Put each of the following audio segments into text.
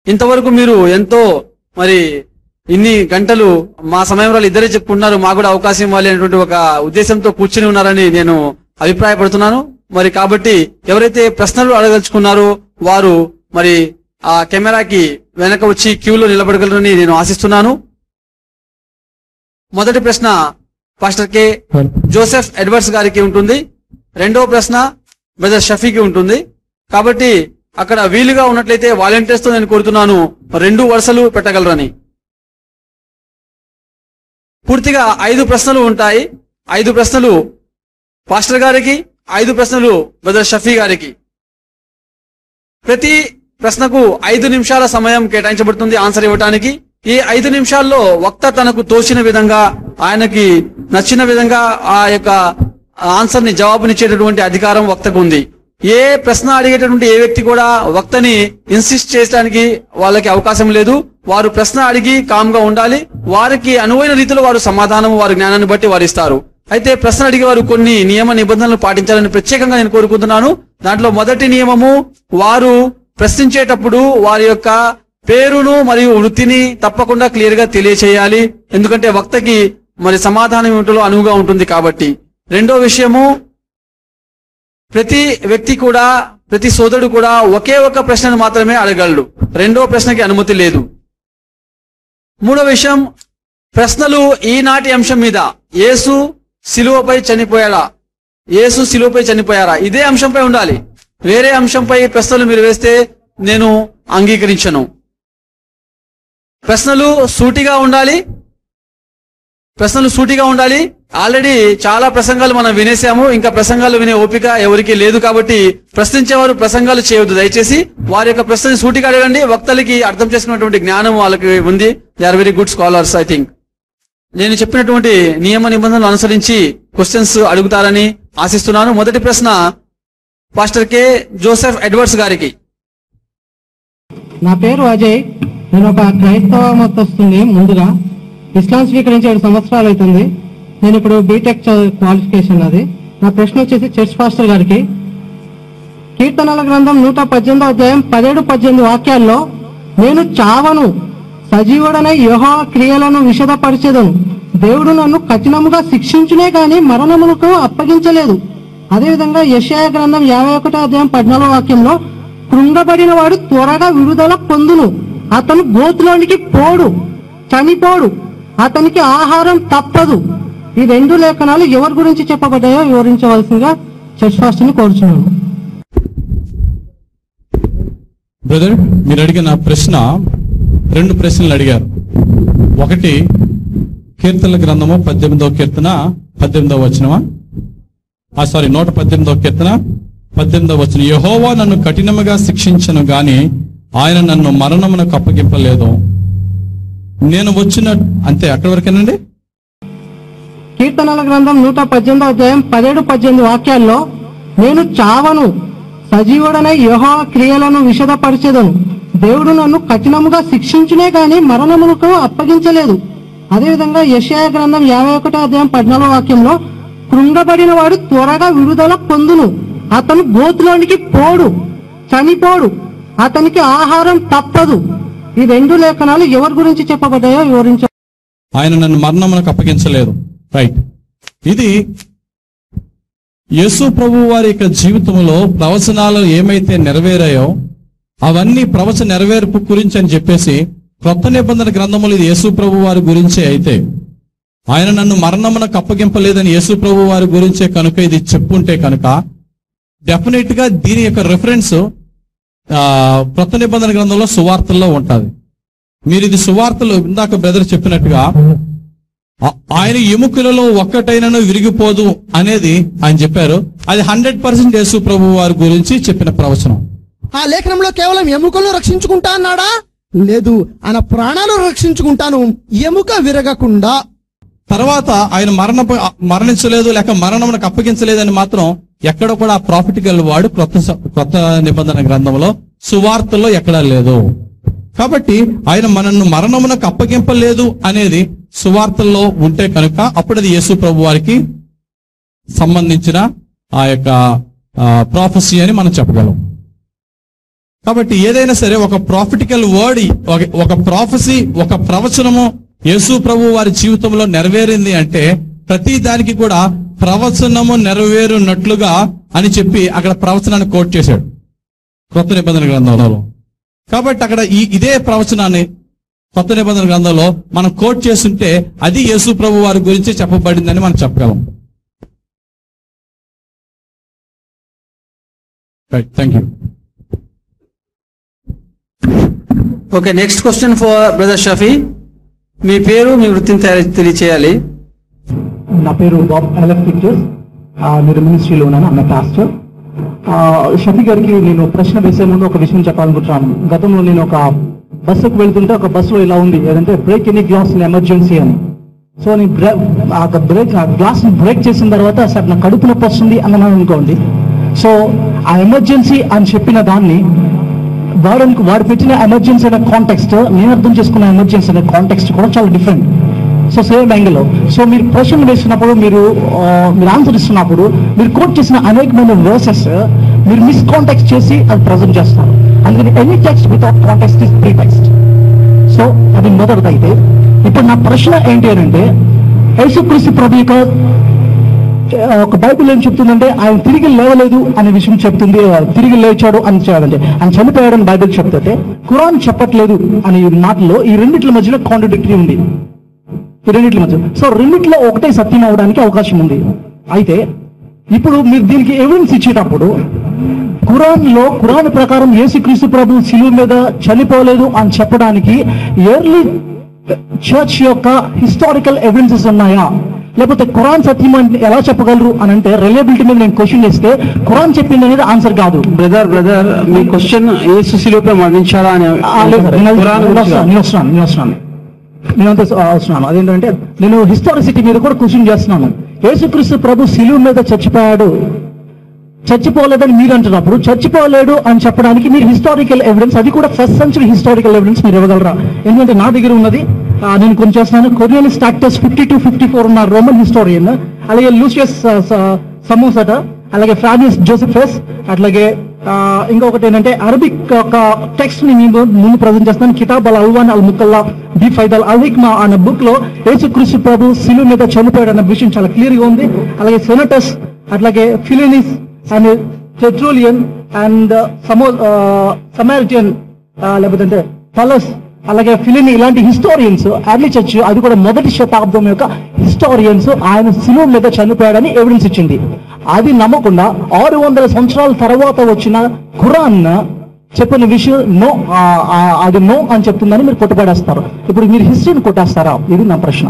ఇంతవరకు మీరు ఎంతో మరి ఇన్ని గంటలు మా సమయంలో ఇద్దరే చెప్పుకున్నారు మాకు కూడా అవకాశం ఇవ్వాలి అనేటువంటి ఒక ఉద్దేశంతో కూర్చుని ఉన్నారని నేను అభిప్రాయపడుతున్నాను మరి కాబట్టి ఎవరైతే ప్రశ్నలు అడగదలుచుకున్నారో వారు మరి ఆ కెమెరాకి వెనక వచ్చి క్యూలో నిలబడగలరని నేను ఆశిస్తున్నాను మొదటి ప్రశ్న పాస్టర్ కె జోసెఫ్ ఎడ్వర్డ్స్ గారికి ఉంటుంది రెండవ ప్రశ్న బ్రదర్ షఫీకి ఉంటుంది కాబట్టి అక్కడ వీలుగా ఉన్నట్లయితే వాలంటీర్స్ తో నేను కోరుతున్నాను రెండు వరుసలు పెట్టగలరని పూర్తిగా ఐదు ప్రశ్నలు ఉంటాయి ఐదు ప్రశ్నలు పాస్టర్ గారికి ఐదు ప్రశ్నలు బ్రదర్ షఫీ గారికి ప్రతి ప్రశ్నకు ఐదు నిమిషాల సమయం కేటాయించబడుతుంది ఆన్సర్ ఇవ్వడానికి ఈ ఐదు నిమిషాల్లో వక్త తనకు తోచిన విధంగా ఆయనకి నచ్చిన విధంగా ఆ యొక్క ఆన్సర్ ని జవాబునిచ్చేటటువంటి అధికారం వక్తకు ఉంది ఏ ప్రశ్న అడిగేటటువంటి ఏ వ్యక్తి కూడా వక్తని ఇన్సిస్ట్ చేయడానికి వాళ్ళకి అవకాశం లేదు వారు ప్రశ్న అడిగి కామ్ గా ఉండాలి వారికి అనువైన రీతిలో వారు సమాధానం వారి జ్ఞానాన్ని బట్టి వారు ఇస్తారు అయితే ప్రశ్న అడిగే వారు కొన్ని నియమ నిబంధనలు పాటించాలని ప్రత్యేకంగా నేను కోరుకుంటున్నాను దాంట్లో మొదటి నియమము వారు ప్రశ్నించేటప్పుడు వారి యొక్క పేరును మరియు వృత్తిని తప్పకుండా క్లియర్ గా తెలియచేయాలి ఎందుకంటే వక్తకి మరి సమాధానం ఏమిటో అనువుగా ఉంటుంది కాబట్టి రెండో విషయము ప్రతి వ్యక్తి కూడా ప్రతి సోదరుడు కూడా ఒకే ఒక ప్రశ్నను మాత్రమే అడగలడు రెండో ప్రశ్నకి అనుమతి లేదు మూడో విషయం ప్రశ్నలు ఈనాటి అంశం మీద యేసు శిలువపై చనిపోయాడా యేసు శిలువపై చనిపోయారా ఇదే అంశంపై ఉండాలి వేరే అంశంపై ప్రశ్నలు మీరు వేస్తే నేను అంగీకరించను ప్రశ్నలు సూటిగా ఉండాలి ప్రశ్నలు సూటిగా ఉండాలి ఆల్రెడీ చాలా ప్రసంగాలు మనం వినేసాము ఇంకా ప్రసంగాలు వినే ఓపిక ఎవరికి లేదు కాబట్టి ప్రశ్నించేవారు ప్రసంగాలు చేయవద్దు దయచేసి వారి యొక్క ప్రశ్నని సూటిగా అడగండి వక్తలకి అర్థం చేసుకున్నటువంటి జ్ఞానం వాళ్ళకి ఉంది they are very good scholars I think నేను చెప్పినటువంటి నియమ నిబంధనలు అనుసరించి క్వశ్చన్స్ అడుగుతారని ఆశిస్తున్నాను మొదటి ప్రశ్న పాస్టర్ కె జోసెఫ్ ఎడ్వర్డ్స్ గారికి నా పేరు అజయ్ నేను ఒక క్రైస్తవ మతస్థుని ముందుగా ఇస్లాం స్వీకరించి ఏడు సంవత్సరాలు అవుతుంది నేను ఇప్పుడు బీటెక్ క్వాలిఫికేషన్ అది నా ప్రశ్న వచ్చేసి చర్చ్ పాస్టర్ గారికి కీర్తనల గ్రంథం నూట పద్దెనిమిదో అధ్యాయం పదిహేడు పద్దెనిమిది వాక్యాల్లో నేను చావను సజీవుడనై యెహోవా క్రియలను విషదపరిచెదను దేవుడు నన్ను కఠినముగా శిక్షించునే గాని మరణములకు అప్పగించలేదు అదేవిధంగా యెషయా గ్రంథం యాభై ఒకటో అధ్యాయం పద్నాలుగో వాక్యంలో కృంగబడిన వాడు త్వరగా విడుదల పొందును అతను గోతులోనికి పోడు చనిపోడు అతనికి ఆహారం తప్పదు ఈ రెండు లేఖనాలు ఎవరి గురించి చెప్పబడ్డాయో వివరించవలసిందిగా చర్చ్ ఫాస్ట్ని కోరుచున్నాను బ్రదర్ మీరు అడిగిన ప్రశ్న రెండు ప్రశ్నలు అడిగారు ఒకటి కీర్తనల గ్రంథము పద్దెనిమిదవ కీర్తన పద్దెనిమిదవ వచనమా ఆ సారీ నూట పద్దెనిమిదవ కీర్తన పద్దెనిమిదవ వచనం యహోవా నన్ను కఠినముగా శిక్షించను గాని ఆయన నన్ను మరణమునకు అప్పగింపలేదు నేను వచ్చిన అంతే అక్కడి వరకేనండి కీర్తనల గ్రంథం నూట పద్దెనిమిదో అధ్యాయం పదిహేడు పద్దెనిమిది వాక్యాల్లో నేను చావను సజీవుడనై యెహోవా క్రియలను విషదపరిచెదను దేవుడు నన్ను కఠినముగా శిక్షించునే గాని మరణములకు అప్పగించలేదు అదేవిధంగా యెషయా గ్రంథం యాభై ఒకటో అధ్యాయం పద్నాలుగో వాక్యంలో కృంగబడిన వాడు త్వరగా విడుదల పొందును అతను గోతులోనికి పోడు చనిపోడు అతనికి ఆహారం తప్పదు ఈ రెండు లేఖనాలు ఎవరి గురించి చెప్పబడ్డాయో వివరించ ఆయన నన్ను మరణమునకు అప్పగించలేదు రైట్ ఇది యేసు ప్రభు వారి యొక్క జీవితంలో ప్రవచనాలు ఏమైతే నెరవేరాయో అవన్నీ ప్రవచన నెరవేర్పు గురించి అని చెప్పేసి కొత్త నిబంధన గ్రంథములు ఇది యేసు ప్రభు వారి గురించే అయితే ఆయన నన్ను మరణమునకు అప్పగింపలేదని యేసు ప్రభు వారి గురించే కనుక ఇది చెప్పుంటే కనుక డెఫినెట్ గా దీని యొక్క రెఫరెన్స్ కొత్త నిబంధన గ్రంథంలో సువార్తల్లో ఉంటుంది మీరు ఇది సువార్తలు ఇందాక బ్రదర్ చెప్పినట్టుగా ఆ- ఆయన ఎముకలలో ఒక్కటైనను విరిగిపోదు అనేది ఆయన చెప్పారు అది హండ్రెడ్ పర్సెంట్ యేసు ప్రభు వారి గురించి చెప్పిన ప్రవచనం ఆ లేఖనంలో కేవలం ఎముకలను రక్షించుకుంటా అన్నాడా లేదు ఆయన ప్రాణాలు రక్షించుకుంటాను ఎముక విరగకుండా తర్వాత ఆయన మరణ మరణించలేదు లేక మరణమునకు అప్పగించలేదని మాత్రం ఎక్కడ కూడా ఆ ప్రాఫిటికల్ వాడు కొత్త స- కొత్త నిబంధన గ్రంథంలో సువార్తల్లో ఎక్కడా లేదు కాబట్టి ఆయన మనల్ని మరణమునకు అప్పగింపలేదు అనేది సువార్తల్లో ఉంటే కనుక అప్పుడు అది యేసు ప్రభు వారికి సంబంధించిన ఆ యొక్క ప్రాఫెసీ అని మనం చెప్పగలం కాబట్టి ఏదైనా సరే ఒక ప్రాఫిటికల్ వర్డ్ ఒక ప్రాఫెసీ ఒక ప్రవచనము యేసు ప్రభు వారి జీవితంలో నెరవేరింది అంటే ప్రతి దానికి కూడా ప్రవచనము నెరవేరునట్లుగా అని చెప్పి అక్కడ ప్రవచనాన్ని కోట్ చేశాడు కొత్త నిబంధన గ్రంథంలో కాబట్టి అక్కడ ఈ ఇదే ప్రవచనాన్ని కొత్త నిబంధన గ్రంథంలో మనం కోట్ చేస్తుంటే అది యేసు ప్రభు వారి గురించి చెప్పబడిందని మనం చెప్పగలం right thank you okay next question for brother Shafi మీ పేరు మీ వృత్తిని తెలి- తెలియచేయాలి నా పేరు బాబ్ ఎల్ఎఫ్ పిక్చర్స్ నేను మినిస్ట్రీలో ఉన్నాను అన్న పాస్టర్ షఫీ గారికి నేను ప్రశ్న వేసే ముందు ఒక విషయం చెప్పాలనుకుంటున్నాను గతంలో నేను ఒక బస్సుకు వెళ్తుంటే ఒక బస్సులో ఇలా ఉంది ఏదంటే బ్రేక్ ఎనీ గ్లాస్ ఎమర్జెన్సీ అని సో నేను బ్రే- ఆ బ్రేక్ ఆ గ్లాస్ బ్రేక్ చేసిన తర్వాత సార్ నా కడుపు నొప్పి వస్తుంది అన్నాను అనుకోండి సో ఆ ఎమర్జెన్సీ అని చెప్పిన దాన్ని వాడు అనుకు- వాడు పెట్టిన ఎమర్జెన్సీ అనే కాంటెక్స్ట్ నేను అర్థం చేసుకున్న ఎమర్జెన్సీ అనే కాంటెక్స్ట్ కూడా చాలా డిఫరెంట్ సో సేమ్ యాంగిల్లో సో మీరు ప్రశ్న వేసినప్పుడు మీరు ఆ, మీరు ఆన్సర్ ఇస్తున్నప్పుడు మీరు కోట్ చేసిన అనేకమైన వర్సెస్ మీరు మిస్ కాంటెక్స్ట్ చేసి అది ప్రజెంట్ చేస్తారు అందుకని any text without context is pretext so అది మొదటిదైతే ఇప్పుడు నా ప్రశ్న ఏంటి అని అంటే యేసుక్రీస్తు ప్రభు యొక్క ఆ, ఒక బైబిల్ ఏం చెప్తుందంటే ఆయన తిరిగి లేవలేదు అనే విషయం చెప్తుంది ఆ, తిరిగి లేచాడు అని చేయాలంటే ఆయన చనిపోయాడని బైబిల్ చెప్తుంటే ఖురాన్ చెప్పట్లేదు అనే మాటలో ఈ రెండిట్ల మధ్యలో కాంట్రడిక్టరీ ఉంది ఈ రెండిట్ల మధ్య సో రెండిట్లో ఒకటే సత్యం అవడానికి అవకాశం ఉంది అయితే ఇప్పుడు మీరు దీనికి ఎవిడెన్స్ ఇచ్చేటప్పుడు ఖురాన్ లో ఖురాన్ ప్రకారం యేసుక్రీస్తు ప్రభు శిలువ మీద చనిపోలేదు అని చెప్పడానికి ఎర్లీ చర్చ్ యొక్క హిస్టారికల్ ఎవిడెన్సెస్ ఉన్నాయా లేకపోతే ఖురాన్ సత్యం అని ఎలా చెప్పగలరు అని అంటే రిలయబిలిటీ మీద నేను క్వశ్చన్ చేస్తే ఖురాన్ చెప్పింది అనేది ఆన్సర్ కాదు బ్రదర్ బ్రదర్ మీ క్వశ్చన్ ఏ శిశులోపై మరణించాడా అని ఆ, లేదు సార్. నేను ఖురాన్ నేను గురించి వస్తున్నాను, నేను వస్తున్నాను నేను వస్తున్నాను నేను అంత వస్తున్నాను అదేంటంటే నేను హిస్టారిసిటీ మీద కూడా క్వశ్చన్ చేస్తున్నాను యేసుక్రీస్తు ప్రభు శిలువ మీద చచ్చిపోయాడు చచ్చిపోలేదని మీరు అంటున్నప్పుడు చచ్చిపోలేడు అని చెప్పడానికి మీరు హిస్టారికల్ ఎవిడెన్స్ అది కూడా ఫస్ట్ సెంచరీ హిస్టారికల్ ఎవిడెన్స్ మీరు ఇవ్వగలరా ఎందుకంటే నా దగ్గర ఉన్నది ఆ, నేను కొంచెం చేస్తున్నాను కొరియన్ స్టాక్టస్ ఫిఫ్టీ టు ఫిఫ్టీ ఫోర్ ఉన్న రోమన్ హిస్టోరియన్ అలాగే లూసియస్ సమోసట అలాగే ఫ్రాన్సిస్ జోసెఫస్ అట్లాగే ఆ, ఇంకొకటి ఏంటంటే అరబిక్ ఒక టెక్స్ట్ ని నేను ముందు ప్రజెంట్ చేస్తాను కితాబ్ అల్ అల్వాన్ అల్ ముకల్లా బి ఫైదల్ అల్ హిక్మా అనే బుక్ లో యేసుక్రీస్తు ప్రభు సిలువ మీద చనిపోయాడు అన్న విషయం చాలా క్లియర్ గా ఉంది అలాగే సెనటస్ అట్లాగే ఫిలినిస్ అండ్ పెట్రోలియన్ అండ్ సమో సమారిటియన్ లేకపోతే పలస్ అలాగే ఫిలిని ఇలాంటి హిస్టోరియన్స్ అర్లీ చర్చ్ అది కూడా మొదటి శతాబ్దం యొక్క హిస్టోరియన్స్ ఆయన సిలువ మీద చనిపోయాడని ఎవిడెన్స్ ఇచ్చింది అది నమ్మకుండా ఆరు వందల సంవత్సరాల తర్వాత వచ్చిన ఖురాన్ చెప్పిన విషయం నో అది నో అని చెప్తుందని మీరు కొట్టుపడేస్తారు ఇప్పుడు మీరు హిస్టరీని కొట్టేస్తారా ఇది నా ప్రశ్న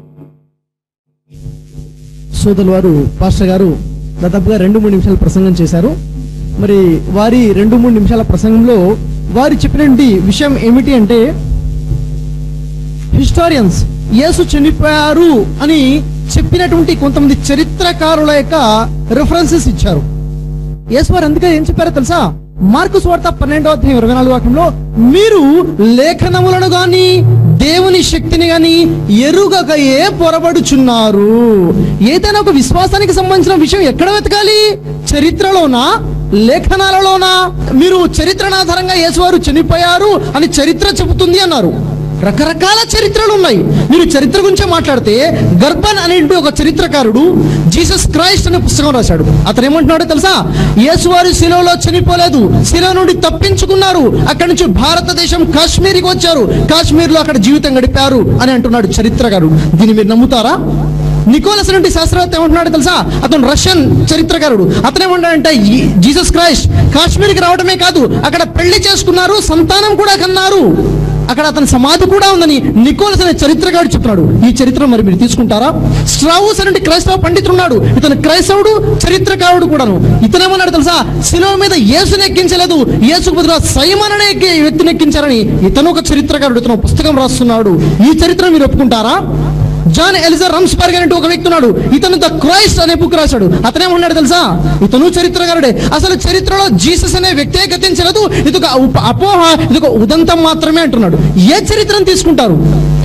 సోదరుల వారు పాస్టర్ గారు దాదాపుగా రెండు మూడు నిమిషాల ప్రసంగం చేశారు మరి వారి రెండు మూడు నిమిషాల ప్రసంగంలో వారు చెప్పినటువంటి విషయం ఏమిటి అంటే హిస్టారియన్స్ యేసు చనిపోయారు అని చెప్పినటువంటి కొంతమంది చరిత్రకారుల యొక్క రెఫరెన్సెస్ ఇచ్చారు యేసు వారు అందుకే ఏం చెప్పారో తెలుసా మార్కు స్వార్త పన్నెండవ అధ్యాయం ఇరవై నాలుగు వాక్యంలో మీరు లేఖనములను గాని దేవుని శక్తిని గాని ఎరుగక ఏ పొరబడుచున్నారు ఏదైనా ఒక విశ్వాసానికి సంబంధించిన విషయం ఎక్కడ వెతకాలి చరిత్రలోనా లేఖనాలలోనా మీరు చరిత్రను ఆధారంగా యేసువారు చనిపోయారు అని చరిత్ర చెబుతుంది అన్నారు రకరకాల చరిత్రలు ఉన్నాయి మీరు చరిత్ర గురించే మాట్లాడితే గర్భన్ అనేటువంటి ఒక చరిత్రకారుడు జీసస్ క్రైస్ట్ అనే పుస్తకం రాశాడు అతను ఏమంటున్నాడో తెలుసా యేసువారు శిలువలో చనిపోలేదు శిలువ నుండి తప్పించుకున్నారు అక్కడి నుంచి భారతదేశం కాశ్మీర్కి వచ్చారు కాశ్మీర్లో అక్కడ జీవితం గడిపారు అని అంటున్నాడు చరిత్రకారుడు దీన్ని మీరు నమ్ముతారా నికోలస్ నుండి శాస్త్రవేత్త ఏమంటున్నాడు తెలుసా అతను రష్యన్ చరిత్రకారుడు అతను ఏమంటాడంటే ఈ- జీసస్ క్రైస్ట్ కాశ్మీర్కి రావడమే కాదు అక్కడ పెళ్లి చేసుకున్నారు సంతానం కూడా కన్నారు అక్కడ అతని సమాధి కూడా ఉందని నికోలస్ అనే చరిత్రకారుడు చెప్తున్నాడు ఈ చరిత్ర మరి మీరు తీసుకుంటారా స్ట్రావుస్ అనే క్రైస్తవ పండితుడున్నాడు ఇతను క్రైస్తవుడు చరిత్రకారుడు కూడాను ఇతనేమన్నాడు తెలుసా శిలువ మీద యేసుని ఎక్కించలేదు యేసుకు బదులు సైమన్ అనే ఎక్కి- వ్యక్తిని ఎక్కించారని ఇతను ఒక చరిత్రకారుడు ఇతను ఒక పుస్తకం రాస్తున్నాడు ఈ చరిత్ర మీరు ఒప్పుకుంటారా జాన్ ఎలిజర్ రమ్స్బర్గ్ అనే ఒక వ్యక్తి ఉన్నాడు ఇతను ద క్రైస్ట్ అనే బుక్ రాశాడు అతనేమన్నాడు తెలుసా ఇతను చరిత్రకారుడే అసలు చరిత్రలో జీసస్ అనే వ్యక్తే గతించలేదు ఇది ఒక ఉప- అపోహ ఇది ఒక ఉదంతం మాత్రమే అంటున్నాడు ఏ చరిత్రను తీసుకుంటారు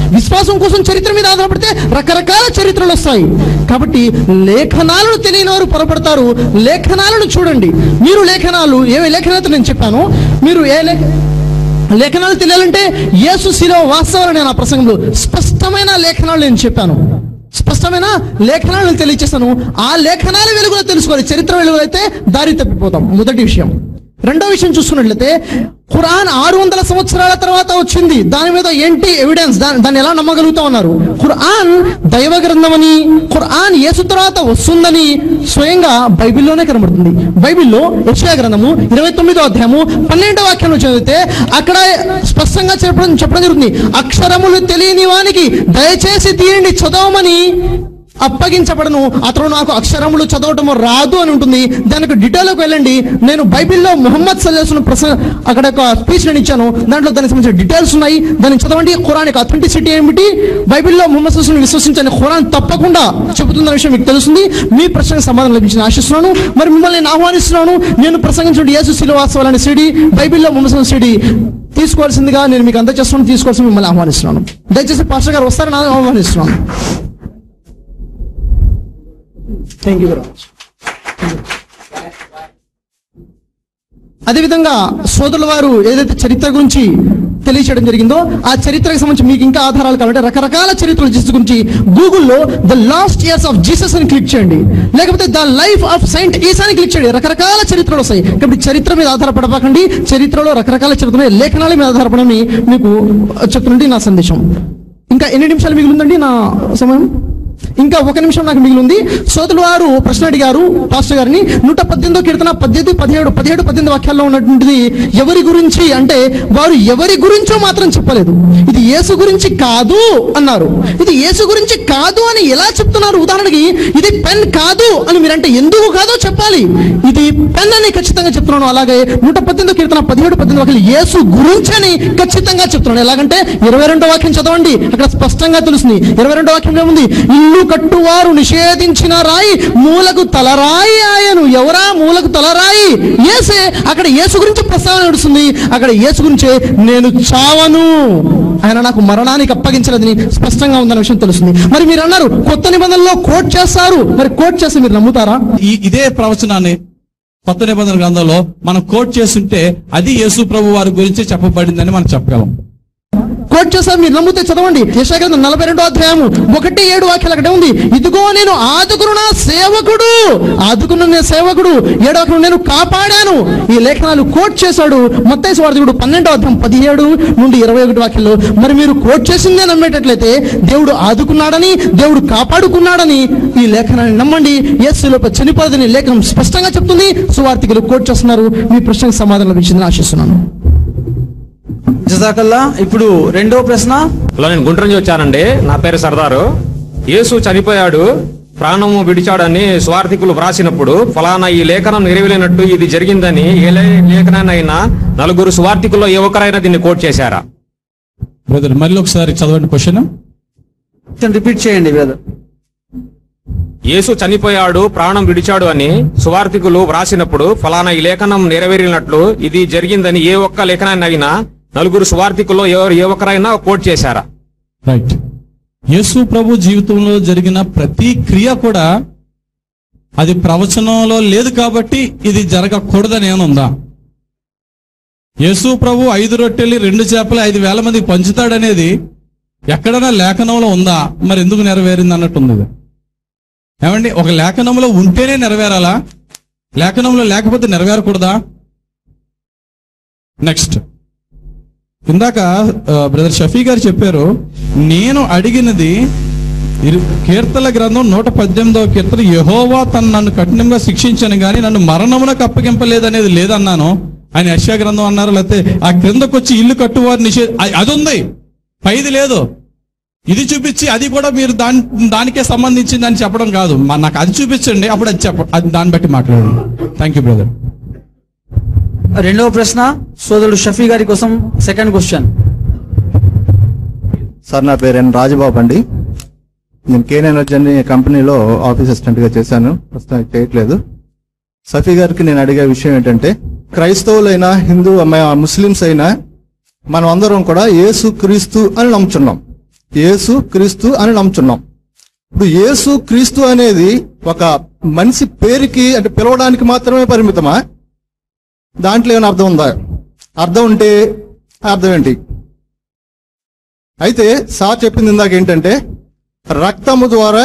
విశ్వాసం కోసం చరిత్ర మీద ఆధారపడితే రకరకాల చరిత్రలు వస్తాయి కాబట్టి లేఖనాలను తెలియని వారు పొరపడతారు లేఖనాలను చూడండి మీరు లేఖనాలు ఏమి లేఖనాలు నేను చెప్పాను మీరు ఏ లేఖ లేఖనాలు తెలియాలంటే యేసు శిలో వాస్తవాలు నేను ఆ ప్రసంగంలో స్పష్టమైన లేఖనాలు నేను చెప్పాను స్పష్టమైన లేఖనాలను తెలియచేస్తాను ఆ లేఖనాల వెలుగులో తెలుసుకోవాలి చరిత్ర వెలుగులో అయితే దారి తప్పిపోతాం మొదటి విషయం రెండో విషయం చూసుకున్నట్లయితే ఖురాన్ ఆరు వందల సంవత్సరాల తర్వాత వచ్చింది దాని మీద ఏంటి ఎవిడెన్స్ దాన్ని దాన్ని ఎలా నమ్మగలుగుతా ఉన్నారు ఖురాన్ దైవ గ్రంథమని ఖురాన్ యేసు తర్వాత వస్తుందని స్వయంగా బైబిల్లోనే కనబడుతుంది బైబిల్లో యెషయా గ్రంథము ఇరవై తొమ్మిదో అధ్యాయము పన్నెండో వాక్యంలో చదివితే అక్కడ స్పష్టంగా చెప్పడం చెప్పడం జరుగుతుంది అక్షరములు తెలియని వానికి దయచేసి తీయండి చదవమని అప్పగించబడను అతను నాకు అక్షరములు చదవటం రాదు అని ఉంటుంది దానికి డీటెయిల్కి వెళ్ళండి నేను బైబిల్లో ముహమ్మద్ సల్లాహ్ ప్రస అక్కడ ఒక స్పీచ్ నేను ఇచ్చాను దాంట్లో దానికి సంబంధించిన డీటెయిల్స్ ఉన్నాయి దాన్ని చదవండి ఖురాన్ యొక్క అథెంటిసిటీ ఏమిటి బైబిల్లో ముహమ్మద్ సల్లాహ్ విశ్వసించని ఖురాన్ తప్పకుండా చెబుతున్న విషయం మీకు తెలుస్తుంది మీ ప్రశ్నకు సమాధానం లభించిన ఆశిస్తున్నాను మరి మిమ్మల్ని నేను ఆహ్వానిస్తున్నాను నేను ప్రసంగించిన యేసు శిలవాసవాలని సిడి బైబిల్లో ముహమ్మద్ సల్లాహ్ సిడి తీసుకోవాల్సిందిగా నేను మీకు అందజేస్తున్నాను తీసుకోవాల్సి మిమ్మల్ని ఆహ్వానిస్తున్నాను దయచేసి పాస్టర్ గారు వస్తారని ఆహ్వానిస్తున్నాను థ్యాంక్ యూ వెరీ మచ్ అదేవిధంగా సోదరుల వారు ఏదైతే చరిత్ర గురించి తెలియచేయడం జరిగిందో ఆ చరిత్రకు సంబంధించి మీకు ఇంకా ఆధారాలు కావాలంటే రకరకాల చరిత్రల జీసస్ గురించి గూగుల్లో the last years of Jesus అని క్లిక్ చేయండి లేకపోతే the life of saint Isa అని క్లిక్ చేయండి రకరకాల చరిత్రలు వస్తాయి కాబట్టి చరిత్ర మీద ఆధారపడబాకండి చరిత్రలో రకరకాల చరిత్ర లేఖనాల మీద ఆధారపడని మీకు చెప్తున్నది నా సందేశం ఇంకా ఎన్ని నిమిషాలు మిగిలిందండి నా సమయం ఇంకా ఒక నిమిషం నాకు మిగిలింది సోదరులు వారు ప్రశ్న అడిగారు పాస్టర్ గారిని నూట పద్దెనిమిదో కీర్తన పద్దెనిమిది పదిహేడు పదిహేడు పద్దెనిమిది వాక్యాల్లో ఉన్నటువంటిది ఎవరి గురించి అంటే వారు ఎవరి గురించో మాత్రం చెప్పలేదు ఇది యేసు గురించి కాదు అన్నారు ఇది యేసు గురించి కాదు అని ఎలా చెప్తున్నారు ఉదాహరణకి ఇది పెన్ కాదు అని మీరంటే ఎందుకు కాదో చెప్పాలి ఇది పెన్ అని ఖచ్చితంగా చెప్తున్నాను అలాగే నూట పద్దెనిమిదో కీర్తన పదిహేడు పద్దెనిమిది వాక్యాలు యేసు గురించి అని ఖచ్చితంగా చెప్తున్నాను ఎలాగంటే ఇరవై రెండో వాక్యం చదవండి అక్కడ స్పష్టంగా తెలుస్తుంది ఇరవై రెండో వాక్యం ఏముంది ఇల్లు కట్టువారు నిషేధించిన రాయి మూలకు తలరాయి ఆయను ఎవరా మూలకు తలరాయి ఏసే అక్కడ యేసు గురించి ప్రస్తావన నడుస్తుంది అక్కడ యేసు గురించే నేను చావను ఆయన నాకు మరణానికి అప్పగించలేదని స్పష్టంగా ఉందన్న విషయం తెలుస్తుంది మరి మీరు అన్నారు కొత్త నిబంధనలో కోట్ చేస్తారు మరి కోట్ చేస్తే మీరు నమ్ముతారా ఈ ఇదే ప్రవచనాన్ని కొత్త నిబంధన గ్రంథంలో మనం కోట్ చేస్తుంటే అది యేసు ప్రభు వారి గురించి చెప్పబడిందని మనం చెప్పగలం కోట్ చేస్తారు మీరు నమ్మితే చదవండి యశాగ్రంథం నలభై రెండో అధ్యాయము ఒకటి ఏడు వాక్యాలు అక్కడే ఉంది ఇదిగో నేను ఆదుకును నా సేవకుడు ఆదుకున్న నా సేవకుడు ఏడో వాక్యం నేను కాపాడాను ఈ లేఖనాలు కోట్ చేశాడు మొత్తం వార్తకుడు పన్నెండో అధ్యాయం పదిహేడు నుండి ఇరవై ఒకటి వాక్యంలో మరి మీరు కోట్ చేసిందే నమ్మేటట్లయితే దేవుడు ఆదుకున్నాడని దేవుడు కాపాడుకున్నాడని ఈ లేఖనాన్ని నమ్మండి యేసులోప చనిపోదని లేఖనం స్పష్టంగా చెప్తుంది సువార్తికులు కోట్ చేస్తున్నారు మీ ప్రశ్నకు సమాధానం లభించిందని ఆశిస్తున్నాను జజాకల్లా ఇప్పుడు రెండో ప్రశ్న హలో నేను గుంటూరు నుంచి వచ్చానండి నా పేరు సర్దారు యేసు చనిపోయాడు ప్రాణము విడిచాడని స్వార్థికులు వ్రాసినప్పుడు ఫలానా ఈ లేఖనం నెరవేరినట్టు ఇది జరిగిందని ఏ లే- లేఖనాన్నైనా నలుగురు స్వార్థికుల్లో ఏ ఒక్కరైనా దీన్ని కోట్ చేశారా బ్రదర్ మళ్ళీ ఒకసారి చదవండి క్వశ్చన్ రిపీట్ చేయండి బ్రదర్ యేసు చనిపోయాడు ప్రాణం విడిచాడు అని సువార్థికులు వ్రాసినప్పుడు ఫలానా ఈ లేఖనం నెరవేరినట్లు ఇది జరిగిందని ఏ ఒక్క లేఖనాన్నైనా నలుగురు సువార్థికుల్లో ఎవరు ఏ ఒక్కరైనా కోట్ చేశారా రైట్ యేసు ప్రభు జీవితంలో జరిగిన ప్రతి క్రియ కూడా అది ప్రవచనంలో లేదు కాబట్టి ఇది జరగకూడదని ఏమనుందా యేసు ప్రభు ఐదు రొట్టెలు రెండు చేపలు ఐదు వేల మందికి పంచుతాడనేది ఎక్కడైనా లేఖనంలో ఉందా మరి ఎందుకు నెరవేరింది అన్నట్టుంది ఇది. ఏమండి ఒక లేఖనంలో ఉంటేనే నెరవేరాలా లేఖనంలో లేకపోతే నెరవేరకూడదా నెక్స్ట్ ఇందాక ఆ, బ్రదర్ షఫీ గారు చెప్పారు నేను అడిగినది ఇరు- కీర్తన గ్రంథం నూట పద్దెనిమిదవ కీర్తన యహోవా తను నన్ను కఠినంగా శిక్షించను గాని నన్ను మరణమునకు అప్పగింపలేదనేది లేదన్నాను ఆయన యశా గ్రంథం అన్నారు లేకపోతే ఆ క్రిందకు వచ్చి ఇల్లు కట్టువారు నిషేధ అ- అది ఉంది పైది లేదు ఇది చూపించి అది కూడా మీరు దాని దానికే సంబంధించింది అని చెప్పడం కాదు మా- నాకు అది చూపించండి అప్పుడు అది చెప్ప అది దాన్ని బట్టి మాట్లాడండి థ్యాంక్ యూ బ్రదర్ రెండవ ప్రశ్న సోదరుడు షఫీ గారి కోసం సెకండ్ క్వశ్చన్ సార్ నా పేరు ఎన్ రాజబాబు అండి నేను కేన్ ఎనర్జీ అనే కంపెనీలో ఆఫీస్ అసిస్టెంట్ గా చేశాను ప్రస్తుతం చేయట్లేదు సఫీ గారికి నేను అడిగే విషయం ఏంటంటే క్రైస్తవులైనా హిందూ మ- ముస్లిమ్స్ అయినా మనం అందరం కూడా యేసు క్రీస్తు అని నమ్ముచున్నాం యేసు క్రీస్తు అని నమ్ముచున్నాం ఇప్పుడు యేసు క్రీస్తు అనేది ఒక మనిషి పేరుకి అంటే పిలవడానికి మాత్రమే పరిమితమా దాంట్లో ఏమైనా అర్థం ఉందా అర్థం ఉంటే ఆ అర్థం ఏంటి అయితే సార్ చెప్పింది ఇందాక ఏంటంటే రక్తము ద్వారా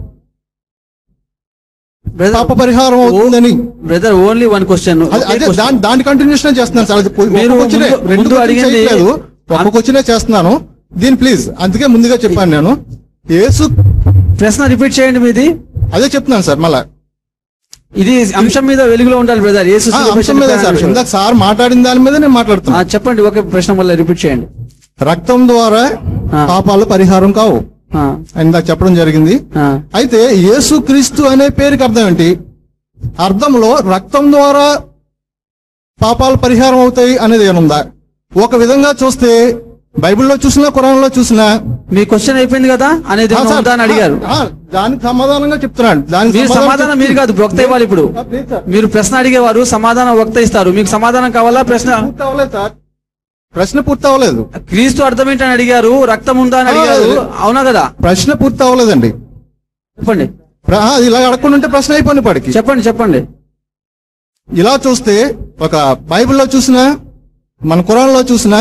పాప పరిహారం అవుతుందని బ్రదర్ ఓన్లీ వన్ క్వశ్చన్ అదే అదే దాని దాని కంటిన్యూషన్ చేస్తున్నాను సార్ అది పొ- మీరు ఒక్కొక్క క్వశ్చనే, ముందు- రెండు ముందు క్వశ్చన్ అడిగింది- చేయట్లేదు ఒక్కొక్క క్వశ్చనే చేస్తున్నాను దీని ప్లీజ్ అందుకే ముందుగా చెప్పాను నేను యేసు ప్రశ్న రిపీట్ చేయండి మీది అదే చెప్తున్నాను సార్ మళ్ళా ఇది అంశం మీద వెలుగులో ఉండాలి బ్రదర్ యేసు ఆ, అంశం మీద సార్ ఇందాక సార్ మాట్లాడిన దాని మీద నేను ఆ, మాట్లాడుతున్నాను చెప్పండి ఒక ప్రశ్న మళ్ళీ రిపీట్ చేయండి రక్తం ద్వారా ఆ. పాపాలు పరిహారం కావు ఆ, ఇందాక చెప్పడం జరిగింది ఆ. అయితే యేసు క్రీస్తు అనే పేరుకి అర్థం ఏంటి అర్థంలో రక్తం ద్వారా పాపాలు పరిహారం అవుతాయి అనేది ఏముందా ఒక విధంగా చూస్తే బైబిల్లో చూసినా ఖురాన్లో చూసినా మీ క్వశ్చన్ అయిపోయింది కదా అనేది ఆ, ఏమైనా సార్, ఉందా అని అడిగారు ఆ, దానికి సమాధానంగా చెప్తున్నాను దానికి మీరు సమాధానం మీరు కాదు వక్త ఇవ్వాలి ఇప్పుడు ఆ, ప్లీజ్ సార్. మీరు ప్రశ్న అడిగేవారు సమాధానం వక్త ఇస్తారు మీకు సమాధానం కావాలా ప్రశ్న పూర్తి అవ్వలేదు సార్ ప్రశ్న పూర్తి అవ్వలేదు క్రీస్తు అర్థం ఏంటని అడిగారు రక్తం ఉందా అని అడిగారు అవునా కదా ప్రశ్న పూర్తి అవ్వలేదండి చెప్పండి ప్ర- ఆ, ఇలా అడగకుండా ఉంటే ప్రశ్న అయిపోయింది పడికి చెప్పండి చెప్పండి ఇలా చూస్తే ఒక బైబిల్లో చూసినా మన ఖురాన్లో చూసినా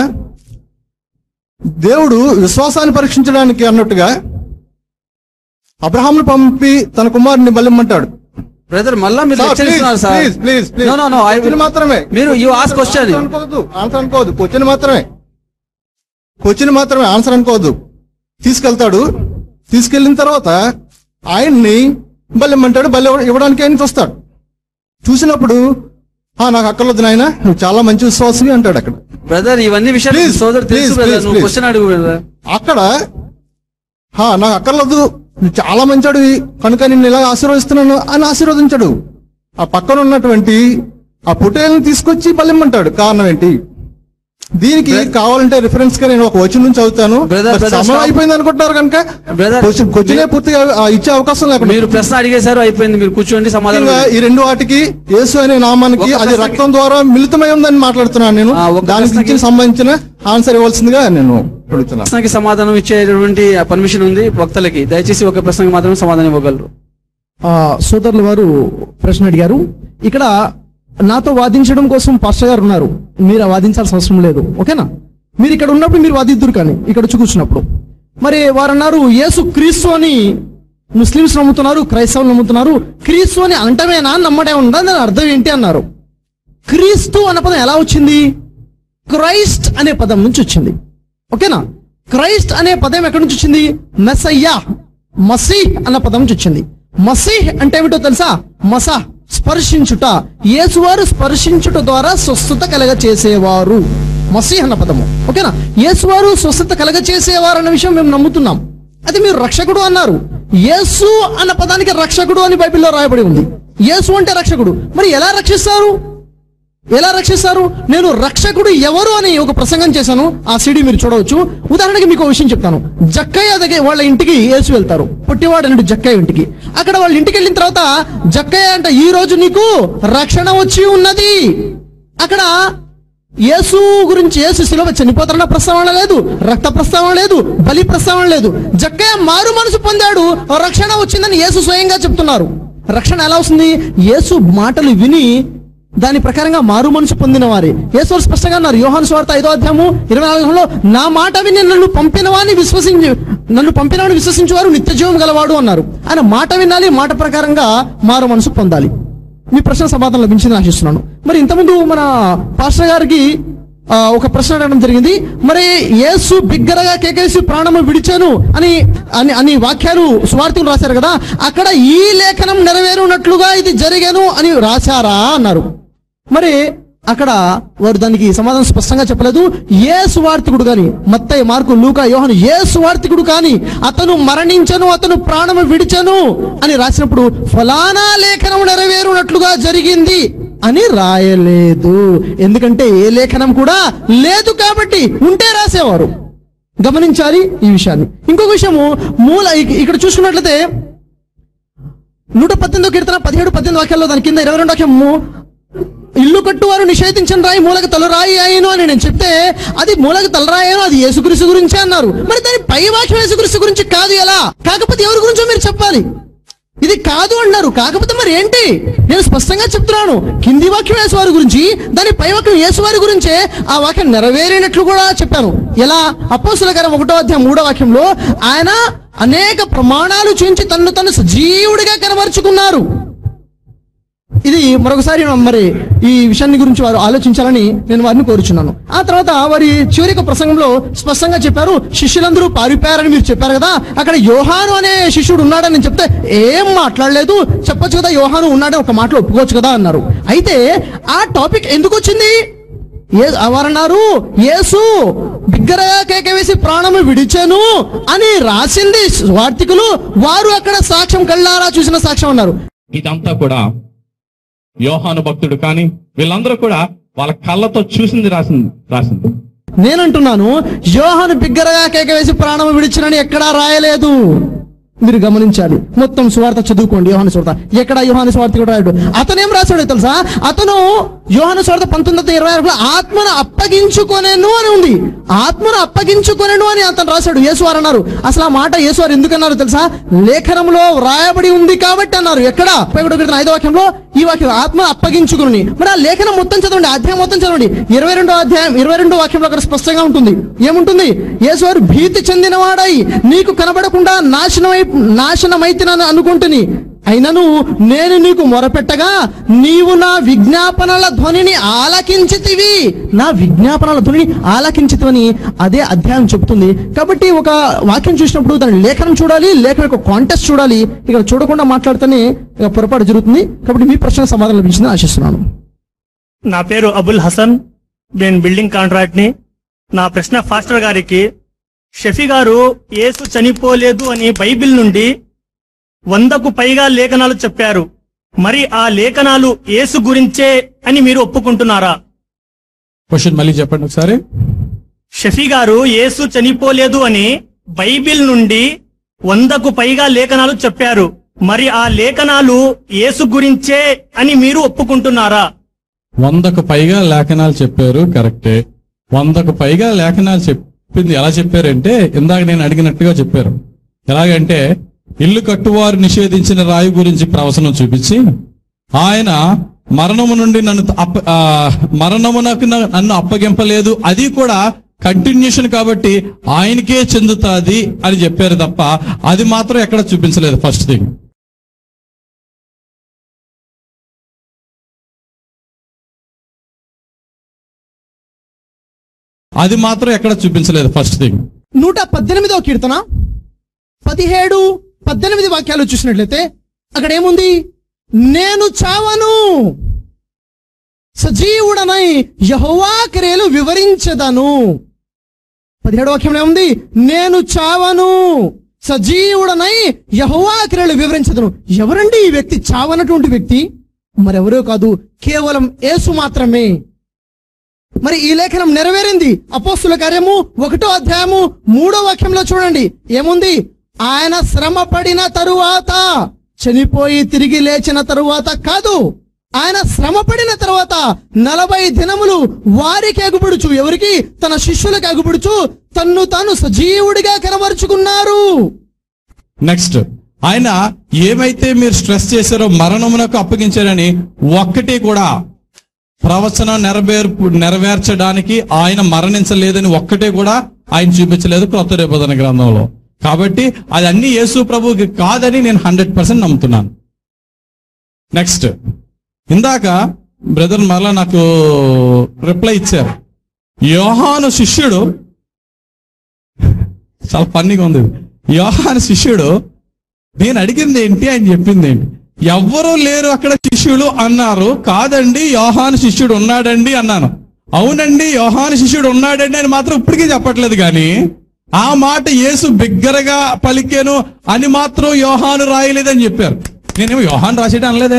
దేవుడు విశ్వాసాన్ని పరీక్షించడానికి అన్నట్టుగా అబ్రహాంను పంపి తన కుమారుని బలిమ్మంటాడు బ్రదర్ మళ్ళా మీరు సార్, లెక్చర్ ప్లీజ్, ఇస్తున్నారు sir please, please, please. No no no question మాత్రమే మీరు యు ఆస్ క్వశ్చన్ ఆన్సర్ అనుకోవద్దు ఆన్సర్ అనుకోవద్దు క్వశ్చన్ మాత్రమే క్వశ్చన్ మాత్రమే ఆన్సర్ అనుకోవద్దు తీసుకెళ్తాడు తీసుకెళ్లిన తర్వాత ఆయన్ని బలిమ్మంటాడు బలి ఇవ్వడానికి ఆయన చూస్తాడు చూసినప్పుడు ఆ నాకు అక్కర్లేదు నాయన నువ్వు చాలా మంచి విశ్వాసవి అంటాడు అక్కడ బ్రదర్ ఇవన్నీ విషయాలు Please, సోదరు తెలుసు please, బ్రదర్ please, నువ్వు please. క్వశ్చన్ అడుగు బ్రదర్ అక్కడ "హా, నాకు అక్కర్లేదు నువ్వు చాలా మంచాడివి కనుక నిన్ను ఇలా ఆశీర్వదిస్తున్నాను అని ఆశీర్వదించాడు ఆ పక్కన ఉన్నటువంటి ఆ పొటేల్ని తీసుకొచ్చి బలిమ్మంటాడు కారణం ఏంటి దీనికి కావాలంటే రిఫరెన్స్ గా నేను ఒక వచనం నుంచి చదువుతాను Brother, మరి brother, సమయం stop. అయిపోయింది అనుకుంటున్నారు కనుక Brother, క్వశ్చన్ క్వశ్చనే పూర్తిగా ఆ, ఇచ్చే అవకాశం లేకుండా మీరు ప్రశ్న అడిగేశారు అయిపోయింది మీరు కూర్చోండి సమాధానం ముఖ్యంగా ఈ రెండు వాటికి యేసు అనే నామానికి ఒక్క అది ప్రశ్నకి- రక్తం ద్వారా మిళితమై ఉందని మాట్లాడుతున్నాను నేను ఆ, ఒక్క దానికి ప్రశ్నకి- సంబంధించిన ఆన్సర్ ఇవ్వాల్సిందిగా నేను అడుగుతున్నాను ప్రశ్నకి సమాధానం ఇచ్చేటువంటి పర్మిషన్ ఉంది వక్తలకి దయచేసి ఒక ప్రశ్నకి మాత్రమే సమాధానం ఇవ్వగలరు ఆ, సోదరుల వారు ప్రశ్న అడిగారు ఇక్కడ నాతో వాదించడం కోసం పాస్టర్ గారు ఉన్నారు మీరు ఆ వాదించాల్సిన అవసరం లేదు ఓకేనా మీరు ఇక్కడ ఉన్నప్పుడు మీరు వాదిద్దురు కానీ ఇక్కడ వచ్చి కూర్చున్నప్పుడు మరి వారు అన్నారు యేసు క్రీస్తు అని ముస్లిమ్స్ నమ్ముతున్నారు క్రైస్తవులు నమ్ముతున్నారు క్రీస్తు అని అంటమేనా నమ్మడే ఉందా దాని అర్థం ఏంటి అన్నారు క్రీస్తు అన్న పదం ఎలా వచ్చింది క్రైస్ట్ అనే పదం నుంచి వచ్చింది ఓకేనా క్రైస్ట్ అనే పదం ఎక్కడి నుంచి వచ్చింది మెస్సయ్యా మసీహ్ అన్న పదం నుంచి వచ్చింది మసీహ్ అంటే ఏమిటో తెలుసా మసా స్పర్శించుట యేసువారు స్పర్శించుట ద్వారా స్వస్థత కలగ చేసేవారు మసీహ్ అన్న పదము ఓకేనా యేసువారు స్వస్థత కలగ చేసేవారు అన్న విషయం మేము నమ్ముతున్నాం అది మీరు రక్షకుడు అన్నారు యేసు అన్న పదానికి రక్షకుడు అని బైబిల్లో రాయబడి ఉంది యేసు అంటే రక్షకుడు మరి ఎలా రక్షిస్తారు ఎలా రక్షిస్తారు నేను రక్షకుడు ఎవరు అని ఒక ప్రసంగం చేశాను ఆ సిడి మీరు చూడవచ్చు ఉదాహరణకి మీకు ఒక విషయం చెప్తాను జక్కయ్య దగ్గర వాళ్ళ ఇంటికి యేసు వెళ్తారు పుట్టివాడు అన్నట్టు జక్కయ్య ఇంటికి అక్కడ వాళ్ళ ఇంటికి వెళ్ళిన తర్వాత జక్కయ్య అంట ఈ రోజు నీకు రక్షణ వచ్చి ఉన్నది అక్కడ యేసు గురించి యేసు శిలువ చనిపోతారన్న ప్రస్తావన లేదు రక్త ప్రస్తావన లేదు బలి ప్రస్తావన లేదు జక్కయ్య మారు మనసు పొందాడు రక్షణ వచ్చిందని యేసు స్వయంగా చెప్తున్నారు రక్షణ ఎలా వస్తుంది యేసు మాటలు విని దాని ప్రకారంగా మారు మనసు పొందిన వారే యేసు స్పష్టంగా అన్నారు యోహాను స్వార్థ ఐదో అధ్యాయము ఇరవై నాలుగులో నా మాట విని నన్ను పంపిన వాడిని విశ్వసించి నన్ను పంపిన వాడిని విశ్వసించేవారు నిత్య జీవం గలవాడు అన్నారు ఆయన మాట వినాలి మాట ప్రకారంగా మారు మనసు పొందాలి మీ ప్రశ్న సమాధానం లభించిందని ఆశిస్తున్నాను మరి ఇంతకుముందు మన పాస్టర్ గారికి ఆ, ఒక ప్రశ్న అడగడం జరిగింది మరి యేసు బిగ్గరగా కేకేసి ప్రాణము విడిచాను అని అని అని వాక్యాలు సువార్తలు రాశారు కదా అక్కడ ఈ లేఖనం నెరవేరునట్లుగా ఇది జరిగాను అని రాశారా అన్నారు మరి అక్కడ వారు దానికి సమాధానం స్పష్టంగా చెప్పలేదు ఏ సువార్తికుడు గాని మత్తయ్య మార్కు లూకా యోహను ఏ సువార్తికుడు కాని అతను మరణించను అతను ప్రాణము విడిచను అని రాసినప్పుడు ఫలానా లేఖనం నెరవేరునట్లుగా జరిగింది అని రాయలేదు ఎందుకంటే ఏ లేఖనం కూడా లేదు కాబట్టి ఉంటే రాసేవారు గమనించాలి ఈ విషయాన్ని ఇంకొక విషయము మూల ఇక- ఇక్కడ చూసుకున్నట్లయితే నూట పద్దెనిమిదో కీర్తన పదిహేడు పద్దెనిమిది వాక్యాల్లో దాని కింద ఇరవై రెండు వాక్యము ఇల్లు కట్టువారు నిషేధించిన రాయి మూలక తలరాయి అయిను అని నేను చెప్తే అది మూలక తలరాయి అయిను అది యేసుక్రీస్తు గురించే అన్నారు మరి దాని పై వాక్యం యేసుక్రీస్తు గురించి కాదు ఎలా కాకపోతే ఎవరి గురించో మీరు చెప్పాలి ఇది కాదు అన్నారు కాకపోతే మరి ఏంటి నేను స్పష్టంగా చెప్తున్నాను కింది వాక్యం యేసువారి గురించి దాని పై వాక్యం యేసువారి గురించే ఆ వాక్యం నెరవేరినట్లు కూడా చెప్పాను ఎలా అపోస్తుల గారం ఒకటో అధ్యాయం మూడో వాక్యంలో ఆయన అనేక ప్రమాణాలు చూపించి తన్ను తను సజీవుడిగా కనబరుచుకున్నారు ఇది మరొకసారి మరి ఈ విషయాన్ని గురించి వారు ఆలోచించాలని నేను వారిని కోరుచున్నాను ఆ తర్వాత వారి చివరి ప్రసంగంలో స్పష్టంగా చెప్పారు శిష్యులందరూ పారిపోయారని మీరు చెప్పారు కదా అక్కడ యోహాను అనే శిష్యుడు ఉన్నాడని నేను చెప్తే ఏం మాట్లాడలేదు చెప్పొచ్చు కదా యోహాను ఉన్నాడని ఒక మాటలో ఒప్పుకోవచ్చు కదా అన్నారు అయితే ఆ టాపిక్ ఎందుకు వచ్చింది ఏ- వారన్నారు యేసు బిగ్గరగా కేక వేసి ప్రాణము విడిచాను అని రాసింది వార్తికులు వారు అక్కడ సాక్ష్యం కళ్ళారా చూసిన సాక్ష్యం అన్నారు ఇదంతా కూడా యోహాను భక్తుడు కానీ వీళ్ళందరూ కూడా వాళ్ళ కళ్ళతో చూసింది రాసింది రాసింది నేనంటున్నాను యోహాను బిగ్గరగా కేక వేసి ప్రాణం విడిచినని ఎక్కడా రాయలేదు మీరు గమనించాలి మొత్తం సువార్త చదువుకోండి యోహాను సువార్త ఎక్కడ యోహాను సువార్త కూడా రాయడు అతను ఏం రాశాడో తెలుసా అతను యోహాను సువార్త పంతొమ్మిది వందల ఇరవై ఆరులో ఆత్మను అప్పగించుకొనేను అని ఉంది ఆత్మను అప్పగించుకొనేను అని అతను రాశాడు యేసువారు అన్నారు అసలు ఆ మాట యేసువారు ఎందుకు అన్నారు తెలుసా లేఖనంలో వ్రాయబడి ఉంది కాబట్టి అన్నారు ఎక్కడ ముప్పై ఒకటో కీర్తన ఐదో వాక్యంలో ఈ వాక్యం ఆత్మ అప్పగించుకుని మరి ఆ లేఖనం మొత్తం చదవండి అధ్యాయం మొత్తం చదవండి ఇరవై రెండో అధ్యాయం ఇరవై రెండో వాక్యంలో అక్కడ స్పష్టంగా ఉంటుంది ఏముంటుంది యేసువారు భీతి చెందినవాడై నీకు కనబడకుండా నాశనమై నాశనమైతినని అనుకుంటుని అయినను నేను నీకు మొరపెట్టగా నీవు నా విజ్ఞాపనల ధ్వనిని ఆలకించితివి నా విజ్ఞాపనల ధ్వనిని ఆలకించితివని అదే అధ్యాయం చెబుతుంది కాబట్టి ఒక వాక్యం చూసినప్పుడు దాని లేఖనం చూడాలి లేఖనం యొక్క కాంటెస్ట్ చూడాలి ఇక్కడ చూడకుండా మాట్లాడితేనే ఇక పొరపాటు జరుగుతుంది కాబట్టి మీ ప్రశ్న సమాధానం లభించిందని ఆశిస్తున్నాను నా పేరు అబుల్ హసన్ నేను బిల్డింగ్ కాంట్రాక్ట్ ని నా ప్రశ్న ఫాస్టర్ గారికి షఫీ గారు యేసు చనిపోలేదు అని బైబిల్ నుండి వందకు పైగా లేఖనాలు చెప్పారు మరి ఆ లేఖనాలు యేసు గురించే అని మీరు ఒప్పుకుంటున్నారా క్వశ్చన్ మళ్ళీ చెప్పండి ఒకసారి షఫీ గారు యేసు చనిపోలేదు అని బైబిల్ నుండి వందకు పైగా లేఖనాలు చెప్పారు మరి ఆ లేఖనాలు యేసు గురించే అని మీరు ఒప్పుకుంటున్నారా వందకు పైగా లేఖనాలు చెప్పారు కరెక్టే వందకు పైగా లేఖనాలు చెప్పింది ఎలా చెప్పారంటే ఇందాక నేను అడిగినట్టుగా చెప్పారు ఎలాగంటే ఇల్లు కట్టువారు నిషేధించిన రాయి గురించి ప్రవచనం చూపించి ఆయన మరణము నుండి నన్ను అప్ప ఆ, మరణమునకు న- నన్ను అప్పగింపలేదు అది కూడా కంటిన్యూషన్ కాబట్టి ఆయనకే చెందుతాది అని చెప్పారు తప్ప అది మాత్రం ఎక్కడ చూపించలేదు ఫస్ట్ థింగ్ అది మాత్రం ఎక్కడ చూపించలేదు ఫస్ట్ థింగ్ నూట పద్దెనిమిదవ కీర్తన పదిహేడు పద్దెనిమిది వాక్యాలు చూసినట్లయితే అక్కడ ఏముంది నేను చావను సజీవుడనై యహోవా క్రియలు వివరించదను పదిహేడు వాక్యంలో ఏముంది నేను చావను సజీవుడనై యహోవా క్రియలు వివరించదను ఎవరండి ఈ వ్యక్తి చావనటువంటి వ్యక్తి మరెవరో కాదు కేవలం యేసు మాత్రమే మరి ఈ లేఖనం నెరవేరింది అపోస్తుల కార్యము ఒకటో అధ్యాయము మూడో వాక్యంలో చూడండి ఏముంది ఆయన శ్రమ పడిన తరువాత చనిపోయి తిరిగి లేచిన తరువాత కాదు ఆయన శ్రమ పడిన తర్వాత నలభై దినములు వారికి ఎగుబడుచు ఎవరికి తన శిష్యులకు ఎగుబడుచు తన్ను తాను సజీవుడిగా కనబరుచుకున్నారు నెక్స్ట్ ఆయన ఏమైతే మీరు స్ట్రెస్ చేశారో మరణమునకు అప్పగించారని ఒక్కటి కూడా ప్రవచనం నెరవేర్పు నెరవేర్చడానికి ఆయన మరణించలేదని ఒక్కటే కూడా ఆయన చూపించలేదు క్రొత్త రేపదన గ్రంథంలో కాబట్టి అది అన్ని యేసు ప్రభువుకి కాదని నేను హండ్రెడ్ పర్సెంట్ నమ్ముతున్నాను నెక్స్ట్ ఇందాక బ్రదర్ మరలా నాకు రిప్లై ఇచ్చారు యోహాను శిష్యుడు చాలా ఫన్నీగా ఉంది ఇది. యోహాను శిష్యుడు నేను అడిగింది ఏంటి ఆయన చెప్పింది ఏంటి ఎవ్వరూ లేరు అక్కడ శిష్యులు అన్నారు కాదండి యోహాను శిష్యుడు ఉన్నాడండి అన్నాను అవునండి యోహాను శిష్యుడు ఉన్నాడండి అని మాత్రం ఇప్పటికీ చెప్పట్లేదు కానీ ఆ మాట యేసు బిగ్గరగా పలికాను అని మాత్రం యోహాను రాయలేదని చెప్పారు నేనేమో యోహాను రాసేట అనలేదే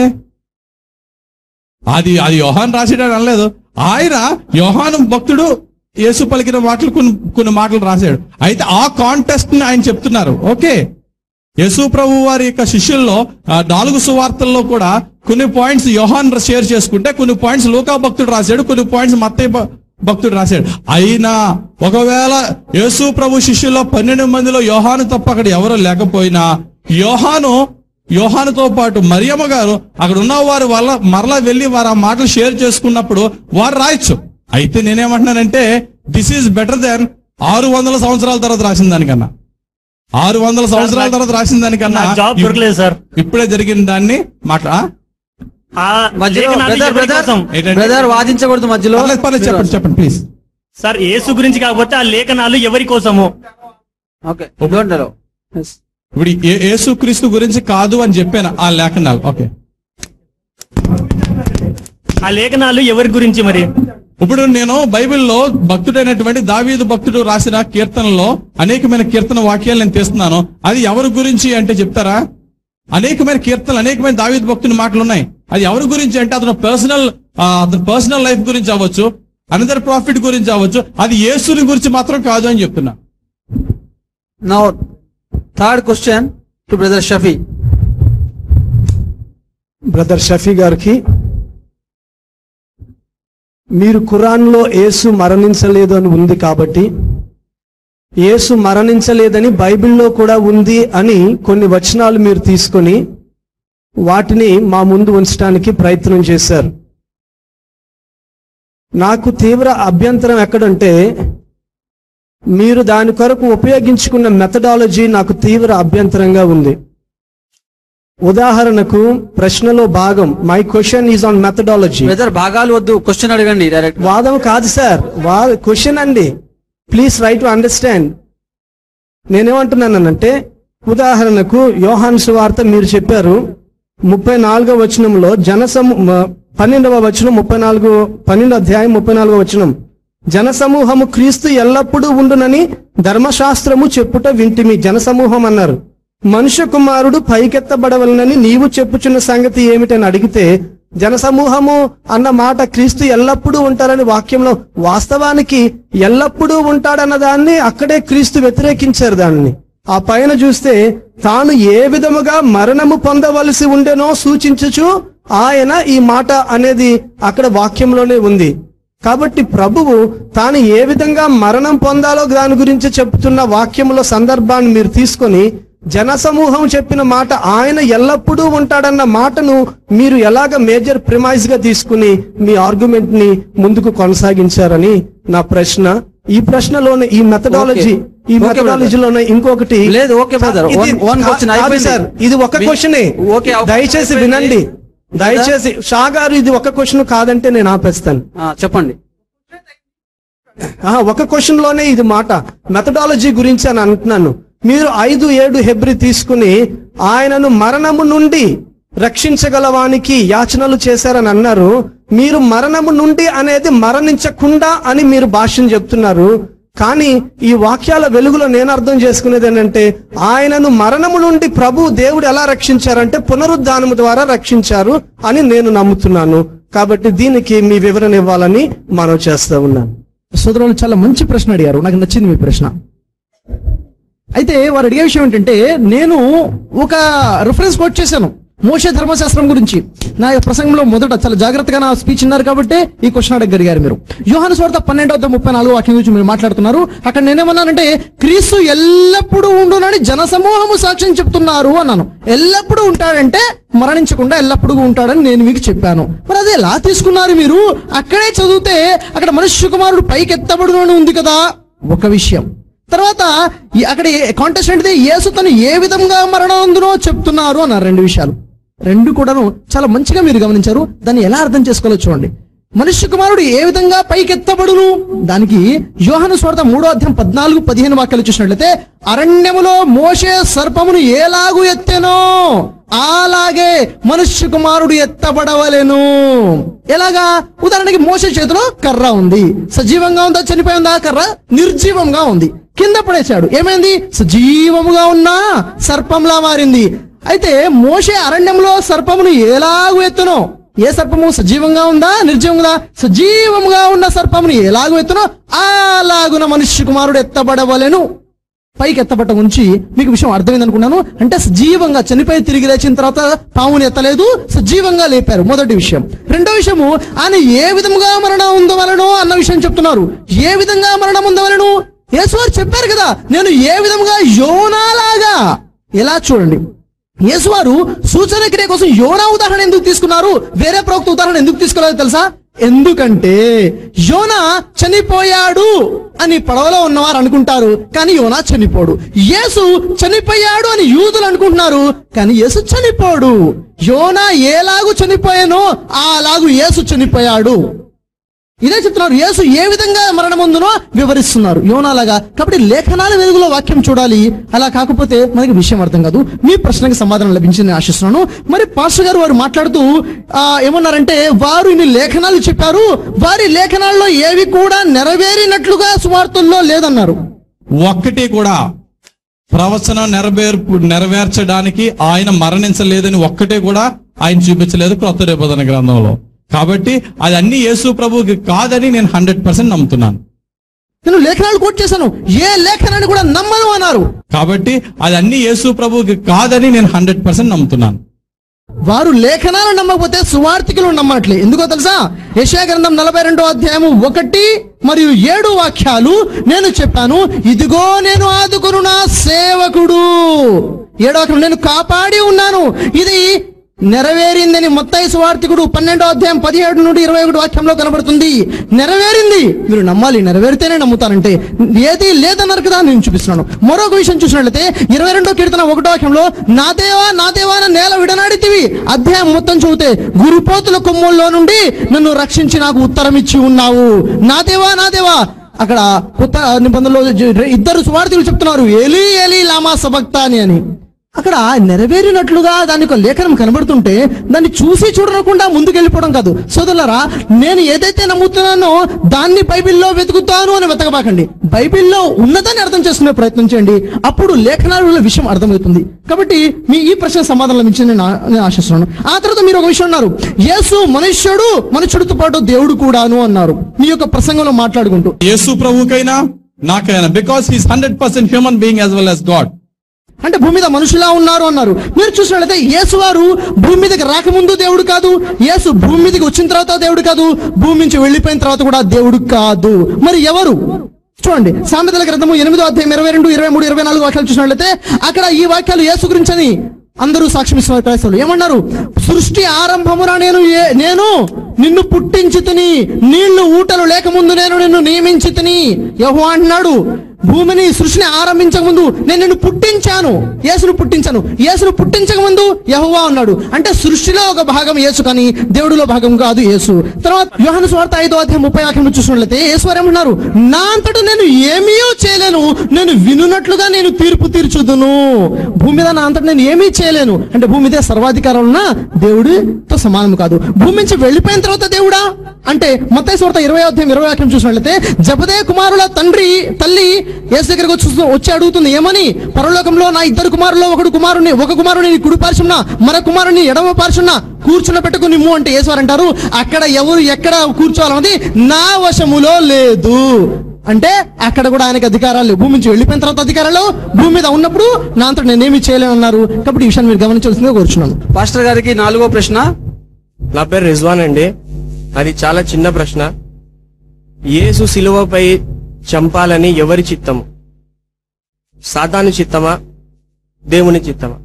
అది అది యోహాన్ రాసేటని అనలేదు ఆయన యోహాను భక్తుడు యేసు పలికిన మాటలు కొన్ని కొన్ని మాటలు రాశాడు అయితే ఆ కాంటెస్ట్ ని ఆయన చెప్తున్నారు ఓకే యేసు ప్రభు వారి యొక్క శిష్యుల్లో ఆ, నాలుగు సువార్తల్లో కూడా కొన్ని పాయింట్స్ యోహాన్ షేర్ చేసుకుంటే కొన్ని పాయింట్స్ లూకా భక్తుడు రాశాడు కొన్ని పాయింట్స్ మత్తయ్య భ- భక్తుడు రాశాడు అయినా ఒకవేళ యేసు ప్రభు శిష్యుల్లో పన్నెండు మందిలో యోహాను తప్ప అక్కడ ఎవరు లేకపోయినా యోహాను యోహానుతో పాటు మరియమ్మ గారు అక్కడ ఉన్న వారి వల్ల మరలా వెళ్ళి వారు ఆ మాటలు షేర్ చేసుకున్నప్పుడు వారు రాయొచ్చు అయితే నేనేమంటున్నానంటే దిస్ ఈజ్ బెటర్ దెన్ ఆరు వందల సంవత్సరాల తర్వాత రాసిన దానికన్నా ఆరు వందల సంవత్సరాల తర్వాత రాసిన దానికన్నా నాకు జాబ్ దొరకలేదు సార్ ఇప్పుడే జరిగిన దాన్ని మాట్లా ఆ మధ్యలో లేఖనాలు బ్రదర్ ఎవరి బ్రదర్ కోసం? ఏంటంటే- బ్రదర్ వాదించకూడదు మధ్యలో పర్లేదు పర్లేదు చెప్పండి చెప్పండి ప్లీజ్ సార్ యేసు గురించి కాకపోతే ఆ లేఖనాలు ఎవరి కోసము ఓకే డోంట్ అలౌ ఇప్పుడు ఏ- యేసుక్రీస్తు గురించి కాదు అని చెప్పాను ఆ లేఖనాలు ఓకే ఆ లేఖనాలు ఎవరి గురించి మరి ఇప్పుడు నేను బైబిల్లో భక్తుడైనటువంటి దావీదు భక్తుడు రాసిన కీర్తనలో అనేకమైన కీర్తన వాక్యాలు నేను తీస్తున్నాను అది ఎవరి గురించి అంటే చెప్తారా అనేకమైన కీర్తనలు అనేకమైన దావీదు భక్తుని మాటలు ఉన్నాయి అది ఎవరి గురించి అంటే అతను పర్సనల్ అతని పర్సనల్ లైఫ్ గురించి అవ్వచ్చు అనదర్ ప్రాఫిట్ గురించి అవ్వచ్చు అది యేసుని గురించి మాత్రం కాదు అని చెప్తున్నా now third question to brother Shafi brother Shafi గారికి మీరు ఖురాన్లో యేసు మరణించలేదు అని ఉంది కాబట్టి యేసు మరణించలేదని బైబిల్లో కూడా ఉంది అని కొన్ని వచనాలు మీరు తీసుకొని వాటిని మా ముందు ఉంచడానికి ప్రయత్నం చేశారు నాకు తీవ్ర అభ్యంతరం ఎక్కడంటే మీరు దాని కొరకు ఉపయోగించుకున్న మెథడాలజీ నాకు తీవ్ర అభ్యంతరంగా ఉంది ఉదాహరణకు ప్రశ్నలో భాగం my question is on methodology brother భాగాలు వద్దు క్వశ్చన్ అడగండి డైరెక్ట్ వాదం కాదు సార్ వా క్వశ్చన్ అండి ప్లీజ్ ట్రై టు అండర్స్టాండ్ నేనేమంటున్నానంటే ఉదాహరణకు యోహాన్ సువార్త మీరు చెప్పారు ముప్పై నాలుగవ వచనంలో జనసము మ- పన్నెండవ వచనం ముప్పై నాలుగు పన్నెండు అధ్యాయం ముప్పై నాలుగవ వచనం జనసమూహము క్రీస్తు ఎల్లప్పుడూ ఉండునని ధర్మశాస్త్రము చెప్పుట వింటిమి జనసమూహం అన్నారు మనుష్య కుమారుడు పైకెత్తబడవలనని నీవు చెప్పుచున్న సంగతి ఏమిటని అడిగితే జనసమూహము అన్న మాట క్రీస్తు ఎల్లప్పుడూ ఉంటారని వాక్యంలో వాస్తవానికి ఎల్లప్పుడూ ఉంటాడన్న దాన్ని అక్కడే క్రీస్తు వ్యతిరేకించారు దాన్ని ఆ పైన చూస్తే తాను ఏ విధముగా మరణము పొందవలసి ఉండెనో సూచించుచు ఆయన ఈ మాట అనేది అక్కడ వాక్యంలోనే ఉంది కాబట్టి ప్రభువు తాను ఏ విధంగా మరణం పొందాలో దాని గురించి చెప్తున్న వాక్యములో సందర్భాన్ని మీరు తీసుకొని జనసమూహం చెప్పిన మాట ఆయన ఎల్లప్పుడూ ఉంటాడన్న మాటను మీరు ఎలాగ మేజర్ ప్రిమైజ్ గా తీసుకుని మీ ఆర్గ్యుమెంట్ ని ముందుకు కొనసాగించారని నా ప్రశ్న ఈ ప్రశ్నలోనే ఈ మెథడాలజీ Okay. ఈ Okay, మెథడాలజీలోనే ఇంకొకటి లేదు, okay, brother. ఇది One- one కా- question కాదు అయిపోయింది. సార్ ఇది ఒక మీ- క్వశ్చనే Okay, అవకాశం దయచేసి అయిపోయింది. వినండి దయచేసి షా గారు ఇది ఒక క్వశ్చన్ కాదంటే నేను ఆపేస్తాను చెప్పండి ఆహా, ఒక క్వశ్చన్ లోనే ఇది మాట మెథడాలజీ గురించి అని అంటున్నాను మీరు ఐదు ఏడు హెబ్రి తీసుకుని ఆయనను మరణము నుండి రక్షించగలవానికి యాచనలు చేశారని అన్నారు మీరు మరణము నుండి అనేది మరణించకుండా అని మీరు భాష్యం చెప్తున్నారు కానీ ఈ వాక్యాల వెలుగులో నేను అర్థం చేసుకునేది ఏంటంటే ఆయనను మరణము నుండి ప్రభు దేవుడు ఎలా రక్షించారంటే పునరుద్ధానము ద్వారా రక్షించారు అని నేను నమ్ముతున్నాను కాబట్టి దీనికి మీ వివరణ ఇవ్వాలని మనం చేస్తూ ఉన్నాను సోదరులు చాలా మంచి ప్రశ్న అడిగారు నాకు నచ్చింది మీ ప్రశ్న అయితే వారు అడిగే విషయం ఏంటంటే నేను ఒక రిఫరెన్స్ కోట్ చేశాను మోషే ధర్మశాస్త్రం గురించి నా యొక్క ప్రసంగంలో మొదట చాలా జాగ్రత్తగా నా స్పీచ్ ఇన్నారు కాబట్టి ఈ క్వశ్చన్ అడగలిగారు మీరు యోహాను స్వార్థ పన్నెండవ ముప్పై నాలుగు వాక్యం గురించి మీరు మాట్లాడుతున్నారు అక్కడ నేనేమన్నానంటే క్రీస్తు ఎల్లప్పుడూ ఉండునని జనసమూహము సాక్ష్యం చెప్తున్నారు అన్నాను ఎల్లప్పుడూ ఉంటాడంటే మరణించకుండా ఎల్లప్పుడూ ఉంటాడని నేను మీకు చెప్పాను మరి అది ఎలా తీసుకున్నారు మీరు అక్కడే చదివితే అక్కడ మనుష్య కుమారుడు పైకి ఎత్తబడును ఉంది కదా ఒక విషయం తర్వాత ఈ- అక్కడ కాంటెస్ట్ ఏంటిది యేసు తను ఏ విధంగా మరణందునో చెప్తున్నారు అన్నారు రెండు విషయాలు రెండు కూడాను చాలా మంచిగా మీరు గమనించారు దాన్ని ఎలా అర్థం చేసుకోవాలో చూడండి మనుష్య కుమారుడు ఏ విధంగా పైకెత్తబడును దానికి యోహాను స్వార్థ మూడో అధ్యాయం పద్నాలుగు పదిహేను వాక్యాలు చూసినట్లయితే అరణ్యములో మోషే సర్పమును ఏలాగు ఎత్తెనో అలాగే మనుష్య కుమారుడు ఎత్తబడవలెను ఎలాగా ఉదాహరణకి మోసే చేతిలో కర్ర ఉంది సజీవంగా ఉందా చనిపోయి ఉందా కర్ర నిర్జీవంగా ఉంది కింద పడేశాడు ఏమైంది సజీవముగా ఉన్న సర్పంలా మారింది అయితే మోషే అరణ్యంలో సర్పమును ఎలాగు ఎత్తునో ఏ సర్పము సజీవంగా ఉందా నిర్జీవంగా సజీవముగా ఉన్న సర్పమును ఎలాగు ఎత్తునో అలాగున మనుష్య కుమారుడు ఎత్తబడవలెను పైకి ఎత్తబట్ట ఉంచి మీకు విషయం అర్థమైంది అనుకున్నాను అంటే సజీవంగా చనిపోయి తిరిగి లేచిన తర్వాత పాముని ఎత్తలేదు సజీవంగా లేపారు మొదటి విషయం రెండో విషయము ఆయన ఏ విధముగా మరణం ఉండవలను అన్న విషయం చెప్తున్నారు ఏ విధంగా మరణం ఉండవలను యేసువారు చెప్పారు కదా నేను ఏ విధముగా యోనాలాగా ఎలా చూడండి యేసువారు సూచన క్రియ కోసం యోనా ఉదాహరణ ఎందుకు తీసుకున్నారు వేరే ప్రవక్త ఉదాహరణ ఎందుకు తీసుకోలేదు తెలుసా ఎందుకంటే యోనా చనిపోయాడు అని పడవలో ఉన్నవారు అనుకుంటారు కానీ యోనా చనిపోడు యేసు చనిపోయాడు అని యూదులు అనుకుంటున్నారు కానీ యేసు చనిపోడు యోనా ఏలాగు చనిపోయానో అలాగు యేసు చనిపోయాడు ఇదే చెప్తున్నారు యేసు ఏ విధంగా మరణముందునో వివరిస్తున్నారు యోనాలాగా కాబట్టి లేఖనాల వెలుగులో వాక్యం చూడాలి అలా కాకపోతే మనకి విషయం అర్థం కాదు మీ ప్రశ్నకి సమాధానం లభించింది నేను ఆశిస్తున్నాను మరి పాస్టర్ గారు వారు మాట్లాడుతూ ఆ, ఏమన్నారంటే వారు ఇన్ని లేఖనాలు చెప్పారు వారి లేఖనాల్లో ఏవి కూడా నెరవేరినట్లుగా సువార్తల్లో లేదన్నారు ఒక్కటి కూడా ప్రవచనం నెరవేర్పు నెరవేర్చడానికి ఆయన మరణించలేదని ఒక్కటే కూడా ఆయన చూపించలేదు క్రొత్త నిబంధన గ్రంథంలో కాబట్టి అది అన్ని యేసు ప్రభువుకి కాదని నేను హండ్రెడ్ పర్సెంట్ నమ్ముతున్నాను నేను లేఖనాలు కోట్ చేశాను ఏ లేఖనాన్ని కూడా నమ్మను అన్నారు కాబట్టి అది అన్ని యేసు ప్రభువుకి కాదని నేను హండ్రెడ్ పర్సెంట్ నమ్ముతున్నాను వారు లేఖనాలు నమ్మకపోతే సువార్థికులు నమ్మట్లే ఎందుకో తెలుసా యెషయా గ్రంథం నలభై రెండో అధ్యాయము ఒకటి మరియు ఏడు వాక్యాలు నేను చెప్పాను ఇదిగో నేను ఆదుకును నా సేవకుడు ఏడో వాక్యం నేను కాపాడి ఉన్నాను ఇది నెరవేరిందని మొత్తాయి సువార్థికుడు పన్నెండో అధ్యాయం పదిహేడు నుండి ఇరవై ఒకటి వాక్యంలో కనబడుతుంది నెరవేరింది మీరు నమ్మాలి నెరవేరితేనే నమ్ముతారంటే ఏది లేదన్నారు కదా నేను చూపిస్తున్నాను మరొక విషయం చూసినట్లయితే ఇరవై రెండో కీర్తన ఒకటో వాక్యంలో నా దేవా నా దేవా నా నేల విడనాడితివి అధ్యాయం మొత్తం చదివితే గురుపోతుల కొమ్ముల్లో నుండి నన్ను రక్షించి నాకు ఉత్తరం ఇచ్చి ఉన్నావు నా దేవా నా దేవా అక్కడ కొత్త నిబంధనలో జ- ఇద్దరు సువార్థులు చెప్తున్నారు ఏలి ఏలి లామా సబక్తాని అని అక్కడ నెరవేరినట్లుగా దానికి ఒక లేఖనం కనబడుతుంటే దాన్ని చూసి చూడకుండా ముందుకెళ్ళిపోవడం కాదు సోదరులారా నేను ఏదైతే నమ్ముతున్నానో దాన్ని బైబిల్లో వెతుకుతాను అని వెతకబాకండి బైబిల్లో ఉన్నదాన్ని అర్థం చేసుకునే ప్రయత్నం చేయండి అప్పుడు లేఖనాల విషయం అర్థమవుతుంది కాబట్టి మీ ఈ ప్రశ్న సమాధానం లభించి నేను ఆ- నేను ఆశిస్తున్నాను ఆ తర్వాత మీరు ఒక విషయం అన్నారు యేసు మనుష్యుడు మనుష్యుడితో పాటు దేవుడు కూడాను అన్నారు మీ యొక్క ప్రసంగంలో మాట్లాడుకుంటూ యేసు ప్రభుకైనా నాకైనా because he's hundred percent human being as well as God అంటే భూమి మీద మనుషులా ఉన్నారు అన్నారు మీరు చూసినట్లయితే యేసు వారు భూమి మీదకి రాకముందు దేవుడు కాదు యేసు భూమి మీదకి వచ్చిన తర్వాత దేవుడు కాదు భూమి నుంచి వెళ్ళిపోయిన తర్వాత కూడా దేవుడు కాదు మరి ఎవరు చూడండి సామెతల గ్రంథము ఎనిమిదో అధ్యాయం ఇరవై రెండు ఇరవై మూడు ఇరవై నాలుగు వాక్యాలు చూసినట్లయితే అక్కడ ఈ వాక్యాలు యేసు గురించని అందరూ సాక్ష్యం ఇస్తున్నారు క్రైస్తవులు ఏమన్నారు సృష్టి ఆరంభమున నేను ఏ- నేను నిన్ను పుట్టించి తిని నీళ్లు ఊటలు లేకముందు నేను నిన్ను నియమించి తిని యహో అంటున్నాడు భూమిని సృష్టిని ఆరంభించక ముందు నేను నిన్ను పుట్టించాను యేసును పుట్టించాను యేసును పుట్టించక ముందు యహోవా ఉన్నాడు అంటే సృష్టిలో ఒక భాగం యేసు కానీ దేవుడిలో భాగం కాదు యేసు తర్వాత యోహాను స్వార్థ ఐదో అధ్యాయం ముప్పై వాక్యం చూసినట్లయితే యేసువారు ఏమన్నారు నా అంతటా నేను ఏమీ చేయలేను నేను వినున్నట్లుగా నేను తీర్పు తీర్చుదును భూమి మీద నా అంతటా నేను ఏమీ చేయలేను అంటే భూమి మీద సర్వాధికారం ఉన్న దేవుడితో సమానం కాదు భూమి నుంచి వెళ్ళిపోయిన తర్వాత దేవుడా అంటే మత్తయి స్వార్థ ఇరవై అధ్యాయం ఇరవై వాక్యం చూసినట్లయితే జబదే కుమారుల తండ్రి తల్లి యేసు దగ్గరకు వచ్చి వచ్చి అడుగుతుంది ఏమని పరలోకంలో నా ఇద్దరు కుమారుల్లో ఒకడు కుమారుని ఒక కుమారుని నీ కుడి పార్శ్వన మరో కుమారుని ఎడమ పార్శ్వన కూర్చున్న పెట్టుకుని ము అంటే యేసు అంటారు అక్కడ ఎవరు ఎక్కడ కూర్చోవాలన్నది నా వశములో లేదు అంటే అక్కడ కూడా ఆయనకి అధికారాలు లేవు. భూమి నుంచి వెళ్ళిపోయిన తర్వాత అధికారాలు భూమి మీద ఉన్నప్పుడు నా అంతా నేనేమి చేయలేనన్నారు కాబట్టి ఈ విషయాన్ని మీరు గమనించాల్సిందిగా కోరుచున్నాను పాస్టర్ గారికి నాలుగో ప్రశ్న నా పేరు రిజ్వాన్ అండి అది చాలా చిన్న ప్రశ్న యేసు శిలువపై చంపాలని ఎవరి చిత్తము సాతాను చిత్తమా దేవుని చిత్తమా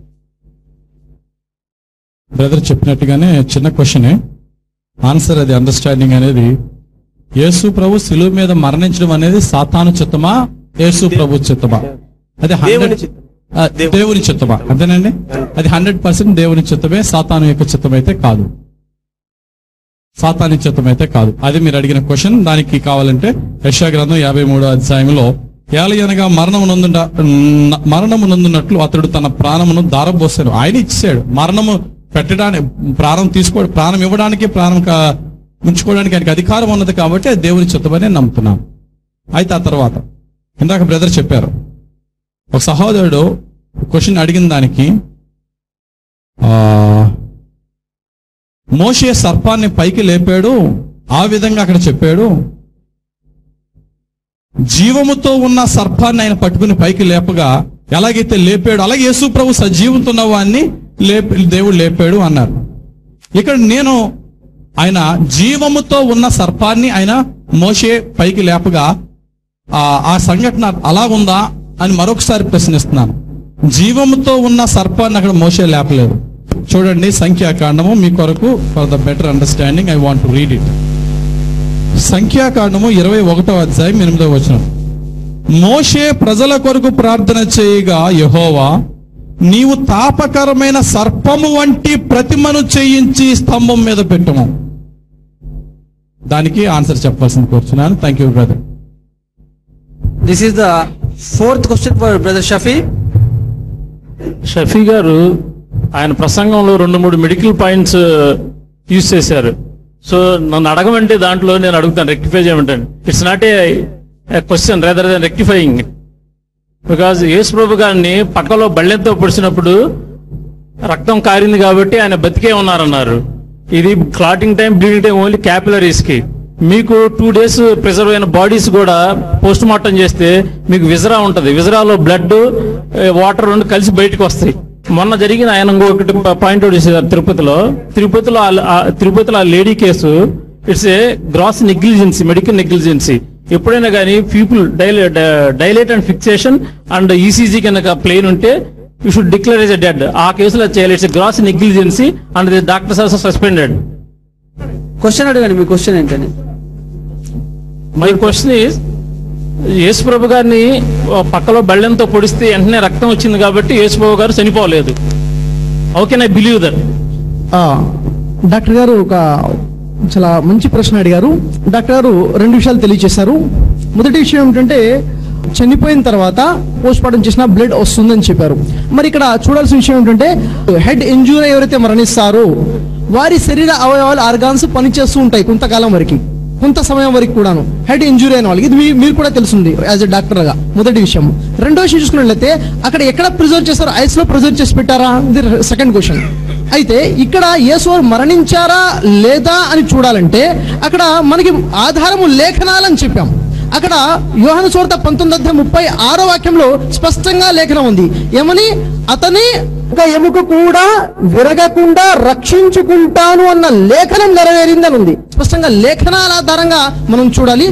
బ్రదర్ చెప్పినట్టుగానే చిన్న క్వశ్చనే ఆన్సర్ అది అండర్స్టాండింగ్ అనేది యేసు ప్రభు శిలువ మీద మరణించడం అనేది సాతాను చిత్తమా యేసు ప్రభు చిత్తమా అది దేవుని 100 చిత్తం. ఆ, దేవుని చిత్తమా అంతేనండి అది హండ్రెడ్ పర్సెంట్ దేవుని చిత్తమే సాతాను యొక్క చిత్తం అయితే కాదు సాతాని చిత్తం అయితే కాదు అది మీరు అడిగిన క్వశ్చన్ దానికి కావాలంటే యశా గ్రంథం యాభై మూడో అధ్యాయంలో ఏలయనగా మరణము నందుండ మరణము నందున్నట్లు అతడు తన ప్రాణమును దారబోసాడు ఆయన ఇచ్చాడు మరణము పెట్టడానికి ప్రాణం తీసుకో ప్రాణం ఇవ్వడానికి ప్రాణం కా- ఉంచుకోవడానికి ఆయనకి అధికారం ఉన్నది కాబట్టి అది దేవుని చిత్తమని నేను నమ్ముతున్నాను అయితే ఆ తర్వాత ఇందాక బ్రదర్ చెప్పారు ఒక సహోదరుడు క్వశ్చన్ అడిగిన దానికి ఆ మోషే సర్పాన్ని పైకి లేపాడు ఆ విధంగా అక్కడ చెప్పాడు జీవముతో ఉన్న సర్పాన్ని ఆయన పట్టుకుని పైకి లేపగా ఎలాగైతే లేపాడు అలాగే యేసు ప్రభు సజీవంతో ఉన్న వాడిని లేప దేవుడు లేపాడు అన్నారు ఇక్కడ నేను ఆయన జీవముతో ఉన్న సర్పాన్ని ఆయన మోసే పైకి లేపగా ఆ ఆ సంఘటన అలా ఉందా అని మరొకసారి ప్రశ్నిస్తున్నాను జీవముతో ఉన్న సర్పాన్ని అక్కడ మోసే లేపలేదు చూడండి సంఖ్యాకాండము మీ కొరకు for the better understanding I want to read it సంఖ్యాకాండము ఇరవై ఒకటో అధ్యాయం ఎనిమిదవ వచనం మోషే ప్రజల కొరకు ప్రార్థన చేయగా యహోవా నీవు తాపకరమైన సర్పము వంటి ప్రతిమను చేయించి స్తంభం మీద పెట్టుము దానికి ఆన్సర్ చెప్పాల్సింది కోరుచున్నాను thank you brother this is the fourth question for brother Shafi Shafi గారు ఆయన ప్రసంగంలో రెండు మూడు మెడికల్ పాయింట్స్ యూజ్ చేశారు సో నన్ను అడగమంటే దాంట్లో నేను అడుగుతాను రెక్టిఫై చేయమంటాను it's not a question rather than rectifying because యేసు ప్రభు గారిని పక్కలో బళ్ళెంతో పొడిచినప్పుడు రక్తం కారింది కాబట్టి ఆయన బతికే ఉన్నారన్నారు ఇది clotting time bleeding time only capillaries కి మీకు టూ డేస్ ప్రిజర్వ్ అయిన బాడీస్ కూడా పోస్ట్ మార్టం చేస్తే మీకు విజరా ఉంటది విజరాలో బ్లడ్ వాటర్ రెండు కలిసి బయటకు వస్తాయి మొన్న జరిగిన ఆయన ఇంకొకటి పాయింట్ అవుట్ చేసేది తిరుపతిలో తిరుపతిలో ఆ- ఆ తిరుపతిలో ఆ lady case it's a gross negligency medical negligency ఎప్పుడైనా కానీ people dilate and fixation and ECG కనుక ప్లేన్ ఉంటే you should declare as dead ఆ కేసులో చేయాలి it's gross negligency and the doctors also suspended question అడగండి మీ క్వశ్చన్ ఏంటని మై క్వశ్చన్ ఈస్ యేసుప్రభు గారిని ఆ, పక్కలో బళ్ళెంతో పొడిస్తే వెంటనే రక్తం వచ్చింది కాబట్టి యేసుప్రభు గారు చనిపోలేదు how can I believe that ఆ, డాక్టర్ గారు ఒక చాలా మంచి ప్రశ్న అడిగారు డాక్టర్ గారు రెండు విషయాలు తెలియజేశారు మొదటి విషయం ఏమిటంటే చనిపోయిన తర్వాత పోస్ట్ మార్టం చేసిన బ్లడ్ వస్తుందని చెప్పారు మరి ఇక్కడ చూడాల్సిన విషయం ఏంటంటే హెడ్ ఇంజూరీ ఎవరైతే మరణిస్తారో వారి శరీర అవయవాలు ఆర్గాన్స్ పనిచేస్తూ ఉంటాయి కొంతకాలం వరకు కొంత సమయం వరకు కూడాను హెడ్ ఇంజురీ అయిన వాళ్ళకి ఇది మీ- మీరు కూడా తెలుసుంది యాజ్ ఎ డాక్టర్ గా మొదటి విషయం రెండో విషయం చూసుకున్నట్లయితే అక్కడ ఎక్కడ ప్రిజర్వ్ చేస్తారో ఐస్ లో ప్రిజర్వ్ చేసి పెట్టారా ఇది సెకండ్ క్వశ్చన్ అయితే ఇక్కడ యేసువారు మరణించారా లేదా అని చూడాలంటే అక్కడ మనకి ఆధారము లేఖనాలని చెప్పాం అక్కడ యోహాను చోట పంతొమ్మిది అధ్యాయం ముప్పై ఆరో వాక్యంలో స్పష్టంగా లేఖనం ఉంది ఏమని అతని ఒక ఎముక కూడా విరగకుండా రక్షించుకుంటాను అన్న లేఖనం నెరవేరిందని ఉంది స్పష్టంగా లేఖనాల ఆధారంగా మనం చూడాలి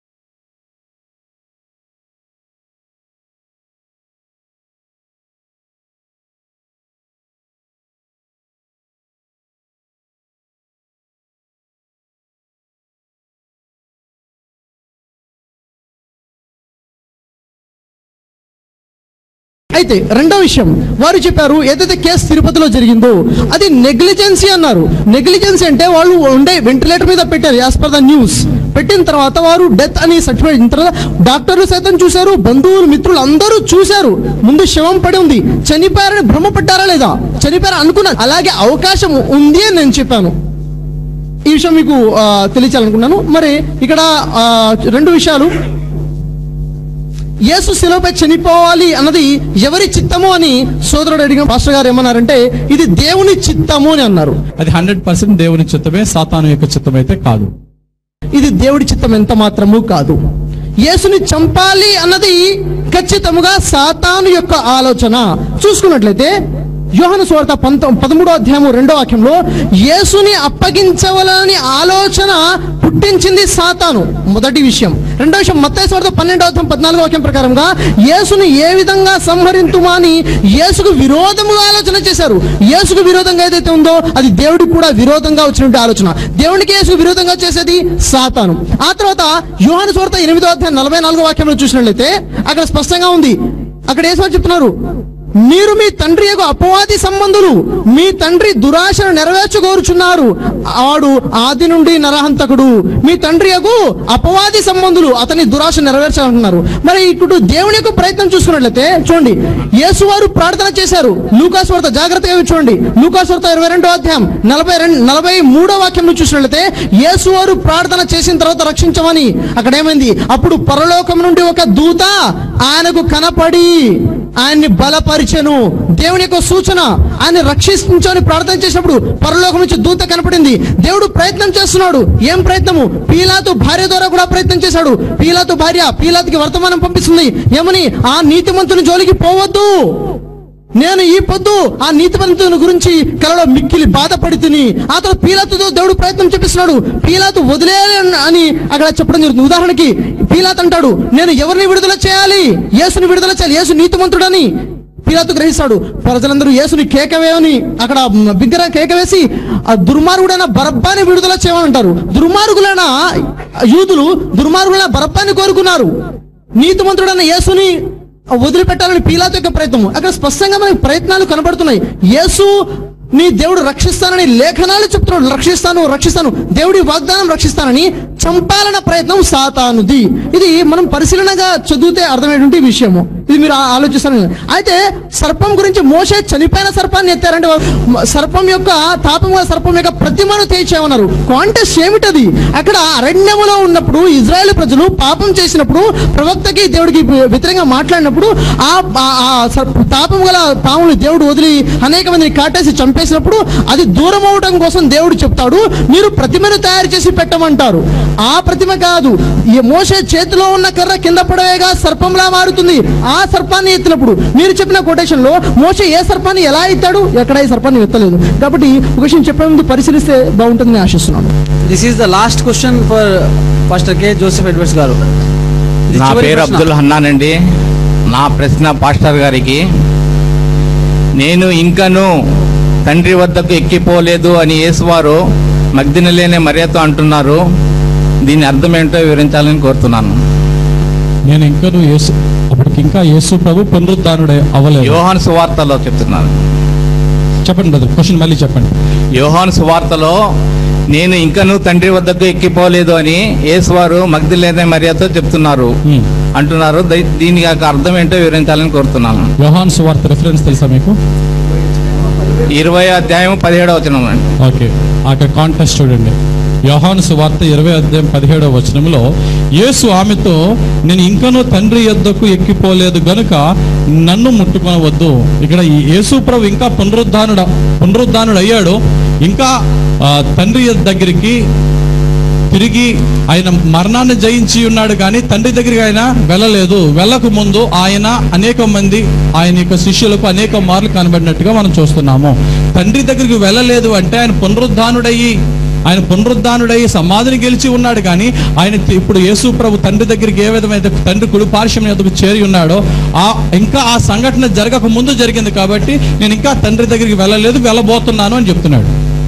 అయితే రెండో విషయం వారు చెప్పారు ఏదైతే కేసు తిరుపతిలో జరిగిందో అది నెగ్లిజెన్సీ అన్నారు నెగ్లిజెన్సీ అంటే వాళ్ళు ఉండే వెంటిలేటర్ మీద పెట్టారు యాజ్ పర్ ద న్యూస్ పెట్టిన తర్వాత వారు డెత్ అని సర్టిఫికేట్ ఇచ్చిన తర్వాత డాక్టర్లు సైతం చూశారు బంధువులు మిత్రులు అందరూ చూశారు ముందు శవం పడి ఉంది చనిపోయారని భ్రమపడ్డారా లేదా చనిపోయారు అనుకున్నారు అలాగే అవకాశం ఉంది అని నేను చెప్పాను ఈ విషయం మీకు ఆ, తెలియచాలనుకున్నాను మరి ఇక్కడ ఆ, రెండు విషయాలు యేసు శిలువపై చనిపోవాలి అన్నది ఎవరి చిత్తము అని సోదరుడు అడిగిన పాస్టర్ గారు ఏమన్నారంటే ఇది దేవుని చిత్తము అని అన్నారు అది హండ్రెడ్ పర్సెంట్ దేవుని చిత్తమే సాతాను యొక్క చిత్తం అయితే కాదు ఇది దేవుడి చిత్తం ఎంత మాత్రము కాదు యేసుని చంపాలి అన్నది ఖచ్చితముగా సాతాను యొక్క ఆలోచన చూసుకున్నట్లయితే యోహన స్వార్థ పంత పదమూడో అధ్యాయము రెండో వాక్యంలో యేసుని అప్పగించవలని ఆలోచన పుట్టించింది సాతాను మొదటి విషయం రెండో విషయం మత్తయి స్వార్థ పన్నెండో అధ్యాయం పద్నాలుగో వాక్యం ప్రకారంగా యేసుని ఏ విధంగా సంహరింతుమా అని యేసుకు విరోధముగా ఆలోచన చేశారు యేసుకు విరోధంగా ఏదైతే ఉందో అది దేవుడికి కూడా విరోధంగా వచ్చినటువంటి ఆలోచన దేవునికి యేసుకు విరోధంగా చేసేది సాతాను ఆ తర్వాత యోహాను స్వార్థ ఎనిమిదో అధ్యాయం నలభై నాలుగో వాక్యంలో చూసినట్లయితే అక్కడ స్పష్టంగా ఉంది అక్కడ యేసు చెప్తున్నారు మీరు మీ తండ్రి యొక్క అపవాది సంబంధులు మీ తండ్రి దురాశను నెరవేర్చుకోరుచున్నారు ఆడు ఆది నుండి నరహంతకుడు మీ తండ్రి యొక్క అపవాది సంబంధులు అతని దురాశ నెరవేర్చాలంటున్నారు మరి ఇప్పుడు దేవుని యొక్క ప్రయత్నం చూసుకున్నట్లయితే చూడండి యేసు వారు ప్రార్థన చేశారు లూకాస్ వార్త జాగ్రత్తగా చూడండి లూకాస్ వార్త ఇరవై రెండో అధ్యాయం నలభై రెండు నలభై మూడో వాక్యం చూసినట్లయితే యేసు వారు ప్రార్థన చేసిన తర్వాత రక్షించమని అక్కడ ఏమైంది అప్పుడు పరలోకం నుండి ఒక దూత ఆయనకు కనపడి ఆయన్ని బలపరి తెల్లవారిచాను దేవుని యొక్క సూచన ఆయన రక్షించని ప్రార్థన చేసినప్పుడు పరలోకం నుంచి దూత కనపడింది దేవుడు ప్రయత్నం చేస్తున్నాడు ఏం ప్రయత్నము పీలాతు భార్య ద్వారా కూడా ప్రయత్నం చేశాడు పీలాతు భార్య పీలాతుకి వర్తమానం పంపిస్తుంది ఏమని ఆ నీతిమంతుని జోలికి పోవద్దు నేను ఈ పొద్దు ఆ నీతిమంతుని గురించి కలలో మిక్కిలి బాధపడి తిని ఆ తర్వాత పీలాతుతో దేవుడు ప్రయత్నం చేపిస్తున్నాడు పీలాతు వదిలే అని అక్కడ చెప్పడం జరుగుతుంది ఉదాహరణకి పీలాత్ అంటాడు నేను ఎవరిని విడుదల చేయాలి యేసుని విడుదల చేయాలి యేసు నీతిమంతుడని పీలాతు గ్రహిస్తాడు ప్రజలందరూ యేసుని కేకవేయని అక్కడ బిగ్గర కేక వేసి ఆ దుర్మార్గుడైన బరబ్బాని విడుదల చేయమని అంటారు దుర్మార్గులైన యూదులు దుర్మార్గులైన బరబ్బాని కోరుకున్నారు నీతిమంతుడైన యేసుని వదిలిపెట్టాలని పీలాతు యొక్క ప్రయత్నం అక్కడ స్పష్టంగా మనకి ప్రయత్నాలు కనబడుతున్నాయి యేసు నీ దేవుడు రక్షిస్తానని లేఖనాలు చెప్తున్నాడు రక్షిస్తాను రక్షిస్తాను దేవుడి వాగ్దానం రక్షిస్తానని చంపాలన్న ప్రయత్నం సాతానుది ఇది మనం పరిశీలనగా చదివితే అర్థమైనటువంటి విషయము ఇది మీరు ఆ- ఆలోచిస్తాను అయితే సర్పం గురించి మోసే చనిపోయిన సర్పాన్ని ఎత్తారంటే మ- సర్పం యొక్క తాపం గల సర్పం యొక్క ప్రతిమను తేచేయమన్నారు కాంటెస్ట్ ఏమిటది అక్కడ అరణ్యములో ఉన్నప్పుడు ఇజ్రాయెల్ ప్రజలు పాపం చేసినప్పుడు ప్రవక్తకి దేవుడికి వ్యతిరేకంగా మాట్లాడినప్పుడు ఆ ఆ- ఆ సర్ప- తాపం గల పాములు దేవుడు వదిలి అనేక మందిని కాటేసి చంపేసినప్పుడు అది దూరం అవడం కోసం దేవుడు చెప్తాడు మీరు ప్రతిమను తయారు చేసి పెట్టమంటారు ఆ ప్రతిమ కాదు ఈ మోసే చేతిలో ఉన్న కర్ర కింద పడవేగా సర్పంలా మారుతుంది ఆ సర్పాన్ని ఎత్తినప్పుడు మీరు చెప్పిన కొటేషన్ లో మోసే ఏ సర్పాన్ని ఎలా ఎత్తాడు ఎక్కడ ఈ సర్పాన్ని ఎత్తలేదు కాబట్టి ఒక విషయం చెప్పే ముందు పరిశీలిస్తే బాగుంటుందని ఆశిస్తున్నాను this is the last question for pastor K Joseph Edwards గారు ఇది నా చివరి పేరు ప్రశ్న. అబ్దుల్ హన్నాన్ అండి నా ప్రశ్న పాస్టర్ గారికి నేను ఇంకను తండ్రి వద్దకు ఎక్కిపోలేదు అని యేసువారు మగ్దినలేనే మర్యాద అంటున్నారు దీని అర్థం ఏంటో వివరించాలని కోరుతున్నాను నేను ఇంకా యేసు అప్పటికి ఇంకా యేసు ప్రభు పునరుద్ధానుడే అవ్వలేదు యోహాను సువార్తలో చెప్తున్నాను చెప్పండి బ్రదర్ క్వశ్చన్ మళ్ళీ చెప్పండి యోహాను సువార్తలో నేను ఇంకను తండ్రి వద్దకు ఎక్కిపోలేదు అని యేసువారు మగ్దిలేనే మర్యాదతో చెప్తున్నారు Hmm. అంటున్నారు దై- దీనికి యొక్క అర్థం ఏంటో వివరించాలని కోరుతున్నాను యోహాన్ సువార్త రెఫరెన్స్ తెలుసా మీకు ఇరవై అధ్యాయం పదిహేడవ వచనం అండి ఓకే అక్కడ కాంటెస్ట్ చూడండి యోహాను సువార్త ఇరవై అధ్యాయం పదిహేడవ వచనంలో యేసు ఆమెతో నేను ఇంకనూ తండ్రి యొద్దకు ఎక్కిపోలేదు గనుక నన్ను ముట్టుకొనవద్దు ఇక్కడ ఈ యేసు ప్రభు ఇంకా పునరుద్ధానుడు పునరుద్ధానుడు అయ్యాడు ఇంకా ఆ, తండ్రి యొద్ద దగ్గరికి తిరిగి ఆయన మరణాన్ని జయించి ఉన్నాడు కానీ తండ్రి దగ్గరికి ఆయన వెళ్ళలేదు వెళ్ళక ముందు ఆయన అనేక మంది ఆయన యొక్క శిష్యులకు అనేక మార్లు కనబడినట్టుగా మనం చూస్తున్నాము తండ్రి దగ్గరికి వెళ్ళలేదు అంటే ఆయన పునరుద్ధానుడయ్యి ఆయన పునరుద్ధానుడయ్యి సమాధిని గెలిచి ఉన్నాడు కానీ ఆయన తి- ఇప్పుడు యేసు ప్రభు తండ్రి దగ్గరికి ఏ విధమైన తండ్రి కుడి పార్శ్వం ఎదుగు చేరి ఉన్నాడో ఆ ఇంకా ఆ సంఘటన జరగక ముందు జరిగింది కాబట్టి నేను ఇంకా తండ్రి దగ్గరికి వెళ్ళలేదు వెళ్ళబోతున్నాను అని చెప్తున్నాడు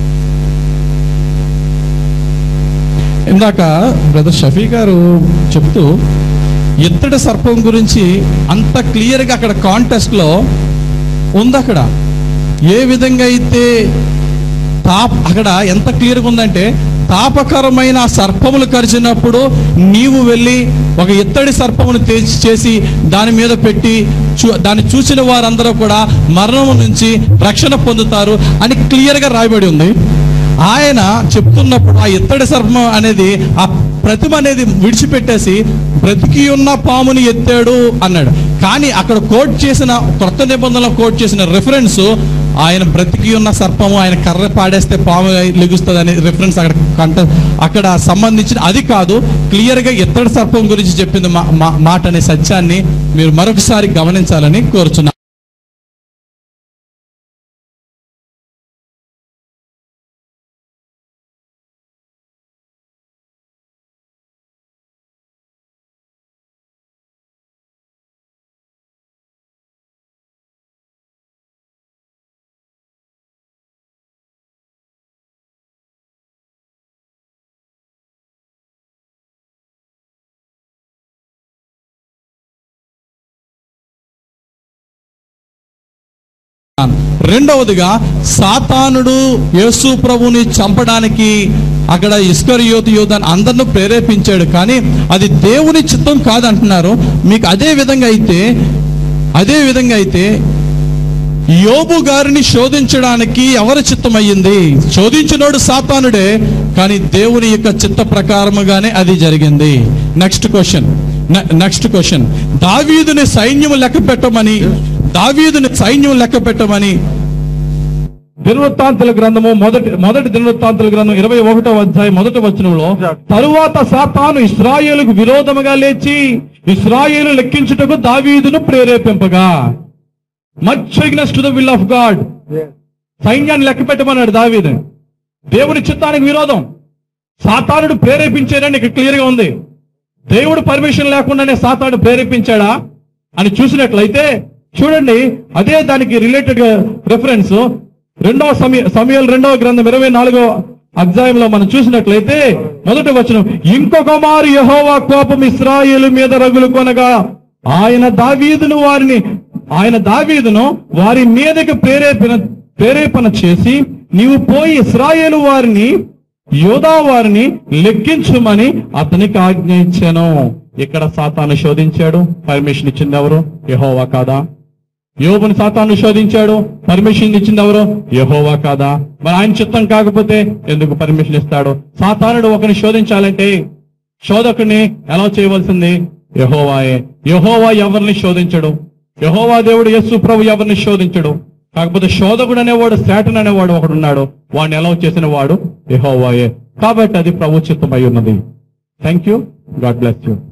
ఇందాక బ్రదర్ షఫీ గారు చెప్తూ ఇత్తడి సర్పం గురించి అంత క్లియర్గా అక్కడ కాంటెస్ట్ లో ఉంది అక్కడ ఏ విధంగా అయితే తాప్ అక్కడ ఎంత క్లియర్గా ఉందంటే తాపకరమైన ఆ సర్పములు కరిచినప్పుడు నీవు వెళ్ళి ఒక ఇత్తడి సర్పమును తెచ్చి చేసి దాని మీద పెట్టి చూ- దాన్ని చూసిన వారందరూ కూడా మరణం నుంచి రక్షణ పొందుతారు అని క్లియర్గా రాయబడి ఉంది ఆయన చెప్తున్నప్పుడు ఆ ఇత్తడి సర్పం అనేది ఆ ప్రతిమ అనేది విడిచిపెట్టేసి బ్రతికి ఉన్న పాముని ఎత్తాడు అన్నాడు కానీ అక్కడ కోట్ చేసిన కొత్త నిబంధనలో కోట్ చేసిన రిఫరెన్స్ ఆయన బ్రతికి ఉన్న సర్పము ఆయన కర్ర పాడేస్తే పాము లెగుస్తుంది అనే రిఫరెన్స్ అక్కడ కంట అక్కడ సంబంధించిన అది కాదు క్లియర్ గా ఇత్తడి సర్పం గురించి చెప్పింది మా- మా- మాట అనే సత్యాన్ని మీరు మరొకసారి గమనించాలని కోరుచున్నాను రెండవదిగా సాతానుడు యేసు ప్రభుని చంపడానికి అక్కడ ఇస్కరియోతు యోధాన్ని అందరిని ప్రేరేపించాడు కానీ అది దేవుని చిత్తం కాదంటున్నారు మీకు అదే విధంగా అయితే అదే విధంగా అయితే యోబు గారిని శోధించడానికి ఎవరి చిత్తం అయ్యింది శోధించినోడు సాతానుడే కానీ దేవుని యొక్క చిత్త ప్రకారముగానే అది జరిగింది నెక్స్ట్ క్వశ్చన్ నెక్స్ట్ క్వశ్చన్ దావీదుని సైన్యము లెక్క పెట్టమని దావీదుని సైన్యం లెక్క పెట్టమని దినవృత్తాంతుల గ్రంథము మొదటి మొదటి దినవృత్తాంతుల గ్రంథం ఇరవై ఒకటో అధ్యాయం మొదటి వచనంలో తరువాత సాతాను ఇస్రాయేలుకు విరోధముగా లేచి ఇస్రాయేలు లెక్కించుటకు దావీదును ప్రేరేపింపగా much against to the will of God సైన్యాన్ని లెక్క పెట్టమన్నాడు దావీదు దేవుని చిత్తానికి విరోధం సాతానుడు ప్రేరేపించాడని ఇక్కడ క్లియర్ గా ఉంది దేవుడు పర్మిషన్ లేకుండానే సాతాను ప్రేరేపించాడా అని చూసినట్లయితే చూడండి అదే దానికి రిలేటెడ్ రెఫరెన్స్ రెండవ సమయ సమయాలు రెండవ గ్రంథం ఇరవై నాలుగో అధ్యాయంలో మనం చూసినట్లయితే మొదటి వచనం ఇంకొక మారు యహోవా కోపం ఇస్రాయేలు మీద రగులు కొనగా ఆయన దావీదును వారిని ఆయన దావీదును వారి మీదకి ప్రేరేపణ ప్రేరేపణ చేసి నీవు పోయి ఇస్రాయేలు వారిని యోధా వారిని లెక్కించుమని అతనికి ఆజ్ఞయించాను ఇక్కడ సాతాను శోధించాడు పర్మిషన్ ఇచ్చింది ఎవరు యహోవా కాదా యోబుని సాతాను శోధించాడు పర్మిషన్ ఇచ్చింది ఎవరు యహోవా కాదా మరి ఆయన చిత్తం కాకపోతే ఎందుకు పర్మిషన్ ఇస్తాడు సాతానుడు ఒకరిని శోధించాలంటే శోధకుని ఎలా చేయవలసింది యహోవాయే యహోవా ఎవరిని శోధించడు యహోవా దేవుడు యస్సు ప్రభు ఎవరిని శోధించడు కాకపోతే శోధకుడు అనేవాడు శాటన్ అనేవాడు ఒకడు ఉన్నాడు వాడిని ఎలా చేసిన వాడు యహోవాయే కాబట్టి అది ప్రభు చిత్తమై ఉన్నది thank you God bless you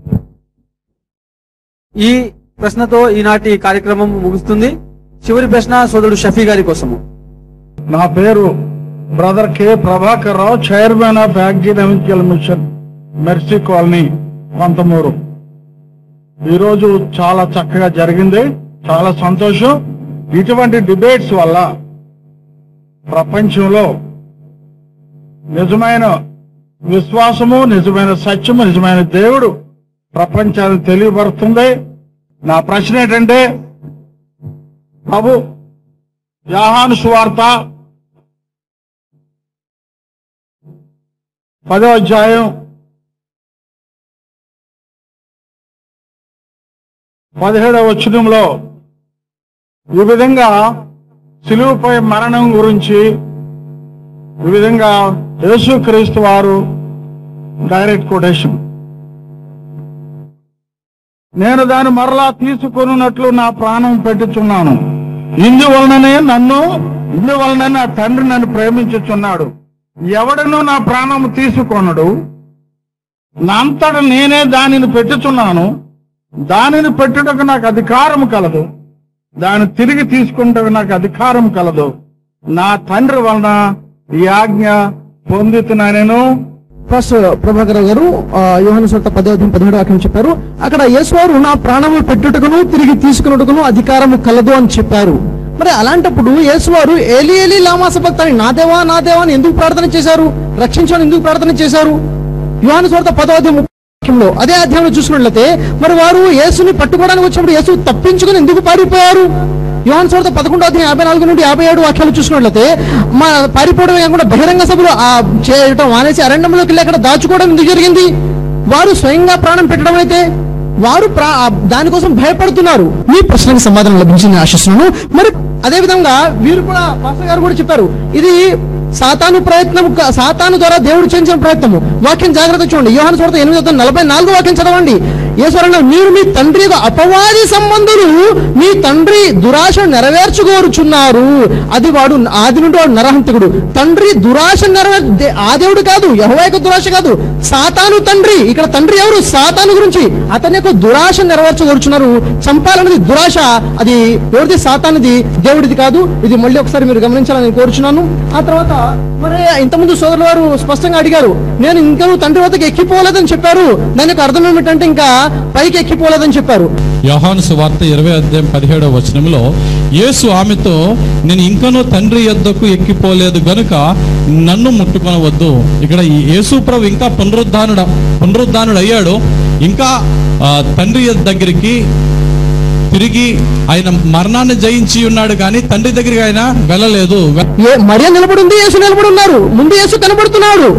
ఈ ప్రశ్నతో ఈనాటి కార్యక్రమం ముగుస్తుంది చివరి ప్రశ్న సోదరుడు షఫీ గారి కోసము నా పేరు brother K Prabhakar Rao chairman of academical mission mercy colony Kontamuru ఈరోజు చాలా చక్కగా జరిగింది చాలా సంతోషం ఇటువంటి డిబేట్స్ వల్ల ప్రపంచంలో నిజమైన విశ్వాసము నిజమైన సత్యము నిజమైన దేవుడు ప్రపంచానికి తెలియబడుతుంది నా ప్రశ్న ఏంటంటే ప్రభు యాహాను సువార్త పదో అధ్యాయం పదిహేడవ వచనంలో ఈ విధంగా సిలువుపై మరణం గురించి ఈ విధంగా యేసుక్రీస్తు వారు డైరెక్ట్ కొటేషన్ నేను దాన్ని మరలా తీసుకొనున్నట్లు నా ప్రాణం పెట్టుచున్నాను ఇందువలననే నన్ను ఇందువలన నా తండ్రి నన్ను ప్రేమించుచున్నాడు ఎవడను నా ప్రాణం తీసుకొనడు నా అంతట నేనే దానిని పెట్టుచున్నాను దానిని పెట్టుటకు నాకు అధికారం కలదు దాన్ని తిరిగి తీసుకుంటకు నాకు అధికారం కలదు నా తండ్రి వలన ఈ ఆజ్ఞ పొందుతున్నాను పాస్టర్ ప్రభాకర్ గారు ఆ, యోహాను సువార్త పదో అధ్యాయం పదిహేడు వాక్యం చెప్పారు అక్కడ యేసువారు నా ప్రాణము పెట్టుటకును తిరిగి తీసుకున్నట్టుకును అధికారము కలదు అని చెప్పారు మరి అలాంటప్పుడు యేసువారు ఏలి ఏలి లామాస భక్తాన్ని నా దేవా నా దేవా అని ఎందుకు ప్రార్థన చేశారు రక్షించమని ఎందుకు ప్రార్థన చేశారు యోహాను సువార్త పదో అధ్యాయం ముప్పై వాక్యంలో అదే అధ్యాయంలో చూసుకున్నట్లయితే మరి వారు యేసుని పట్టుకోవడానికి వచ్చినప్పుడు యేసు తప్పించుకుని ఎందుకు పారిపోయారు యోహాన్ సువార్త పదకొండో అధ్యాయం యాభై నాలుగు నుండి యాభై ఏడు వాక్యాలు చూసుకున్నట్లయితే మా పారిపోవడం కాకుండా బహిరంగ సభలు ఆ చేయటం మానేసి అరణ్యంలోకి వెళ్ళి అక్కడ దాచుకోవడం ఎందుకు జరిగింది వారు స్వయంగా ప్రాణం పెట్టడం అయితే వారు ప్రా- ఆ దానికోసం భయపడుతున్నారు మీ ప్రశ్నకు సమాధానం లభించింది ఆశిస్తున్నాను మరి అదే విధంగా వీరు కూడా పాస్టర్ గారు కూడా చెప్పారు ఇది సాతాను ప్రయత్నం క- సాతాను ద్వారా దేవుడు చేయించిన ప్రయత్నము వాక్యం జాగ్రత్త చూడండి యోహాను సువార్త ఎనిమిది వందల నలభై నాలుగు వాక్యం చదవండి ఈశ్వరన్న మీరు మీ తండ్రి యొక్క అపవాది సంబంధులు మీ తండ్రి దురాశ నెరవేర్చుకోరుచున్నారు అది వాడు ఆది నుండి వాడు నరహంతకుడు తండ్రి దురాశ నెరవేర్ దే- ఆ దేవుడు కాదు యెహోవా యొక్క దురాశ కాదు సాతాను తండ్రి ఇక్కడ తండ్రి ఎవరు సాతాను గురించి అతని యొక్క దురాశ నెరవేర్చగోరుచున్నారు చంపాలన్నది దురాశ అది ఎవరిది సాతానిది దేవుడిది కాదు ఇది మళ్ళీ ఒకసారి మీరు గమనించాలని నేను కోరుచున్నాను ఆ తర్వాత మరి ఇంతకుముందు సోదరుల వారు స్పష్టంగా అడిగారు నేను ఇంకా తండ్రి వద్దకు ఎక్కిపోలేదని చెప్పారు దాని యొక్క అర్థం ఏమిటంటే ఇంకా పైకి ఎక్కిపోలేదని చెప్పారు యోహాను సువార్త ఇరవై అధ్యాయం పదిహేడవ వచనంలో యేసు ఆమెతో నేను ఇంకనూ తండ్రి యొద్దకు ఎక్కిపోలేదు గనుక నన్ను ముట్టుకొనవద్దు ఇక్కడ ఈ యేసు ప్రభు ఇంకా పునరుద్ధానుడు పునరుద్ధానుడు అయ్యాడు ఇంకా ఆ, తండ్రి యొద్ద దగ్గరికి తిరిగి ఆయన మరణాన్ని జయించి ఉన్నాడు కానీ తండ్రి దగ్గరికి ఆయన వెళ్ళలేదు ఏ మరియ నిలబడి ఉంది యేసు నిలబడి ఉన్నారు ముందు యేసు కనబడుతున్నాడు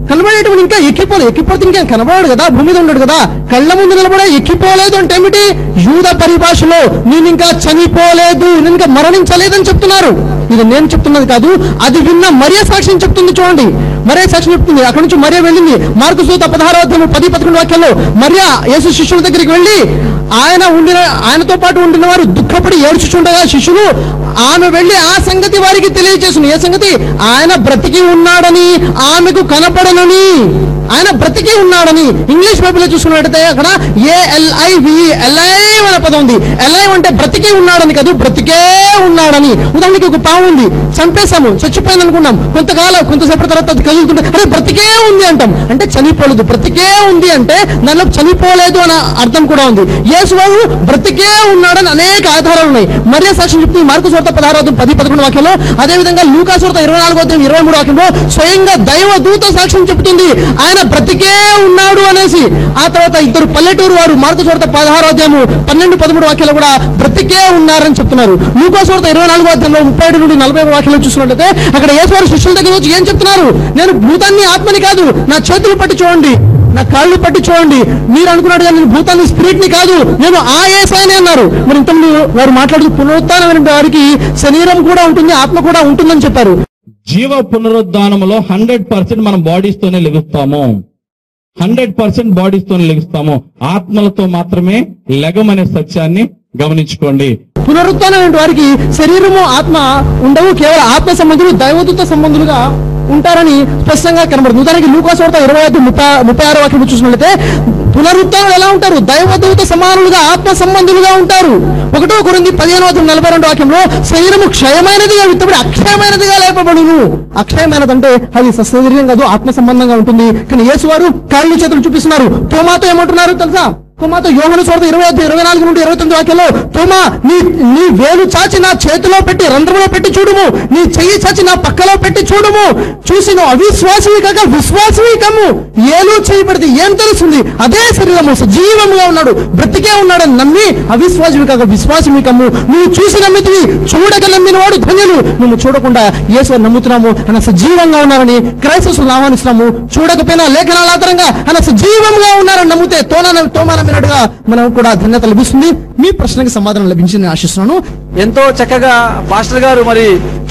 కనబడేటువంటి ఇంకా ఎక్కిపోలేదు ఎక్కిపోతే ఇంకా కనబడాడు కదా భూమి మీద ఉన్నాడు కదా కళ్ళ ముందు నిలబడే ఎక్కిపోలేదు అంటే ఏమిటి యూద పరిభాషలో నేను ఇంకా చనిపోలేదు నేను ఇంకా మరణించలేదని చెప్తున్నారు ఇది నేను చెప్తున్నది కాదు అది విన్న మరియ సాక్ష్యం చెప్తుంది చూడండి మరియ సాక్ష్యం చెప్తుంది అక్కడ నుంచి మరియ వెళ్ళింది మార్కు సూత పదహారో అధ్యాయం పది పదకొండు వాక్యాల్లో మరియ యేసు శిష్యుల దగ్గరికి వెళ్ళి ఆయన ఉండిన ఆయనతో పాటు ఉండిన వారు దుఃఖపడి ఏడ్చుచుండగా శిష్యులు ఆమె వెళ్ళి ఆ సంగతి వారికి తెలియజేసింది ఏ సంగతి ఆయన బ్రతికి ఉన్నాడని ఆమెకు కనపడనని ఆయన బ్రతికి ఉన్నాడని ఇంగ్లీష్ బైబిల్లో చూసుకున్నట్టయితే అక్కడ ఏఎల్ఐ ఎల్ఐ అనే పదం ఉంది ఎల్ఐ అంటే బ్రతికి ఉన్నాడని కాదు బ్రతికే ఉన్నాడని ఉదాహరణకి ఒక పాము ఉంది చంపేశాము చచ్చిపోయింది అనుకున్నాం కొంతకాలం కొంతసేపటి తర్వాత అది కదులుతుంటే అరే బ్రతికే ఉంది అంటాం అంటే చనిపోలేదు బ్రతికే ఉంది అంటే దానిలో చనిపోలేదు అన్న అర్థం కూడా ఉంది యేసు బాబు బ్రతికే ఉన్నాడని అనేక ఆధారాలు ఉన్నాయి మరియ సాక్ష్యం చెప్తుంది మార్కు సోర్త పదహారు అధ్యాయం పది పదకొండు వాక్యంలో అదేవిధంగా లూకా సోర్త ఇరవై నాలుగో అధ్యాయం ఇరవై మూడు వాక్యంలో స్వయంగా దైవ దూత సాక్ష్యం చెప్తుంది ఆయన బ్రతికే ఉన్నాడు అనేసి ఆ తర్వాత ఇద్దరు పల్లెటూరు వారు మార్కు సోర్త పదహారో అధ్యాయము పన్నెండు పదమూడు వాక్యాలు కూడా బ్రతికే ఉన్నారని చెప్తున్నారు లూకా సోర్త ఇరవై నాలుగో అధ్యాయంలో ముప్పై ఏడు నుండి నలభై వాక్యాలు చూసుకున్నట్లయితే అక్కడ యేసువారు శిష్యుల దగ్గర వచ్చి ఏం చెప్తున్నారు నేను భూతాన్ని ఆత్మని కాదు నా చేతులు పట్టి చూడండి నా కాళ్ళు పట్టి చూడండి మీరు అనుకున్నట్టుగా నేను భూతాన్ని స్పిరిట్ ని కాదు నేను ఆ ఏసాయనే అన్నారు మరి ఇంతకుముందు వారు మాట్లాడుతూ పునరుత్థానమైన వారికి శరీరం కూడా ఉంటుంది ఆత్మ కూడా ఉంటుందని చెప్పారు జీవ పునరుద్ధానములో హండ్రెడ్ పర్సెంట్ మనం బాడీస్ తోనే లెగుస్తాము హండ్రెడ్ పర్సెంట్ బాడీస్ తోనే లెగుస్తాము ఆత్మలతో మాత్రమే లెగమనే సత్యాన్ని గమనించుకోండి పునరుత్థానమైన వారికి శరీరము ఆత్మ ఉండవు కేవలం ఆత్మ సంబంధులు దైవదూత సంబంధులుగా ఉంటారని స్పష్టంగా కనబడుతుంది ఉదాహరణకి లూకాస్ వార్త ఇరవై ఐదు ముప్పై ముప్పై ఆరు వాక్యం చూసినట్లయితే పునరుత్థానం ఎలా ఉంటారు దైవదూత సమానులుగా ఆత్మ సంబంధులుగా ఉంటారు ఒకటో కొరింది పదిహేను వందల నలభై రెండు వాక్యంలో శరీరము క్షయమైనదిగా విత్తబడి అక్షయమైనదిగా లేపబడును అక్షయమైనదంటే అది సశరీరం కాదు ఆత్మ సంబంధంగా ఉంటుంది కానీ యేసు వారు కాళ్ళు చేతులు చూపిస్తున్నారు తోమాతో ఏమంటున్నారు తెలుసా తోమాతో యోహన చోట ఇరవై ఐదు ఇరవై నాలుగు నుండి ఇరవై తొమ్మిది వాక్యంలో తోమా నీ నీ వేలు చాచి నా చేతిలో పెట్టి రంధ్రంలో పెట్టి చూడుము నీ చెయ్యి చాచి నా పక్కలో పెట్టి చూడుము చూసి నువ్వు అవిశ్వాసవి కాక విశ్వాసవి కమ్ము ఏలు చేయబడితే ఏం తెలుస్తుంది అదే శరీరము సజీవముగా ఉన్నాడు బ్రతికే ఉన్నాడని నమ్మి అవిశ్వాసవి కాక విశ్వాసవి కమ్ము నువ్వు చూసి నమ్మితివి చూడక నమ్మిన వాడు ధన్యులు నువ్వు చూడకుండా యేసు నమ్ముతున్నాము ఆయన సజీవంగా ఉన్నారని క్రైస్తవులు ఆహ్వానిస్తున్నాము చూడకపోయినా లేఖనాల ఆధారంగా ఆయన సజీవంగా ఉన్నారని నమ్మితే తోన తోమా నమ్మినట్టుగా మనకు కూడా ధన్యత లభిస్తుంది మీ ప్రశ్నకి సమాధానం లభించిందని ఆశిస్తున్నాను ఎంతో చక్కగా పాస్టర్ గారు మరి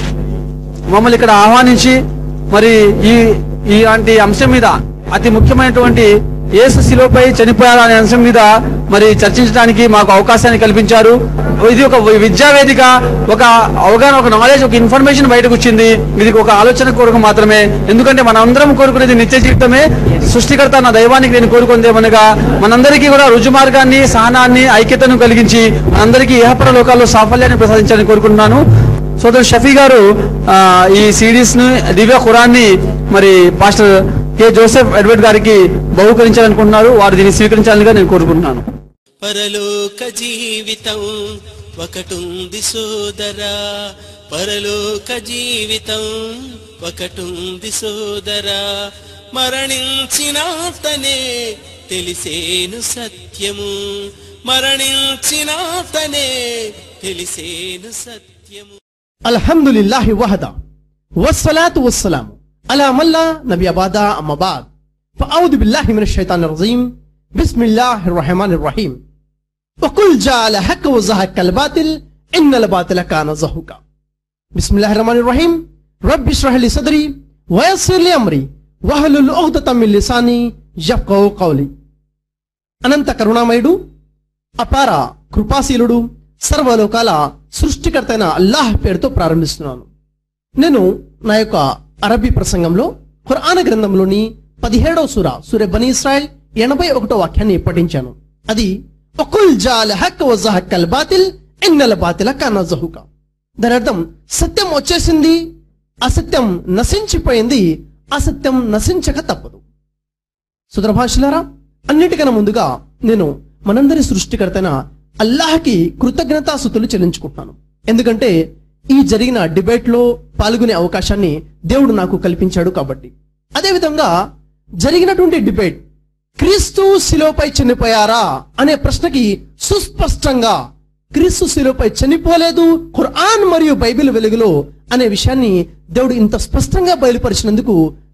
మమ్మల్ని ఇక్కడ ఆహ్వానించి మరి ఈ ఇలాంటి అంశం మీద అతి ముఖ్యమైనటువంటి యేసు శిలువపై చనిపోయారు అనే అంశం మీద మరి చర్చించడానికి మాకు అవకాశాన్ని కల్పించారు ఇది ఒక విద్యా వేదిక ఒక అవగాహన ఒక నాలెడ్జ్ ఒక ఇన్ఫర్మేషన్ బయటకు వచ్చింది ఇది ఒక ఆలోచన కొరకు మాత్రమే ఎందుకంటే మనందరం కోరుకునేది నిత్య జీవితమే సృష్టికర్త నా దైవానికి నేను కోరుకుందేమనగా మనందరికీ కూడా రుజు మార్గాన్ని సహనాన్ని ఐక్యతను కలిగించి మనందరికీ ఇహపర లోకాల్లో సాఫల్యాన్ని ప్రసాదించాలని కోరుకుంటున్నాను సోదరు షఫీ గారు ఆ, ఈ సిరీస్ ని దివ్య ఖురాన్ని మరి పాస్టర్ కె జోసెఫ్ ఎడ్వర్డ్ గారికి బహుకరించాలనుకుంటున్నారు వారు దీన్ని స్వీకరించాలని నేను కోరుకుంటున్నాను పరలోక జీవితం ఒకటుంది సోదరా పరలోక జీవితం ఒకటుంది సోదరా మరణించినాతనే తెలిసేను సత్యము మరణించినాతనే తెలిసేను సత్యము అల్హమ్దులిల్లాహి వహదా వస్సలాతు వస్సలాము అలా మల్లా నబీ అబాదా అమ్మబాద్ فأعوذ بالله من الشيطان الرجيم بسم الله الرحمن الرحيم وقل جاء الحق وزهق الباطل إن الباطل كان زهوقا بسم الله الرحمن الرحيم رب اشرح لي صدري ويسر لي أمري واحلل عقدة من لساني يفقهوا قولي అనంత కరుణామయుడు అపార కృపాశీలుడు సర్వలోకాల సృష్టికర్తైన అల్లాహ్ పేరుతో ప్రారంభిస్తున్నాను నేను నా యొక్క అరబీ ప్రసంగంలో ఖురాన గ్రంథంలోని పదిహేడవ సూర సూర్య బనీ ఇస్రాయల్ ఎనభై ఒకటో వాక్యాన్ని పఠించాను అది ఒకుల్ జాల్ హక్ వజహక్కల్ బాతిల్ ఎన్నెల బాతిల కన్న జహుక దాని అర్థం సత్యం వచ్చేసింది అసత్యం నశించిపోయింది అసత్యం నశించక తప్పదు సుదర భాషలారా అన్నిటికన్నా ముందుగా నేను మనందరి సృష్టికర్తైన అల్లాహకి కృతజ్ఞతాసుతులు చెల్లించుకుంటున్నాను ఎందుకంటే ఈ జరిగిన డిబేట్ లో పాల్గొనే అవకాశాన్ని దేవుడు నాకు కల్పించాడు కాబట్టి అదేవిధంగా జరిగినటువంటి డిబేట్ క్రీస్తు శిలోపై చనిపోయారా అనే ప్రశ్నకి సుస్పష్టంగా క్రీస్తు శిలోపై చనిపోలేదు ఖురాన్ మరియు బైబిల్ వెలుగులో అనే విషయాన్ని దేవుడు ఇంత స్పష్టంగా బయలుపరిచినందుకు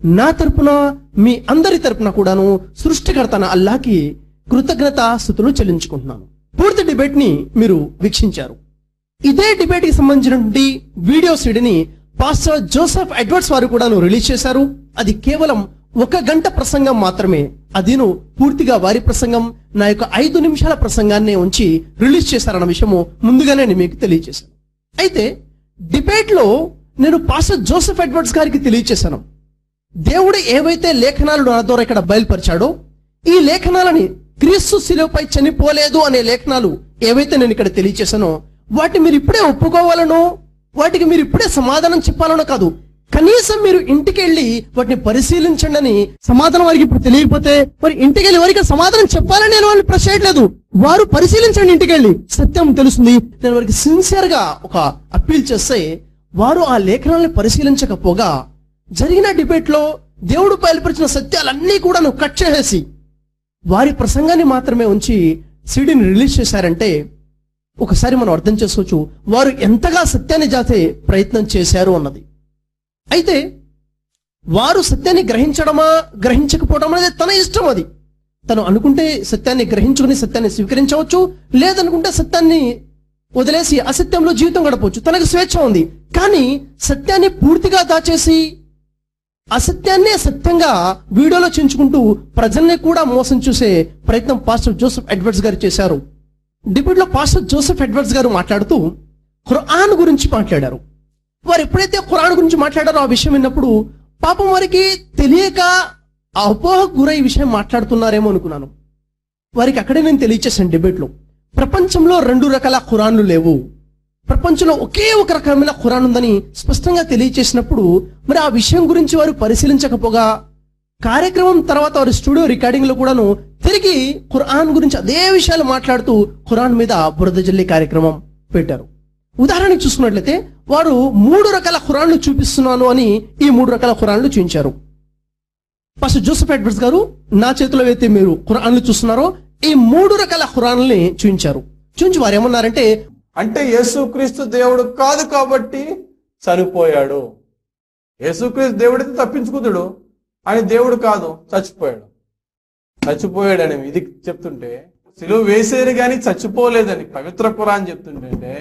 నా తరపున మీ అందరి తరపున కూడాను సృష్టికర్తన అల్లాకి కృతజ్ఞత స్థుతులు చెల్లించుకుంటున్నాను పూర్తి డిబేట్ ని మీరు వీక్షించారు ఇదే డిబేట్ కి సంబంధించినటువంటి వీడియో సిడిని పాస్టర్ జోసెఫ్ ఎడ్వర్డ్స్ వారు కూడాను రిలీజ్ చేశారు అది కేవలం ఒక గంట ప్రసంగం మాత్రమే అదిను పూర్తిగా వారి ప్రసంగం నా యొక్క ఐదు నిమిషాల ప్రసంగాన్ని ఉంచి రిలీజ్ చేశారన్న విషయము ముందుగానే నేను మీకు తెలియజేశాను అయితే డిబేట్ లో నేను పాస్టర్ జోసెఫ్ ఎడ్వర్డ్స్ గారికి తెలియజేశాను దేవుడు ఏవైతే లేఖనాలు నా ద్వారా ఇక్కడ బయలుపరిచాడో ఈ లేఖనాలని క్రీస్తు శిలువపై చనిపోలేదు అనే లేఖనాలు ఏవైతే నేను ఇక్కడ తెలియచేశానో వాటిని మీరు ఇప్పుడే ఒప్పుకోవాలనో వాటికి మీరు ఇప్పుడే సమాధానం చెప్పాలనో కాదు కనీసం మీరు ఇంటికి వెళ్ళి వాటిని పరిశీలించండి అని సమాధానం వారికి ఇప్పుడు తెలియకపోతే మరి ఇంటికి వెళ్ళి వారికి సమాధానం చెప్పాలని నేను వాళ్ళని ప్రశ్న చేయట్లేదు వారు పరిశీలించండి ఇంటికి వెళ్ళి సత్యం తెలుస్తుంది నేను వారికి సిన్సియర్ గా ఒక అప్పీల్ చేస్తే వారు ఆ లేఖనాలను పరిశీలించకపోగా జరిగిన డిబేట్ లో దేవుడు బయలుపరిచిన సత్యాలన్నీ కూడా నువ్వు కట్ చేసేసి వారి ప్రసంగాన్ని మాత్రమే ఉంచి సిడీని రిలీజ్ చేశారంటే ఒకసారి మనం అర్థం చేసుకోవచ్చు వారు ఎంతగా సత్యాన్ని జాతే ప్రయత్నం చేశారు అన్నది అయితే వారు సత్యాన్ని గ్రహించడమా గ్రహించకపోవడం అనేది తన ఇష్టం అది తను అనుకుంటే సత్యాన్ని గ్రహించుకుని సత్యాన్ని స్వీకరించవచ్చు లేదనుకుంటే సత్యాన్ని వదిలేసి అసత్యంలో జీవితం గడపవచ్చు తనకు స్వేచ్ఛ ఉంది కానీ సత్యాన్ని పూర్తిగా దాచేసి అసత్యాన్నే సత్యంగా వీడియోలో చించుకుంటూ ప్రజల్ని కూడా మోసం చూసే ప్రయత్నం పాస్టర్ జోసెఫ్ ఎడ్వర్డ్స్ గారు చేశారు డిబేట్ లో పాస్టర్ జోసెఫ్ ఎడ్వర్డ్స్ గారు మాట్లాడుతూ ఖురాన్ గురించి మాట్లాడారు వారు ఎప్పుడైతే ఖురాన్ గురించి మాట్లాడారో ఆ విషయం విన్నప్పుడు పాపం వారికి తెలియక ఆ అపోహకు గురై ఈ విషయం మాట్లాడుతున్నారేమో అనుకున్నాను వారికి అక్కడే నేను తెలియచేశాను డిబేట్ లో ప్రపంచంలో రెండు రకాల ఖురాన్లు లేవు ప్రపంచంలో ఒకే ఒక రకమైన ఖురాన్ ఉందని స్పష్టంగా తెలియచేసినప్పుడు మరి ఆ విషయం గురించి వారు పరిశీలించకపోగా కార్యక్రమం తర్వాత వారి స్టూడియో రికార్డింగ్ లో కూడాను తిరిగి ఖురాన్ గురించి అదే విషయాలు మాట్లాడుతూ ఖురాన్ మీద బురద జల్లి కార్యక్రమం పెట్టారు ఉదాహరణకి చూసుకున్నట్లయితే వారు మూడు రకాల ఖురాన్లు చూపిస్తున్నాను అని ఈ మూడు రకాల ఖురాన్లు చూపించారు ఫస్ట్ జోసెఫ్ ఎడ్వర్డ్స్ గారు నా చేతిలో అయితే మీరు ఖురాన్లు చూస్తున్నారో ఈ మూడు రకాల ఖురాన్లని చూపించారు చూపించి వారు ఏమన్నారంటే అంటే యేసుక్రీస్తు దేవుడు కాదు కాబట్టి చనిపోయాడు యేసుక్రీస్తు దేవుడితే తప్పించుకుతుడు ఆయన దేవుడు కాదు చచ్చిపోయాడు చచ్చిపోయాడని ఇది చెప్తుంటే సిలువ వేసేది కానీ చచ్చిపోలేదని పవిత్ర ఖురాన్ చెప్తుంటే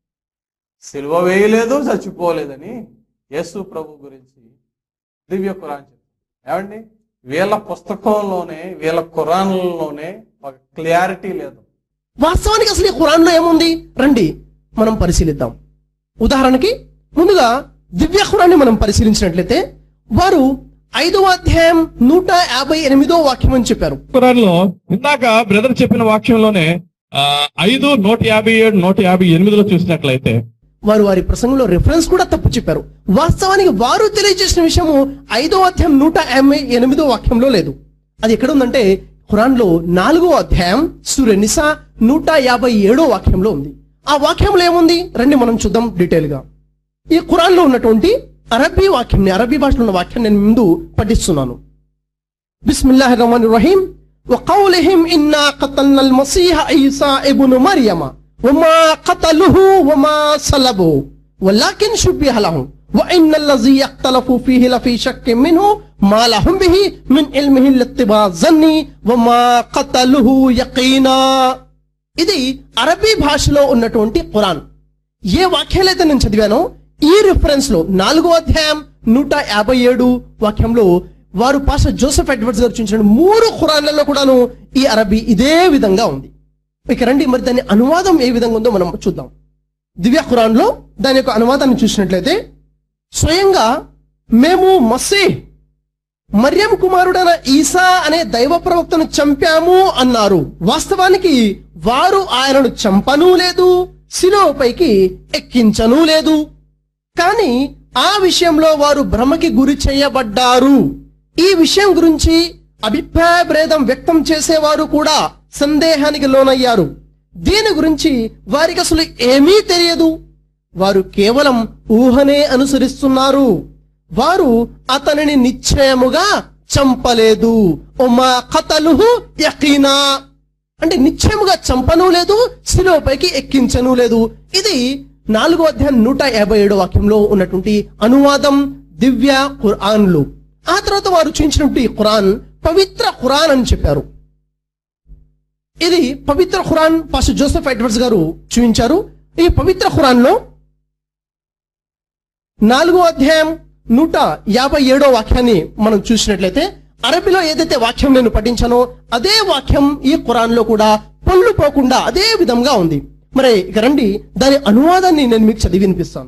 సిలువ వేయలేదు చచ్చిపోలేదని యేసు ప్రభు గురించి దివ్య ఖురాన్ చెప్తుంది ఏమండి వీళ్ళ పుస్తకంలోనే వీళ్ళ ఖురాన్లలోనే ఒక క్లారిటీ లేదు వాస్తవానికి అసలు ఈ ఖురాన్లో ఏముంది రండి మనం పరిశీలిద్దాం ఉదాహరణకి ముందుగా దివ్య ఖురాన్ని మనం పరిశీలించినట్లయితే వారు ఐదవ అధ్యాయం నూట యాభై ఎనిమిదో వాక్యం అని చెప్పారు ఖురాన్ లో ఇందాక బ్రదర్ చెప్పిన వాక్యంలోనే ఆ, ఐదు నూట యాభై ఏడు నూట యాభై ఎనిమిదిలో చూసినట్లయితే వారు వారి ప్రసంగంలో రిఫరెన్స్ కూడా తప్పు చెప్పారు వాస్తవానికి వారు తెలియజేసిన విషయము ఐదో అధ్యాయం నూట యాభై ఎనిమిదో వాక్యంలో లేదు అది ఎక్కడ ఉందంటే ఖురాన్ లో నాలుగో అధ్యాయం సూర్య నిసా నూట యాభై ఏడో వాక్యంలో ఉంది ఆ వాక్యంలో ఏముంది రండి మనం చూద్దాం డీటెయిల్ గా ఈ ఖురాన్ లో ఉన్నటువంటి అరబీ వాక్యం అరబీ భాషలో ఉన్న వాక్యం నేను ముందు పఠిస్తున్నాను బిస్మిల్లాహ్ రహమాన్ రహీం وقولهم إنا قتلنا المسيح عيسى ابن مريم وما قتلوه وما صلبوه ولكن شبه لهم وإن الذي اختلفوا فيه لفي شك منه ما لهم به من علمه لاتباع ظني وما قتلوه يقينا ఇది అరబీ భాషలో ఉన్నటువంటి ఖురాన్ ఏ వాక్యాలైతే నేను చదివానో ఈ రిఫరెన్స్ లో నాలుగో అధ్యాయం నూట యాభై ఏడు వాక్యంలో వారు పాస్టర్ జోసెఫ్ ఎడ్వర్డ్స్ గారు చూపించిన మూడు ఖురాన్లలో కూడాను ఈ అరబీ ఇదే విధంగా ఉంది ఇక రండి మరి దాని అనువాదం ఏ విధంగా ఉందో మనం చూద్దాం దివ్య ఖురాన్ లో దాని యొక్క అనువాదాన్ని చూసినట్లయితే స్వయంగా మేము మసీ మర్యం కుమారుడైన ఈసా అనే దైవ ప్రవక్తను చంపాము అన్నారు వాస్తవానికి వారు ఆయనను చంపనూ లేదు శిలువపైకి ఎక్కించనూ లేదు కానీ ఆ విషయంలో వారు భ్రమకి గురి చేయబడ్డారు ఈ విషయం గురించి అభిప్రాయ భేదం వ్యక్తం చేసేవారు కూడా సందేహానికి లోనయ్యారు దీని గురించి వారికి అసలు ఏమీ తెలియదు వారు కేవలం ఊహనే అనుసరిస్తున్నారు వారు అతనిని నిశ్చయముగా చంపలేదు ఒమా కతలుహు యకీనా అంటే నిశ్చయముగా చంపను లేదు శిలువపైకి ఎక్కించను లేదు ఇది నాలుగో అధ్యాయం నూట యాభై ఏడు వాక్యంలో ఉన్నటువంటి అనువాదం దివ్య ఖురాన్లు ఆ తర్వాత వారు చూపించినటువంటి ఖురాన్ పవిత్ర ఖురాన్ అని చెప్పారు ఇది పవిత్ర ఖురాన్ పాస్టర్ జోసెఫ్ ఎడ్వర్డ్స్ గారు చూపించారు ఈ పవిత్ర ఖురాన్ లో నాలుగో అధ్యాయం నూట యాభై ఏడో వాక్యాన్ని మనం చూసినట్లయితే అరబీలో ఏదైతే వాక్యం నేను పఠించానో అదే వాక్యం ఈ ఖురాన్ లో కూడా పొల్లు పోకుండా అదే విధంగా ఉంది మరి ఇక రండి దాని అనువాదాన్ని నేను మీకు చదివి వినిపిస్తాను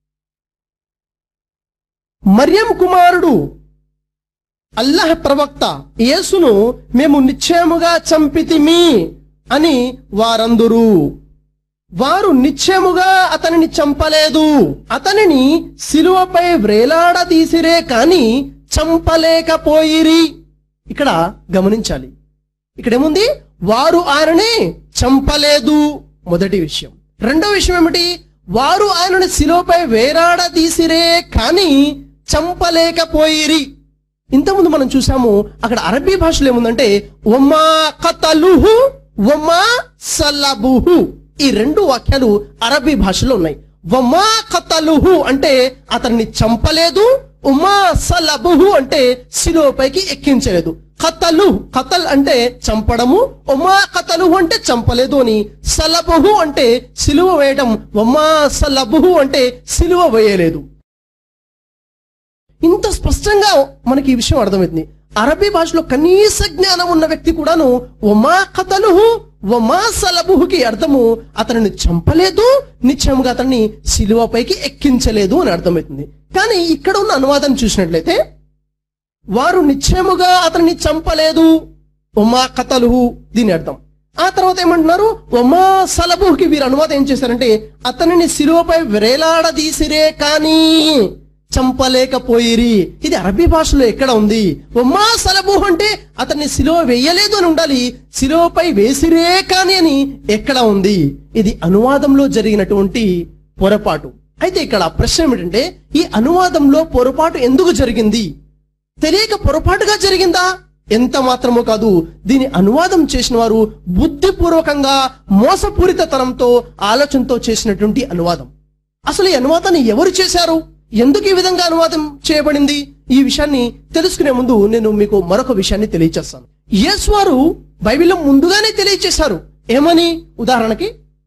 మరియం కుమారుడు అల్లాహ్ ప్రవక్త యేసును మేము నిశ్చయముగా చంపితిమి అని వారందరూ వారు నిశ్చయముగా అతనిని చంపలేదు అతనిని శిలువపై వ్రేలాడదీసిరే కాని చంపలేకపోయిరి ఇక్కడ గమనించాలి ఇక్కడ ఏముంది వారు ఆయనని చంపలేదు మొదటి విషయం రెండో విషయం ఏమిటి వారు ఆయనను శిలువపై వేలాడదీసిరే కాని చంపలేకపోయిరి ఇంతకుముందు మనం చూసాము అక్కడ అరబీ భాషలో ఏముందంటే ఒమ్మా కతలుహు ఒమ్మా సల్లబుహు ఈ రెండు వాక్యాలు అరబీ భాషలో ఉన్నాయి వమా కతలుహు అంటే అతన్ని చంపలేదు ఉమా సలబుహు అంటే శిలువపైకి ఎక్కించలేదు కతలు కతల్ అంటే చంపడము ఉమా కతలుహు అంటే చంపలేదు అని సలబుహు అంటే సిలువ వేయడం ఉమా సలబుహు అంటే సిలువ వేయలేదు ఇంత స్పష్టంగా మనకి ఈ విషయం అర్థమవుతుంది అరబీ భాషలో కనీస జ్ఞానం ఉన్న వ్యక్తి కూడాను ఒమా కథలుహు ఒమా సలబుహుకి అర్థము అతనిని చంపలేదు నిశ్చయముగా అతన్ని శిలువపైకి ఎక్కించలేదు అని అర్థమవుతుంది కానీ ఇక్కడ ఉన్న అనువాదం చూసినట్లయితే వారు నిశ్చయముగా అతన్ని చంపలేదు ఒమా కథలుహు దీని అర్థం ఆ తర్వాత ఏమంటున్నారు ఒమా సలబుహుకి వీరు అనువాదం ఏం చేశారంటే అతనిని శిలువపై వేలాడదీసిరే కానీ చంపలేకపోయిరి ఇది అరబీ భాషలో ఎక్కడ ఉంది ఒమ్మా సలబు అంటే అతన్ని సిలువ వేయలేదు అని ఉండాలి సిలువపై వేసిరే కాని అని ఎక్కడ ఉంది ఇది అనువాదంలో జరిగినటువంటి పొరపాటు అయితే ఇక్కడ ప్రశ్న ఏమిటంటే ఈ అనువాదంలో పొరపాటు ఎందుకు జరిగింది తెలియక పొరపాటుగా జరిగిందా ఎంత మాత్రమో కాదు దీని అనువాదం చేసిన వారు బుద్ధిపూర్వకంగా మోసపూరితతనంతో ఆలోచనతో చేసినటువంటి అనువాదం అసలు ఈ అనువాదాన్ని ఎవరు చేశారు ఎందుకు ఈ విధంగా అనువాదం చేయబడింది ఈ విషయాన్ని తెలుసుకునే ముందు నేను మీకు మరొక విషయాన్ని తెలియచేస్తాను యేసు వారు బైబిల్లో ముందుగానే తెలియచేశారు ఏమని ఉదాహరణకి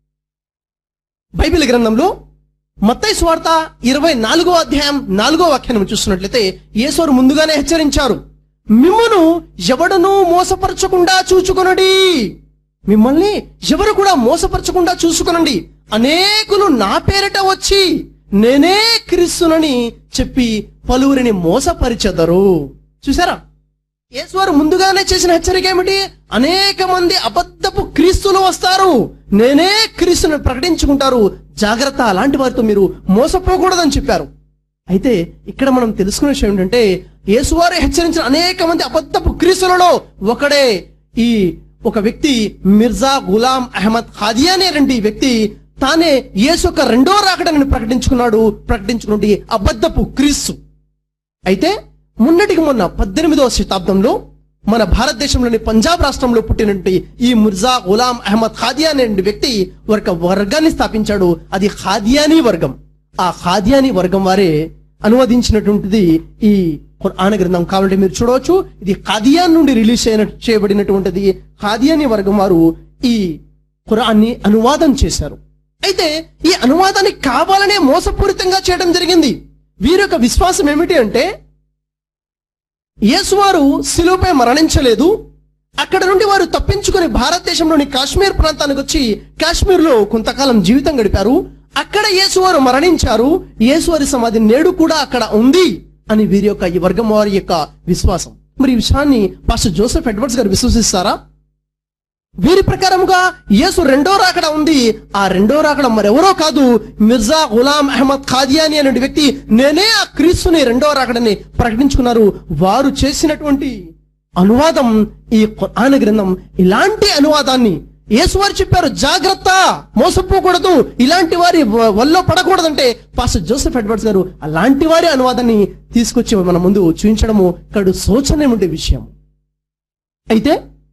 బైబిల్ గ్రంథంలో మత్తయి స్వార్త ఇరవై నాలుగో అధ్యాయం నాలుగో వాక్యాన్ని చూస్తున్నట్లయితే యేసువారు ముందుగానే హెచ్చరించారు మిమ్మును ఎవడను మోసపరచకుండా చూచుకొనడి మిమ్మల్ని ఎవరు కూడా మోసపరచకుండా చూసుకొనండి అనేకులు నా పేరిట వచ్చి నేనే క్రీస్తునని చెప్పి పలువురిని మోసపరిచెదరు చూసారా యేసువారు ముందుగానే చేసిన హెచ్చరిక ఏమిటి అనేక మంది అబద్ధపు క్రీస్తులు వస్తారు నేనే క్రీస్తుని ప్రకటించుకుంటారు జాగ్రత్త అలాంటి వారితో మీరు మోసపోకూడదని చెప్పారు అయితే ఇక్కడ మనం తెలుసుకునే విషయం ఏంటంటే యేసువారు హెచ్చరించిన అనేక మంది అబద్ధపు క్రీస్తులలో ఒకడే ఈ ఒక వ్యక్తి మిర్జా గులాం అహ్మద్ ఖాదియానే అనే వ్యక్తి తానే యేసు యొక్క రెండో రాకడని ప్రకటించుకున్నాడు ప్రకటించుకున్నటువంటి అబద్ధపు క్రీస్తు అయితే మొన్నటికి మొన్న పద్దెనిమిదవ శతాబ్దంలో మన భారతదేశంలోని పంజాబ్ రాష్ట్రంలో పుట్టినటువంటి ఈ మిర్జా గులాం అహ్మద్ ఖాదియాని అనే వ్యక్తి ఒక వర్గాన్ని స్థాపించాడు అది ఖాదియానీ వర్గం ఆ ఖాదియానీ వర్గం వారే అనువదించినటువంటిది ఈ ఖురాన్ గ్రంథం కావాలంటే మీరు చూడవచ్చు ఇది ఖాదియాన్ నుండి రిలీజ్ అయిన చేయబడినటువంటిది ఖాదియానీ వర్గం వారు ఈ ఖురాన్ని అనువాదం చేశారు అయితే ఈ అనువాదాన్ని కావాలనే మోసపూరితంగా చేయడం జరిగింది వీరి యొక్క విశ్వాసం ఏమిటి అంటే యేసువారు శిలువపై మరణించలేదు అక్కడ నుండి వారు తప్పించుకుని భారతదేశంలోని కాశ్మీర్ ప్రాంతానికి వచ్చి కాశ్మీర్ లో కొంతకాలం జీవితం గడిపారు అక్కడ యేసువారు మరణించారు యేసువారి సమాధి నేడు కూడా అక్కడ ఉంది అని వీరి యొక్క ఈ వర్గం వారి యొక్క విశ్వాసం మరి ఈ విషయాన్ని పాస్టర్ జోసెఫ్ ఎడ్వర్డ్స్ గారు విశ్వసిస్తారా వీరి ప్రకారముగా యేసు రెండో రాకడ ఉంది ఆ రెండో రాకడ మరెవరో కాదు మిర్జా గులాం అహ్మద్ ఖాదియాని అనే వ్యక్తి నేనే ఆ క్రీస్తుని రెండో రాకడని ప్రకటించుకున్నారు వారు చేసినటువంటి అనువాదం ఈ ఖురాన్ గ్రంథం ఇలాంటి అనువాదాన్ని యేసువారు చెప్పారు జాగ్రత్త మోసపోకూడదు ఇలాంటి వారి వ- వల్ల పడకూడదంటే పాస్టర్ జోసెఫ్ ఎడ్వర్డ్స్ గారు అలాంటి వారి అనువాదాన్ని తీసుకొచ్చి మన ముందు చూపించడము కడు శోచనీయమైన విషయం అయితే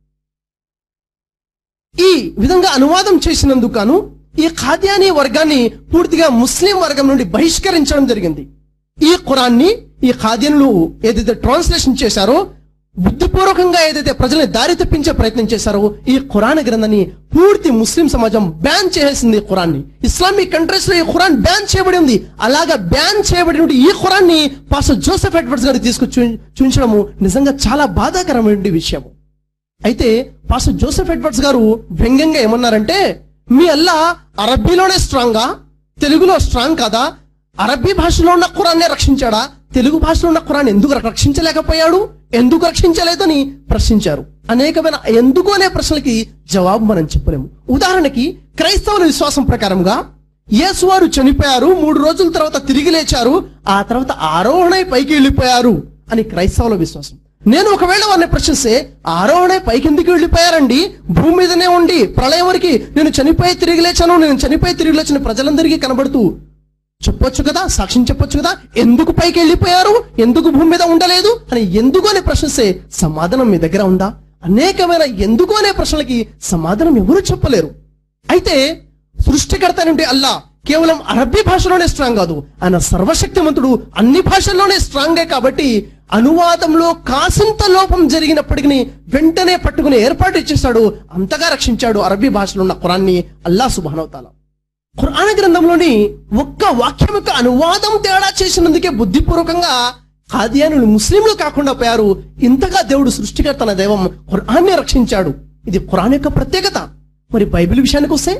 ఈ విధంగా అనువాదం చేసినందుకు గాను ఈ ఖాద్యానీ వర్గాన్ని పూర్తిగా ముస్లిం వర్గం నుండి బహిష్కరించడం జరిగింది ఈ ఖురాన్ని ఈ ఖాద్యనులు ఏదైతే ట్రాన్స్లేషన్ చేశారో బుద్ధిపూర్వకంగా ఏదైతే ప్రజల్ని దారి తప్పించే ప్రయత్నం చేశారో ఈ ఖురాన్ గ్రంథాన్ని పూర్తి ముస్లిం సమాజం బ్యాన్ చేసేసింది ఈ ఖురాన్ని ఇస్లామిక్ కంట్రీస్ లో ఈ ఖురాన్ బ్యాన్ చేయబడి ఉంది అలాగా బ్యాన్ చేయబడిన ఈ ఖురాన్ని పాస్టర్ జోసెఫ్ ఎడ్వర్డ్స్ గారు తీసుకొచ్చి చూ- చూపించడము నిజంగా చాలా బాధాకరమైన విషయం అయితే పాస్టర్ జోసెఫ్ ఎడ్వర్డ్స్ గారు వ్యంగ్యంగా ఏమన్నారంటే మీ అల్లా అరబ్బీలోనే స్ట్రాంగా తెలుగులో స్ట్రాంగ్ కాదా అరబ్బీ భాషలో ఉన్న ఖురాన్నే రక్షించాడా తెలుగు భాషలో ఉన్న ఖురాన్ ఎందుకు రక్షించలేకపోయాడు ఎందుకు రక్షించలేదని ప్రశ్నించారు అనేకమైన ఎందుకు అనే ప్రశ్నలకి జవాబు మనం చెప్పలేము ఉదాహరణకి క్రైస్తవుల విశ్వాసం ప్రకారంగా యేసువారు చనిపోయారు మూడు రోజుల తర్వాత తిరిగి లేచారు ఆ తర్వాత ఆరోహణై పైకి వెళ్ళిపోయారు అని క్రైస్తవుల విశ్వాసం నేను ఒకవేళ వారిని ప్రశ్నిస్తే ఆరోహణ పైకి ఎందుకు వెళ్ళిపోయారండి భూమి మీదనే ఉండి ప్రళయం వరకు నేను చనిపోయి తిరిగి లేచాను నేను చనిపోయి తిరిగి లేచిన ప్రజలందరికీ కనబడుతూ చెప్పొచ్చు కదా సాక్ష్యం చెప్పొచ్చు కదా ఎందుకు పైకి వెళ్ళిపోయారు ఎందుకు భూమి మీద ఉండలేదు అని ఎందుకు అని ప్రశ్నిస్తే సమాధానం మీ దగ్గర ఉందా అనేకమైన ఎందుకు అనే ప్రశ్నలకి సమాధానం ఎవరు చెప్పలేరు అయితే సృష్టికర్త నుండి అల్లా కేవలం అరబ్బీ భాషలోనే స్ట్రాంగ్ కాదు ఆయన సర్వశక్తిమంతుడు అన్ని భాషల్లోనే స్ట్రాంగే కాబట్టి అనువాదంలో కాసింత లోపం జరిగినప్పటికీ వెంటనే పట్టుకుని ఏర్పాటు ఇచ్చేస్తాడు అంతగా రక్షించాడు అరబ్బీ భాషలో ఉన్న ఖురాన్ని అల్లా సుబానవతాల ఖురాన్ గ్రంథంలోని ఒక్క వాక్యం యొక్క అనువాదం తేడా చేసినందుకే బుద్ధిపూర్వకంగా ఖాదియానులు ముస్లింలు కాకుండా పోయారు ఇంతగా దేవుడు సృష్టికర్త అనే దైవం ఖురాన్ని రక్షించాడు ఇది ఖురాన్ యొక్క ప్రత్యేకత మరి బైబిల్ విషయానికి వస్తే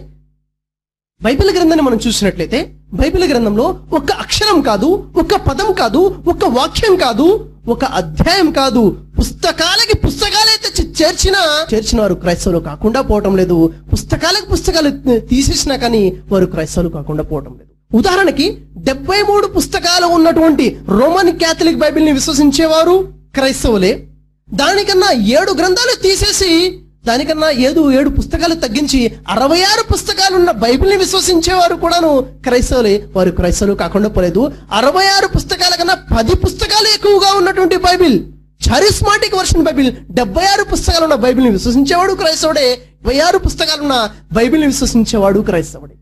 బైబిల్ గ్రంథాన్ని మనం చూసినట్లయితే బైబిల్ గ్రంథంలో ఒక అక్షరం కాదు ఒక పదం కాదు ఒక వాక్యం కాదు ఒక అధ్యాయం కాదు పుస్తకాలకి పుస్తకాలే తెచ్చి చేర్చిన చేర్చిన వారు క్రైస్తవులు కాకుండా పోవటం లేదు పుస్తకాలకు పుస్తకాలు తీసేసినా కానీ వారు క్రైస్తవులు కాకుండా పోవటం లేదు ఉదాహరణకి డెబ్బై మూడు పుస్తకాలు ఉన్నటువంటి రోమన్ క్యాథలిక్ బైబిల్ ని విశ్వసించేవారు క్రైస్తవులే దానికన్నా ఏడు గ్రంథాలు తీసేసి దానికన్నా ఏడు ఏడు పుస్తకాలు తగ్గించి అరవై ఆరు పుస్తకాలు ఉన్న బైబిల్ని విశ్వసించేవారు కూడాను క్రైస్తవులే వారు క్రైస్తవులు కాకుండా పోలేదు అరవై ఆరు పుస్తకాల కన్నా పది పుస్తకాలు ఎక్కువగా ఉన్నటువంటి బైబిల్ చారిస్మాటిక్ వర్షన్ బైబిల్ డెబ్బై ఆరు పుస్తకాలు ఉన్న బైబిల్ని విశ్వసించేవాడు క్రైస్తవుడే ఇరవై ఆరు పుస్తకాలు ఉన్న బైబిల్ని విశ్వసించేవాడు క్రైస్తవుడే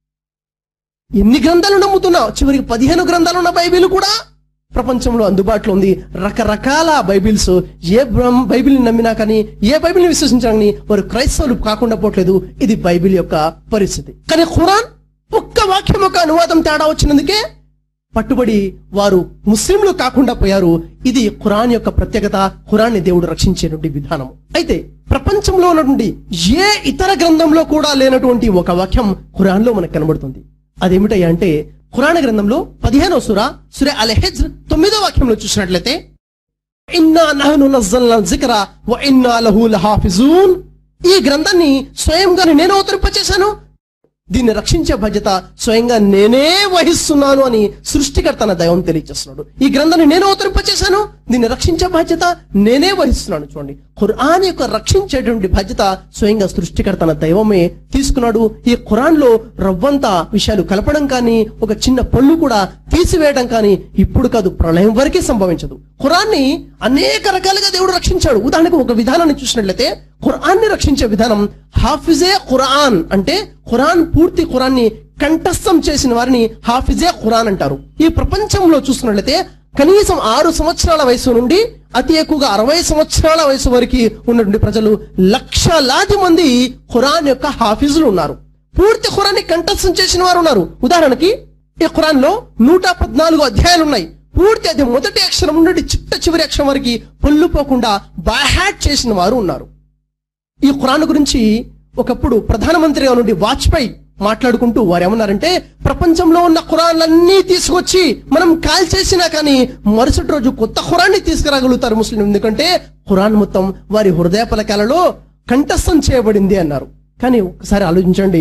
ఎన్ని గ్రంథాలు నమ్ముతున్నావు చివరికి పదిహేను గ్రంథాలు ఉన్న బైబిల్ కూడా ప్రపంచంలో అందుబాటులో ఉంది రకరకాల బైబిల్స్ ఏ బ్రహ్మ బైబిల్ని నమ్మినా కానీ ఏ బైబిల్ని విశ్వసించినా కానీ వారు క్రైస్తవులు కాకుండా పోవట్లేదు ఇది బైబిల్ యొక్క పరిస్థితి కానీ ఖురాన్ ఒక్క వాక్యం ఒక అనువాదం తేడా వచ్చినందుకే పట్టుబడి వారు ముస్లింలు కాకుండా పోయారు ఇది ఖురాన్ యొక్క ప్రత్యేకత ఖురాన్ని దేవుడు రక్షించేటువంటి విధానం అయితే ప్రపంచంలో ఉన్నటువంటి ఏ ఇతర గ్రంథంలో కూడా లేనటువంటి ఒక వాక్యం ఖురాన్లో మనకు కనబడుతుంది అదేమిటయ్యా అంటే ఖురాన్ గ్రంథంలో పదిహేనో సుర సురే అలెహెజ్ తొమ్మిదో వాక్యంలో చూసినట్లయితే ఇన్నా నహను నజ్జల్నా జిక్రా వ ఇన్నా లహు లహాఫిజూన్ ఈ గ్రంథాన్ని స్వయంగా నేను అవతరింపచేశాను దీన్ని రక్షించే బాధ్యత స్వయంగా నేనే వహిస్తున్నాను అని సృష్టికర్త అన్న దైవం తెలియజేస్తున్నాడు ఈ గ్రంథాన్ని నేను అవతరింపచేశాను దీన్ని రక్షించే బాధ్యత నేనే వహిస్తున్నాను చూడండి ఖురాన్ యొక్క రక్షించేటువంటి బాధ్యత స్వయంగా సృష్టికర్త అన్న దైవమే తీసుకున్నాడు ఈ ఖురాన్ లో రవ్వంత విషయాలు కలపడం కానీ ఒక చిన్న పళ్ళు కూడా తీసివేయడం కానీ ఇప్పుడు కాదు ప్రళయం వరకే సంభవించదు ఖురాన్ని అనేక రకాలుగా దేవుడు రక్షించాడు ఉదాహరణకు ఒక విధానాన్ని చూసినట్లయితే ఖురాన్ని రక్షించే విధానం హాఫిజే ఖురాన్ అంటే ఖురాన్ పూర్తి ఖురాన్ని కంఠస్థం చేసిన వారిని హాఫిజే ఖురాన్ అంటారు ఈ ప్రపంచంలో చూసినట్లయితే కనీసం ఆరు సంవత్సరాల వయసు నుండి అతి ఎక్కువగా అరవై సంవత్సరాల వయసు వరకు ఉన్నటువంటి ప్రజలు లక్షలాది మంది ఖురాన్ యొక్క హాఫిజులు ఉన్నారు పూర్తి ఖురాన్ని కంఠస్థం చేసిన వారు ఉన్నారు ఉదాహరణకి ఈ ఖురాన్ లో నూట పద్నాలుగు అధ్యాయాలు ఉన్నాయి పూర్తి అది మొదటి అక్షరం నుండి చిట్ట చివరి అక్షరం వరకు పొల్లుపోకుండా బాహాట్ చేసిన వారు ఉన్నారు ఈ ఖురాన్ గురించి ఒకప్పుడు ప్రధానమంత్రిగా నుండి వాజ్పేయి మాట్లాడుకుంటూ వారు ఏమన్నారంటే ప్రపంచంలో ఉన్న ఖురాన్లన్నీ తీసుకొచ్చి మనం కాల్ చేసినా కానీ మరుసటి రోజు కొత్త ఖురాన్ని తీసుకురాగలుగుతారు ముస్లిం ఎందుకంటే ఖురాన్ మొత్తం వారి హృదయ పలకాలలో కంఠస్థం చేయబడింది అన్నారు కానీ ఒకసారి ఆలోచించండి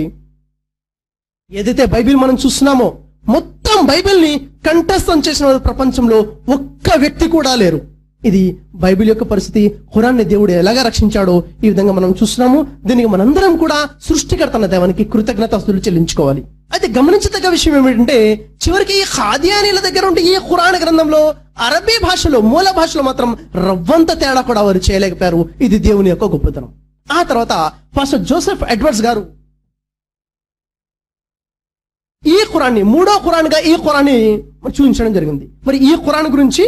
ఏదైతే బైబిల్ మనం చూస్తున్నామో మొత్తం బైబిల్ని కంఠస్థం చేసిన వారు ప్రపంచంలో ఒక్క వ్యక్తి కూడా లేరు ఇది బైబిల్ యొక్క పరిస్థితి ఖురాన్ని దేవుడు ఎలాగా రక్షించాడో ఈ విధంగా మనం చూస్తున్నాము దీనికి మనందరం కూడా సృష్టికర్త అన్న దేవానికి కృతజ్ఞతాస్తులు చెల్లించుకోవాలి అయితే గమనించదగ్గ విషయం ఏమిటంటే చివరికి ఈ ఖాదియానీల దగ్గర ఉంటే ఈ ఖురాన్ గ్రంథంలో అరబీ భాషలో మూల భాషలో మాత్రం రవ్వంత తేడా కూడా వారు చేయలేకపోయారు ఇది దేవుని యొక్క గొప్పతనం ఆ తర్వాత పాస్టర్ జోసెఫ్ ఎడ్వర్డ్స్ గారు ఈ ఖురాన్ని మూడో ఖురాన్గా ఈ ఖురాన్ని చూపించడం జరిగింది మరి ఈ ఖురాన్ గురించి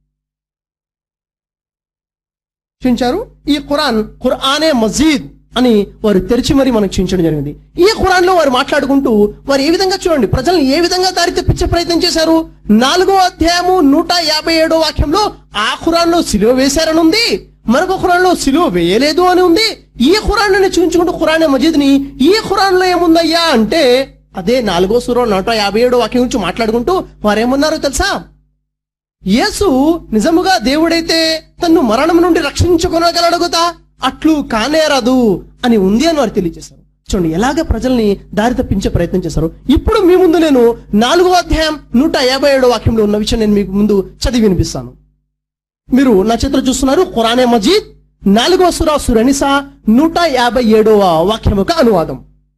చూపించారు ఈ ఖురాన్ ఖురానే మజీద్ అని వారు తెరిచి మరి మనకు చూపించడం జరిగింది ఈ ఖురాన్ లో వారు మాట్లాడుకుంటూ వారు ఏ విధంగా చూడండి ప్రజల్ని ఏ విధంగా దారి తెప్పించే ప్రయత్నం చేశారు నాలుగో అధ్యాయము నూట యాభై ఏడో వాక్యంలో ఆ ఖురాన్ లో సిలువ వేశారని ఉంది మరొక ఖురాన్ లో సిలువ వేయలేదు అని ఉంది ఈ ఖురాన్ ని చూపించుకుంటూ ఖురానే మజీద్ ని ఈ ఖురాన్ లో ఏముందయ్యా అంటే అదే నాలుగో సూరం నూట యాభై ఏడో వాక్యం గురించి మాట్లాడుకుంటూ వారేమన్నారో తెలుసా యేసు నిజముగా దేవుడైతే తన్ను మరణం నుండి రక్షించుకొనగలడు కదా అట్లు కానేరదు అని ఉంది అని వారు తెలియజేశారు చూడండి ఎలాగ ప్రజల్ని దారి తప్పించే ప్రయత్నం చేశారు ఇప్పుడు మీ ముందు నేను నాలుగో అధ్యాయం నూట యాభై ఏడో వాక్యంలో ఉన్న విషయం నేను మీకు ముందు చదివి వినిపిస్తాను మీరు నా చేతిలో చూస్తున్నారు ఖురానే మజీద్ నాలుగో సురా సురనిసా నూట యాభై ఏడవ వాక్యం యొక్క అనువాదం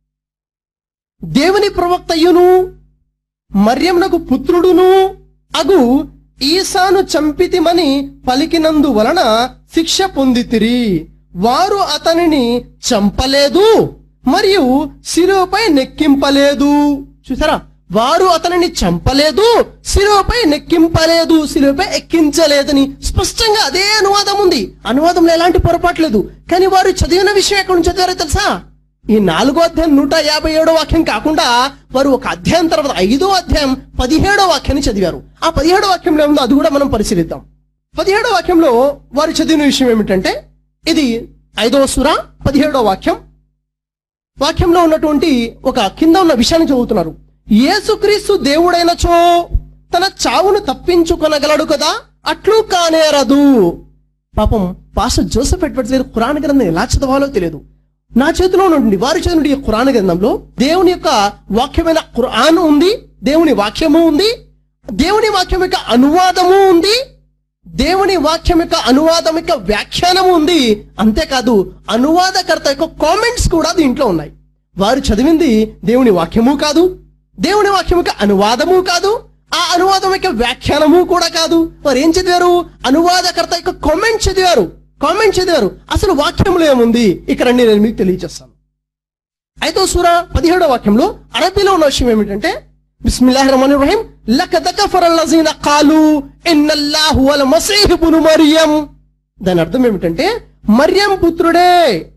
దేవుని ప్రవక్తయును మర్యంనకు పుత్రుడును అగు ఈసాను చంపితిమని పలికినందు వలన శిక్ష పొందితిరి వారు అతనిని చంపలేదు మరియు శిలువపై నెక్కింపలేదు చూసారా వారు అతనిని చంపలేదు శిలువపై నెక్కింపలేదు శిలువపై ఎక్కించలేదని స్పష్టంగా అదే అనువాదం ఉంది అనువాదంలో ఎలాంటి పొరపాటు లేదు కానీ వారు చదివిన విషయం ఎక్కడ నుంచి చదివారో తెలుసా ఈ నాలుగో అధ్యాయం నూట యాభై ఏడో వాక్యం కాకుండా వారు ఒక అధ్యాయం తర్వాత ఐదో అధ్యాయం పదిహేడో వాక్యాన్ని చదివారు ఆ పదిహేడో వాక్యంలో ఏముందో అది కూడా మనం పరిశీలిద్దాం పదిహేడో వాక్యంలో వారు చదివిన విషయం ఏమిటంటే ఇది ఐదవ సుర పదిహేడో వాక్యం వాక్యంలో ఉన్నటువంటి ఒక కింద ఉన్న విషయాన్ని చదువుతున్నారు యేసుక్రీస్తు దేవుడైనచో తన చావును తప్పించుకొనగలడు కదా అట్లు కానేరదు పాపం పాస్టర్ జోసెఫ్ ఎడ్వర్డ్స్ గారు ఖురాన్ గ్రంథం ఎలా చదవాలో తెలియదు నా చేతిలో నుండి వారి చేతి నుండి ఈ ఖురాన్ గ్రంథంలో దేవుని యొక్క వాక్యమైన ఖురాన్ ఉంది దేవుని వాక్యము ఉంది దేవుని వాక్యం యొక్క అనువాదము ఉంది దేవుని వాక్యం యొక్క అనువాదం యొక్క వ్యాఖ్యానము ఉంది అంతేకాదు అనువాదకర్త యొక్క కామెంట్స్ కూడా దీంట్లో ఉన్నాయి వారు చదివింది దేవుని వాక్యము కాదు దేవుని వాక్యం యొక్క అనువాదము కాదు ఆ అనువాదం యొక్క వ్యాఖ్యానము కూడా కాదు వారు ఏం చదివారు అనువాదకర్త యొక్క కామెంట్ చదివారు కామెంట్ చదివారు అసలు వాక్యంలో ఏముంది ఇక్కడ నేను మీకు తెలియజేస్తాను ఐదో సూర పదిహేడో వాక్యంలో అరబీలో ఉన్న విషయం ఏమిటంటే బిస్మిల్లాహిర్ రహమానిర్ రహీం లకద కఫరల్ లజీన ఖాలు ఇన్నల్లాహు వల్ మసీహ్ ఇబ్ను మరియం దాని అర్థం ఏమిటంటే మరియం పుత్రుడే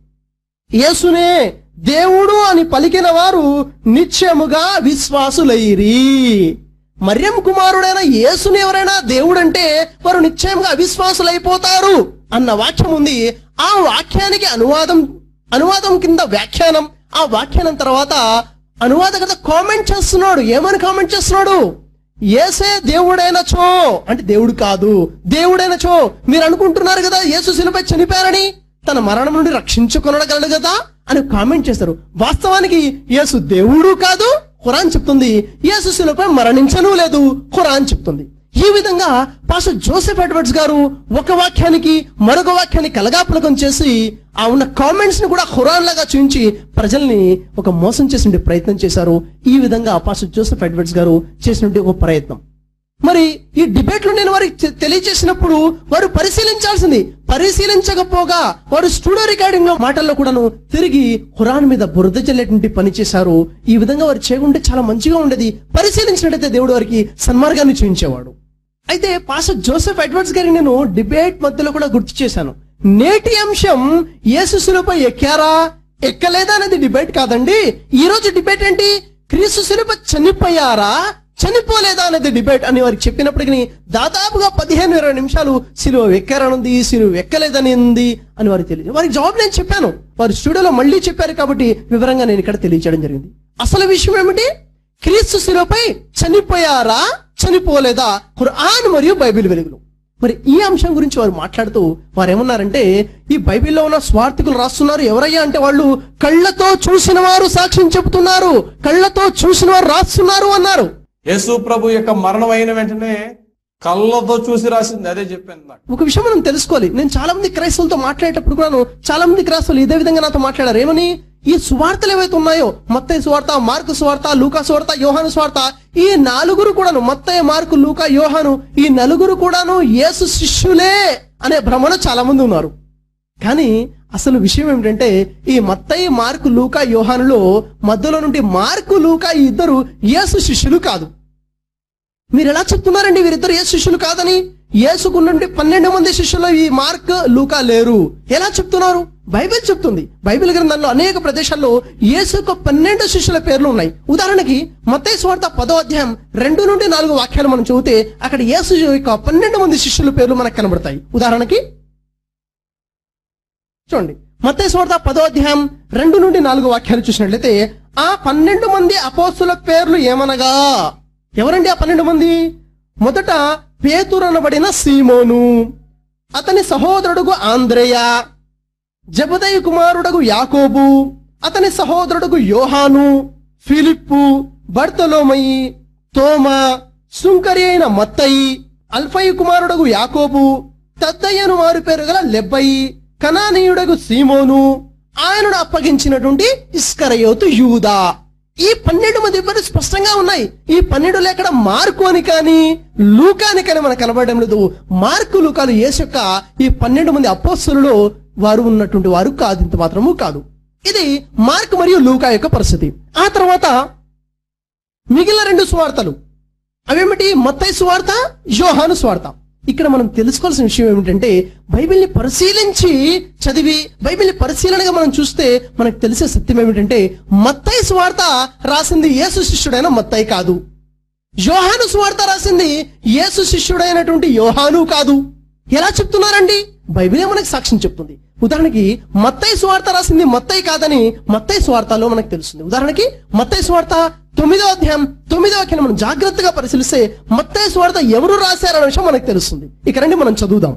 యేసునే దేవుడు అని పలికిన వారు నిత్యముగా విశ్వాసులైరి మర్యం కుమారుడైన యేసుని ఎవరైనా దేవుడంటే వారు నిశ్చయంగా అవిశ్వాసులైపోతారు అన్న వాక్యం ఉంది ఆ వాక్యానికి అనువాదం అనువాదం కింద వ్యాఖ్యానం ఆ వ్యాఖ్యానం తర్వాత అనువాదకత కామెంట్ చేస్తున్నాడు ఏమని కామెంట్ చేస్తున్నాడు ఏసే దేవుడైనచో అంటే దేవుడు కాదు దేవుడైనచో మీరు అనుకుంటున్నారు కదా యేసు శిలపై చనిపోయారని తన మరణం నుండి రక్షించుకొనగలడు కదా అని కామెంట్ చేస్తారు వాస్తవానికి యేసు దేవుడు కాదు ఖురాన్ చెప్తుంది యేసు శిలపై మరణించను లేదు ఖురాన్ చెప్తుంది ఈ విధంగా పాస్టర్ జోసెఫ్ ఎడ్వర్డ్స్ గారు ఒక వాక్యానికి మరొక వాక్యాన్ని కలగాపులకం చేసి ఆ ఉన్న కామెంట్స్ ని కూడా ఖురాన్ లాగా చూపించి ప్రజల్ని ఒక మోసం చేసిన ప్రయత్నం చేశారు ఈ విధంగా పాస్టర్ జోసెఫ్ ఎడ్వర్డ్స్ గారు చేసినటువంటి ఒక ప్రయత్నం మరి ఈ డిబేట్ లో నేను వారికి తె- తెలియజేసినప్పుడు వారు పరిశీలించాల్సింది పరిశీలించకపోగా వారు స్టూడియో రికార్డింగ్ లో మాటల్లో కూడాను తిరిగి ఖురాన్ మీద బురద చల్లేటువంటి పని చేశారు ఈ విధంగా వారు చేయకుంటే చాలా మంచిగా ఉండేది పరిశీలించినట్టయితే దేవుడు వారికి సన్మార్గాన్ని చూపించేవాడు అయితే పాస్టర్ జోసెఫ్ ఎడ్వర్డ్స్ గారికి నేను డిబేట్ మధ్యలో కూడా గుర్తు చేశాను నేటి అంశం యేసుసులపై ఎక్కారా ఎక్కలేదా అనేది డిబేట్ కాదండి ఈ రోజు డిబేట్ ఏంటి క్రీస్తు శిలుపై చనిపోయారా చనిపోలేదా అనేది డిబేట్ అని వారికి చెప్పినప్పటికీ దాదాపుగా పదిహేను ఇరవై నిమిషాలు సిలువ ఎక్కారనుంది సిలువ ఎక్కలేదని ఉంది అని వారికి తెలియదు వారికి జవాబు నేను చెప్పాను వారు స్టూడియోలో మళ్ళీ చెప్పారు కాబట్టి వివరంగా నేను ఇక్కడ తెలియజేయడం జరిగింది అసలు విషయం ఏమిటి క్రీస్తు శిలువపై చనిపోయారా చనిపోలేదా ఖురాన్ మరియు బైబిల్ వెలుగులు మరి ఈ అంశం గురించి వారు మాట్లాడుతూ వారు ఏమన్నారంటే ఈ బైబిల్లో ఉన్న స్వార్థికులు రాస్తున్నారు ఎవరయ్యా అంటే వాళ్ళు కళ్ళతో చూసిన వారు సాక్ష్యం చెబుతున్నారు కళ్ళతో చూసిన వారు రాస్తున్నారు అన్నారు యేసు ప్రభు యొక్క మరణం అయిన వెంటనే కళ్ళతో చూసి రాసింది అదే చెప్పాను నాకు ఒక విషయం మనం తెలుసుకోవాలి నేను చాలా మంది క్రైస్తవులతో మాట్లాడేటప్పుడు కూడాను చాలా మంది క్రైస్తవులు ఇదే విధంగా నాతో మాట్లాడారు ఏమని ఈ సువార్తలు ఏవైతే ఉన్నాయో మత్తయి సువార్త మార్కు సువార్త లూకా సువార్త యోహాను సువార్త ఈ నాలుగురు కూడాను మత్తయ్య మార్కు లూకా యోహాను ఈ నలుగురు కూడాను యేసు శిష్యులే అనే భ్రమలో చాలా మంది ఉన్నారు కానీ అసలు విషయం ఏమిటంటే ఈ మత్తయి మార్కు లూకా యోహానులో మధ్యలో నుండి మార్కు లూకా ఈ ఇద్దరు యేసు శిష్యులు కాదు మీరు ఎలా చెప్తున్నారండి వీరిద్దరు యేసు శిష్యులు కాదని యేసుకు నుండి పన్నెండు మంది శిష్యులు ఈ మార్క్ లూకా లేరు ఎలా చెప్తున్నారు బైబిల్ చెప్తుంది బైబిల్ గ్రంథంలో అనేక ప్రదేశాల్లో యేసు యొక్క పన్నెండు శిష్యుల పేర్లు ఉన్నాయి ఉదాహరణకి మత్తయి స్వార్థ పదో అధ్యాయం రెండు నుండి నాలుగు వాక్యాలు మనం చదివితే అక్కడ యేసు యొక్క పన్నెండు మంది శిష్యుల పేర్లు మనకు కనబడతాయి ఉదాహరణకి చూడండి మత్తయి స్వార్థ పదో అధ్యాయం రెండు నుండి నాలుగు వాక్యాలు చూసినట్లయితే ఆ పన్నెండు మంది అపోస్తుల పేర్లు ఏమనగా ఎవరండి ఆ పన్నెండు మంది మొదట పేతురనబడిన సీమోను అతని సహోదరుడుగు ఆంద్రేయ జబదయి కుమారుడగు యాకోబు అతని సహోదరుడుగు యోహాను ఫిలిప్పు బర్తలోమయి తోమా సుంకరి అయిన మత్తయి అల్ఫయి కుమారుడగు యాకోబు తద్దయ్యను వారి పేరు గల లెబ్బయి కనానీయుడగు సీమోను ఆయనను అప్పగించినటువంటి ఇస్కరయోతు యూదా ఈ పన్నెండు మంది పేరు స్పష్టంగా ఉన్నాయి ఈ పన్నెండు ఎక్కడ మార్కు అని కానీ లూకా అని కానీ మనకు కనబడడం లేదు మార్కు లూకాలు యేసు యొక్క ఈ పన్నెండు మంది అపోస్తులలో వారు ఉన్నటువంటి వారు కాదు ఇంత మాత్రము కాదు ఇది మార్క్ మరియు లూకా యొక్క పరిస్థితి ఆ తర్వాత మిగిలిన రెండు స్వార్థలు అవేమిటి మత్తయి స్వార్థ యోహాను స్వార్థ ఇక్కడ మనం తెలుసుకోవాల్సిన విషయం ఏమిటంటే బైబిల్ని పరిశీలించి చదివి బైబిల్ని పరిశీలనగా మనం చూస్తే మనకు తెలిసే సత్యం ఏమిటంటే మత్తయి స్వార్థ రాసింది యేసు శిష్యుడైన మత్తయి కాదు యోహాను స్వార్థ రాసింది యేసు శిష్యుడైనటువంటి యోహాను కాదు ఎలా చెప్తున్నారండి బైబిలే మనకు సాక్ష్యం చెప్తుంది ఉదాహరణకి మత్తయి స్వార్థ రాసింది మత్తయి కాదని మత్తయి స్వార్థలో మనకు తెలుస్తుంది ఉదాహరణకి మత్తయి స్వార్థ తొమ్మిదో అధ్యాయం తొమ్మిదో అధ్యాయం మనం జాగ్రత్తగా పరిశీలిస్తే మత్తయి స్వార్థ ఎవరు రాశారనే విషయం మనకు తెలుస్తుంది ఇక రండి మనం చదువుదాం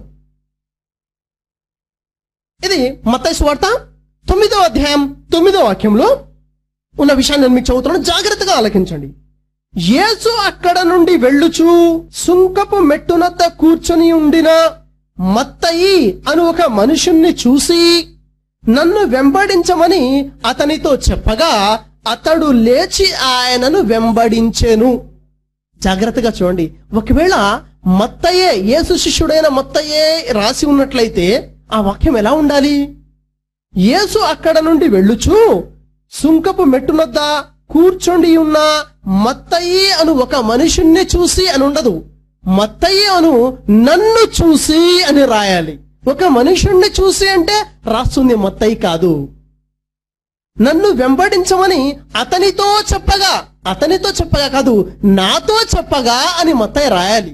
ఇది మత్తయి స్వార్థ తొమ్మిదో అధ్యాయం తొమ్మిదో వాక్యంలో ఉన్న విషయాన్ని నేను మీకు చదువుతున్నాను జాగ్రత్తగా ఆలకించండి యేసు అక్కడ నుండి వెళ్ళుచు సుంకపు మెట్టునద్ద కూర్చొని ఉండిన మత్తయి అను ఒక మనుషుణ్ణి చూసి నన్ను వెంబడించమని అతనితో చెప్పగా అతడు లేచి ఆయనను వెంబడించెను జాగ్రత్తగా చూడండి ఒకవేళ మత్తయే యేసు శిష్యుడైన మత్తయే రాసి ఉన్నట్లయితే ఆ వాక్యం ఎలా ఉండాలి యేసు అక్కడ నుండి వెళ్ళుచు సుంకపు మెట్టునొద్ద కూర్చొని ఉన్న మత్తయి అను ఒక మనుషుణ్ణి చూసి అని ఉండదు మత్తయి అను నన్ను చూసి అని రాయాలి ఒక మనుషుణ్ణి చూసి అంటే రాస్తుంది మత్తయి కాదు నన్ను వెంబడించమని అతనితో చెప్పగా అతనితో చెప్పగా కాదు నాతో చెప్పగా అని మత్తయి రాయాలి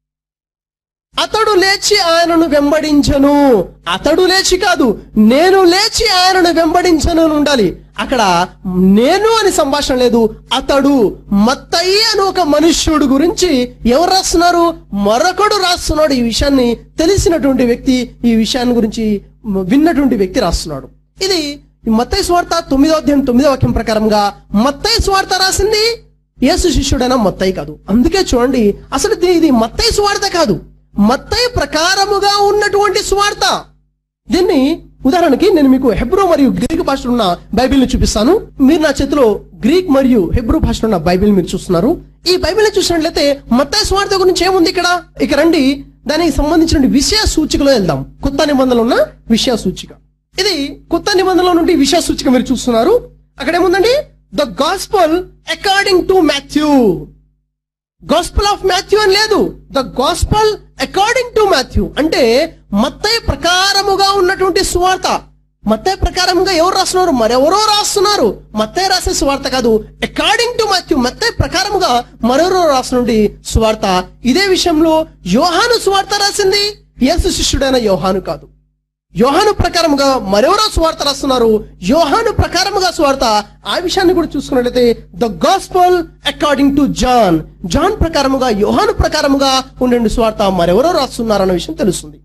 అతడు లేచి ఆయనను వెంబడించను అతడు లేచి కాదు నేను లేచి ఆయనను వెంబడించను అని ఉండాలి అక్కడ నేను అని సంభాషణ లేదు అతడు మత్తయి అని ఒక మనుష్యుడు గురించి ఎవరు రాస్తున్నారు మరొకడు రాస్తున్నాడు ఈ విషయాన్ని తెలిసినటువంటి వ్యక్తి ఈ విషయాన్ని గురించి విన్నటువంటి వ్యక్తి రాస్తున్నాడు ఇది మత్తయి స్వార్థ తొమ్మిదో అధ్యాయం తొమ్మిదో వాక్యం ప్రకారంగా మత్తయి స్వార్థ రాసింది యేసు శిష్యుడైన మత్తయి కాదు అందుకే చూడండి అసలు ఇది- ఇది మత్తయి స్వార్థ కాదు మత్తయి ప్రకారముగా ఉన్నటువంటి స్వార్థ దీన్ని ఉదాహరణకి నేను మీకు హెబ్రో మరియు గ్రీక్ భాషలో ఉన్న బైబిల్ ని చూపిస్తాను మీరు నా చేతిలో గ్రీక్ మరియు హెబ్రూ భాషలో ఉన్న బైబిల్ మీరు చూస్తున్నారు ఈ బైబిల్ ని చూసినట్లయితే మత్తయి స్వార్థ గురించి ఏముంది ఇక్కడ ఇక రండి దానికి సంబంధించిన విషయ సూచికలో వెళ్దాం కొత్త నిబంధనలు ఉన్న విషయ సూచిక ఇది కొత్త నిబంధనలో నుండి విషయ సూచిక మీరు చూస్తున్నారు అక్కడ ఏముందండి the gospel according to Matthew gospel of Matthew అని లేదు the gospel according to Matthew అంటే మత్తయి ప్రకారముగా ఉన్నటువంటి సువార్త మత్తయి ప్రకారముగా ఎవరు రాస్తున్నారు మరెవరో రాస్తున్నారు మత్తయి రాసే సువార్త కాదు అకార్డింగ్ టు మాథ్యూ మత్తయి ప్రకారముగా మరెవరో రాసినటువంటి సువార్త ఇదే విషయంలో యోహాను సువార్త రాసింది యేసు శిష్యుడైన యోహాను కాదు యోహాను ప్రకారముగా మరెవరో స్వార్థ రాస్తున్నారు యోహాను ప్రకారముగా స్వార్థ ఆ విషయాన్ని కూడా చూసుకున్నట్లయితే the gospel according to John John ప్రకారముగా యోహాను ప్రకారముగా ఉండే స్వార్థ మరెవరో రాస్తున్నారు అన్న విషయం తెలుస్తుంది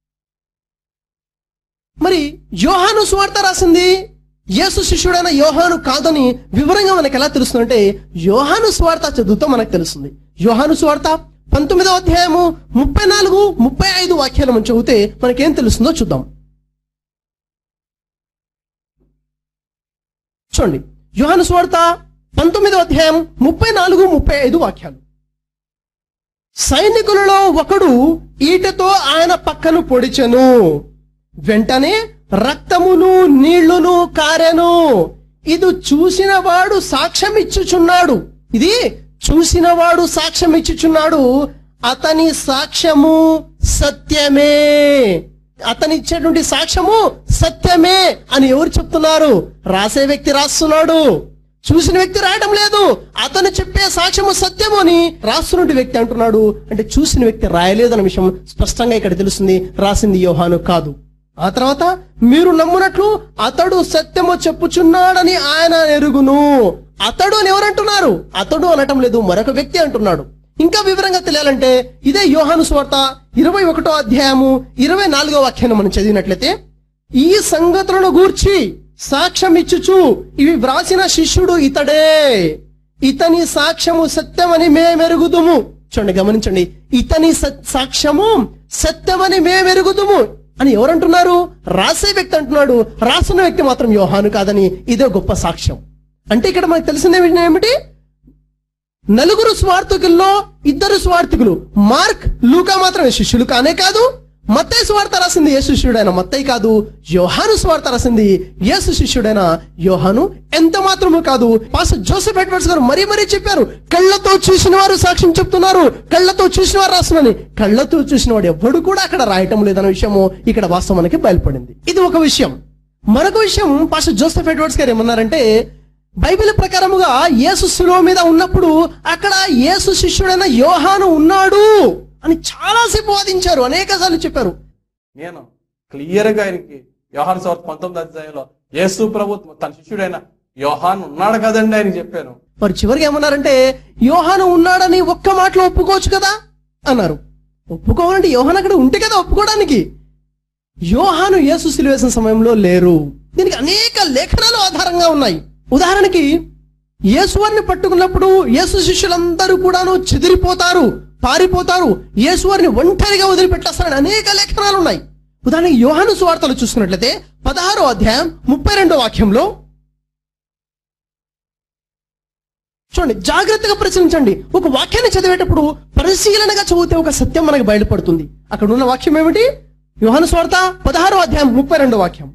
మరి యోహాను స్వార్థ రాసింది యేసు శిష్యుడైన యోహాను కాదని వివరంగా మనకు ఎలా తెలుస్తుందంటే యోహాను స్వార్థ చదువుతో మనకు తెలుస్తుంది యోహాను స్వార్థ పంతొమ్మిదవ అధ్యాయము ముప్పై నాలుగు ముప్పై ఐదు వాక్యాలు మనం చదివితే మనకేం తెలుస్తుందో చూద్దాం చూడండి యోహాను స్వార్థ పంతొమ్మిదవ అధ్యాయం ముప్పై నాలుగు ముప్పై ఐదు వాక్యాలు సైనికులలో ఒకడు ఈటతో ఆయన పక్కను పొడిచెను వెంటనే రక్తమును నీళ్లును కారెను ఇది చూసిన వాడు సాక్ష్యం ఇచ్చుచున్నాడు ఇది చూసిన వాడు సాక్ష్యం ఇచ్చుచున్నాడు అతని సాక్ష్యము సత్యమే అతని ఇచ్చేటువంటి సాక్ష్యము సత్యమే అని ఎవరు చెప్తున్నారు రాసే వ్యక్తి రాస్తున్నాడు చూసిన వ్యక్తి రాయడం లేదు అతను చెప్పే సాక్ష్యము సత్యము అని రాస్తున్న వ్యక్తి అంటున్నాడు అంటే చూసిన వ్యక్తి రాయలేదు అన్న విషయం స్పష్టంగా ఇక్కడ తెలుస్తుంది రాసింది యోహాను కాదు ఆ తర్వాత మీరు నమ్మునట్లు అతడు సత్యము చెప్పుచున్నాడని ఆయన ఎరుగును అతడు అని ఎవరంటున్నారు అతడు అనటం లేదు మరొక వ్యక్తి అంటున్నాడు ఇంకా వివరంగా తెలియాలంటే ఇదే యోహాను స్వార్త ఇరవై ఒకటో అధ్యాయము ఇరవై నాలుగో వాక్యాన్ని మనం చదివినట్లయితే ఈ సంగతులను గూర్చి సాక్ష్యం ఇచ్చుచు ఇవి వ్రాసిన శిష్యుడు ఇతడే ఇతని సాక్ష్యము సత్యమని మేమెరుగుదుము చూడండి గమనించండి ఇతని స- సాక్ష్యము సత్యమని మేమెరుగుదుము అని ఎవరంటున్నారు రాసే వ్యక్తి అంటున్నాడు రాస్తున్న వ్యక్తి మాత్రం యోహాను కాదని ఇదే గొప్ప సాక్ష్యం అంటే ఇక్కడ మనకు తెలిసిందే ఏమిటి నలుగురు స్వార్థకుల్లో ఇద్దరు స్వార్థకులు మార్క్ లూకా మాత్రమే శిష్యులు కానే కాదు మత్తయి స్వార్థ రాసింది ఏ శిష్యుడైన మత్తయి కాదు యోహాను స్వార్థ రాసింది యేసు శిష్యుడైన యోహాను ఎంత మాత్రము కాదు పాస్టర్ జోసెఫ్ ఎడ్వర్డ్స్ గారు మరీ మరీ చెప్పారు కళ్ళతో చూసిన వారు సాక్ష్యం చెప్తున్నారు కళ్ళతో చూసిన వారు రాస్తున్నారని కళ్ళతో చూసిన వాడు ఎవ్వడు కూడా అక్కడ రాయటం లేదన్న విషయము ఇక్కడ వాస్తవానికి బయలుపడింది ఇది ఒక విషయం మరొక విషయం పాస్టర్ జోసెఫ్ ఎడ్వర్డ్స్ గారు ఏమన్నారంటే బైబిల్ ప్రకారముగా యేసు శిలువ మీద ఉన్నప్పుడు అక్కడ యేసు శిష్యుడైన యోహాను ఉన్నాడు అని చాలాసేపు వాదించారు అనేక సార్లు చెప్పారు నేను క్లియర్ గా ఆయనకి యోహాన్ సోర్త్ పంతొమ్మిది అధ్యాయంలో యేసు ప్రభు తన శిష్యుడైన యోహాన్ ఉన్నాడు కదండి ఆయన చెప్పాను మరి చివరికి ఏమన్నారంటే యోహాను ఉన్నాడని ఒక్క మాటలో ఒప్పుకోవచ్చు కదా అన్నారు ఒప్పుకోవాలంటే యోహాన్ అక్కడ ఉంటే కదా ఒప్పుకోవడానికి యోహాను యేసు సిలువేసిన సమయంలో లేరు దీనికి అనేక లేఖనాలు ఆధారంగా ఉన్నాయి ఉదాహరణకి యేసువారిని పట్టుకున్నప్పుడు యేసు శిష్యులందరూ కూడాను చెదిరిపోతారు పారిపోతారు యేసువారిని ఒంటరిగా వదిలిపెట్టేస్తారని అనేక లేఖనాలు ఉన్నాయి ఉదాహరణకి యోహాను సువార్తలు చూసుకున్నట్లయితే పదహారో అధ్యాయం ముప్పై రెండో వాక్యంలో చూడండి జాగ్రత్తగా పరిశీలించండి ఒక వాక్యాన్ని చదివేటప్పుడు పరిశీలనగా చదివితే ఒక సత్యం మనకు బయలుపడుతుంది అక్కడ ఉన్న వాక్యం ఏమిటి యోహాను స్వార్త పదహారో అధ్యాయం ముప్పై రెండో వాక్యం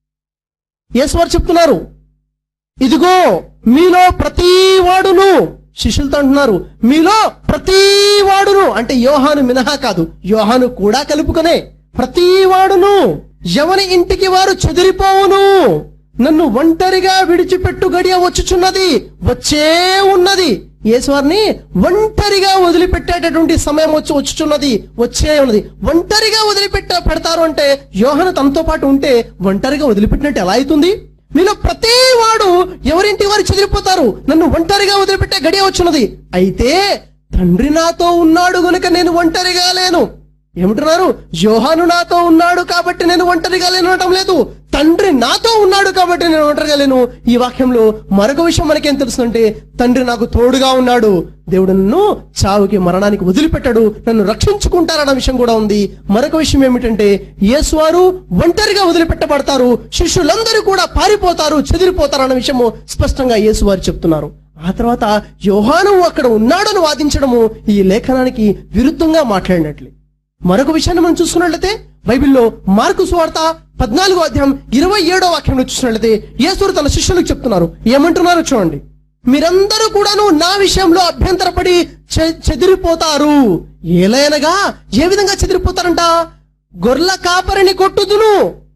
యేసువారు చెప్తున్నారు ఇదిగో మీలో ప్రతి వాడును శిష్యులతో అంటున్నారు మీలో ప్రతి వాడును అంటే యోహాను మినహా కాదు యోహాను కూడా కలుపుకునే ప్రతి వాడును ఎవని ఇంటికి వారు చెదిరిపోవును నన్ను ఒంటరిగా విడిచిపెట్టు గడియ వచ్చుచున్నది వచ్చే ఉన్నది యేసువారిని ఒంటరిగా వదిలిపెట్టేటటువంటి సమయం వచ్చి వచ్చుచున్నది వచ్చే ఉన్నది ఒంటరిగా వదిలిపెట్ట పెడతారు అంటే యోహను తనతో పాటు ఉంటే ఒంటరిగా వదిలిపెట్టినట్టు ఎలా అవుతుంది మీలో ప్రతి వాడు ఎవరింటి వారు చెదిరిపోతారు నన్ను ఒంటరిగా వదిలిపెట్టే గడియ వచ్చున్నది అయితే తండ్రి నాతో ఉన్నాడు గనుక నేను ఒంటరిగా లేను ఏమంటున్నారు యోహాను నాతో ఉన్నాడు కాబట్టి నేను ఒంటరిగా లేను అనటం లేదు తండ్రి నాతో ఉన్నాడు కాబట్టి నేను ఒంటరిగా లేను ఈ వాక్యంలో మరొక విషయం మనకేం తెలుస్తుందంటే తండ్రి నాకు తోడుగా ఉన్నాడు దేవుడు నన్ను చావుకి మరణానికి వదిలిపెట్టాడు నన్ను రక్షించుకుంటారన్న విషయం కూడా ఉంది మరొక విషయం ఏమిటంటే యేసువారు ఒంటరిగా వదిలిపెట్టబడతారు శిష్యులందరూ కూడా పారిపోతారు చెదిరిపోతారు అన్న విషయము స్పష్టంగా యేసువారు చెప్తున్నారు ఆ తర్వాత యోహాను అక్కడ ఉన్నాడని వాదించడము ఈ లేఖనానికి విరుద్ధంగా మాట్లాడినట్లే మరొక విషయాన్ని మనం చూసుకున్నట్లయితే బైబిల్లో మార్కు సువార్త పద్నాలుగో అధ్యాయం ఇరవై ఏడో వాక్యంలో చూసినట్లయితే యేసుడు తన శిష్యులకు చెప్తున్నారు ఏమంటున్నారో చూడండి మీరందరూ కూడాను నా విషయంలో అభ్యంతరపడి చె- చెదిరిపోతారు ఏలైనగా ఏ విధంగా చెదిరిపోతారంట గొర్రెల కాపరిని కొట్టుదును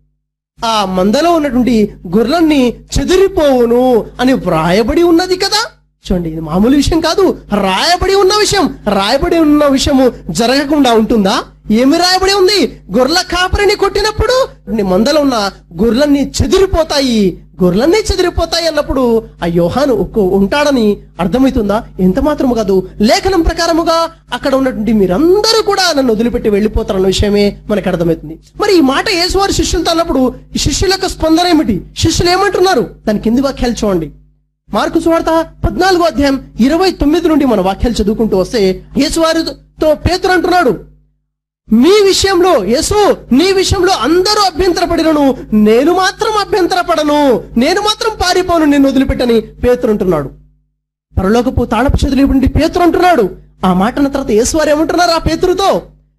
ఆ మందలో ఉన్నటువంటి గొర్రెల్ని చెదిరిపోవును అని వ్రాయబడి ఉన్నది కదా చూడండి ఇది మామూలు విషయం కాదు రాయబడి ఉన్న విషయం రాయబడి ఉన్న విషయము జరగకుండా ఉంటుందా ఏమి రాయబడి ఉంది గొర్రెల కాపరిని కొట్టినప్పుడు నీ మందలో ఉన్న గొర్రెలన్నీ చెదిరిపోతాయి గొర్రెలన్నీ చెదిరిపోతాయి అన్నప్పుడు ఆ యోహాను ఒక్క- ఉంటాడని అర్థమవుతుందా ఎంత మాత్రము కాదు లేఖనం ప్రకారముగా అక్కడ ఉన్నటువంటి మీరందరూ కూడా నన్ను వదిలిపెట్టి వెళ్ళిపోతారన్న విషయమే మనకు అర్థమవుతుంది మరి ఈ మాట యేసువారి శిష్యులతో అన్నప్పుడు ఈ శిష్యుల యొక్క స్పందన ఏమిటి శిష్యులు ఏమంటున్నారు దాని కింది వాక్యాలు చూడండి మార్కు సువార్త పద్నాలుగో అధ్యాయం ఇరవై తొమ్మిది నుండి మన వాక్యాలు చదువుకుంటూ వస్తే యేసువారితో పేతురు అంటున్నాడు మీ విషయంలో యేసు నీ విషయంలో అందరూ అభ్యంతరపడినను నేను మాత్రం అభ్యంతరపడను నేను మాత్రం పారిపోను నిన్ను వదిలిపెట్టని పేతురు అంటున్నాడు పరలోకపు తాళపు చేతులు పేతురు అంటున్నాడు ఆ మాట అన్న తర్వాత యేసువారు ఏమంటున్నారు ఆ పేతురుతో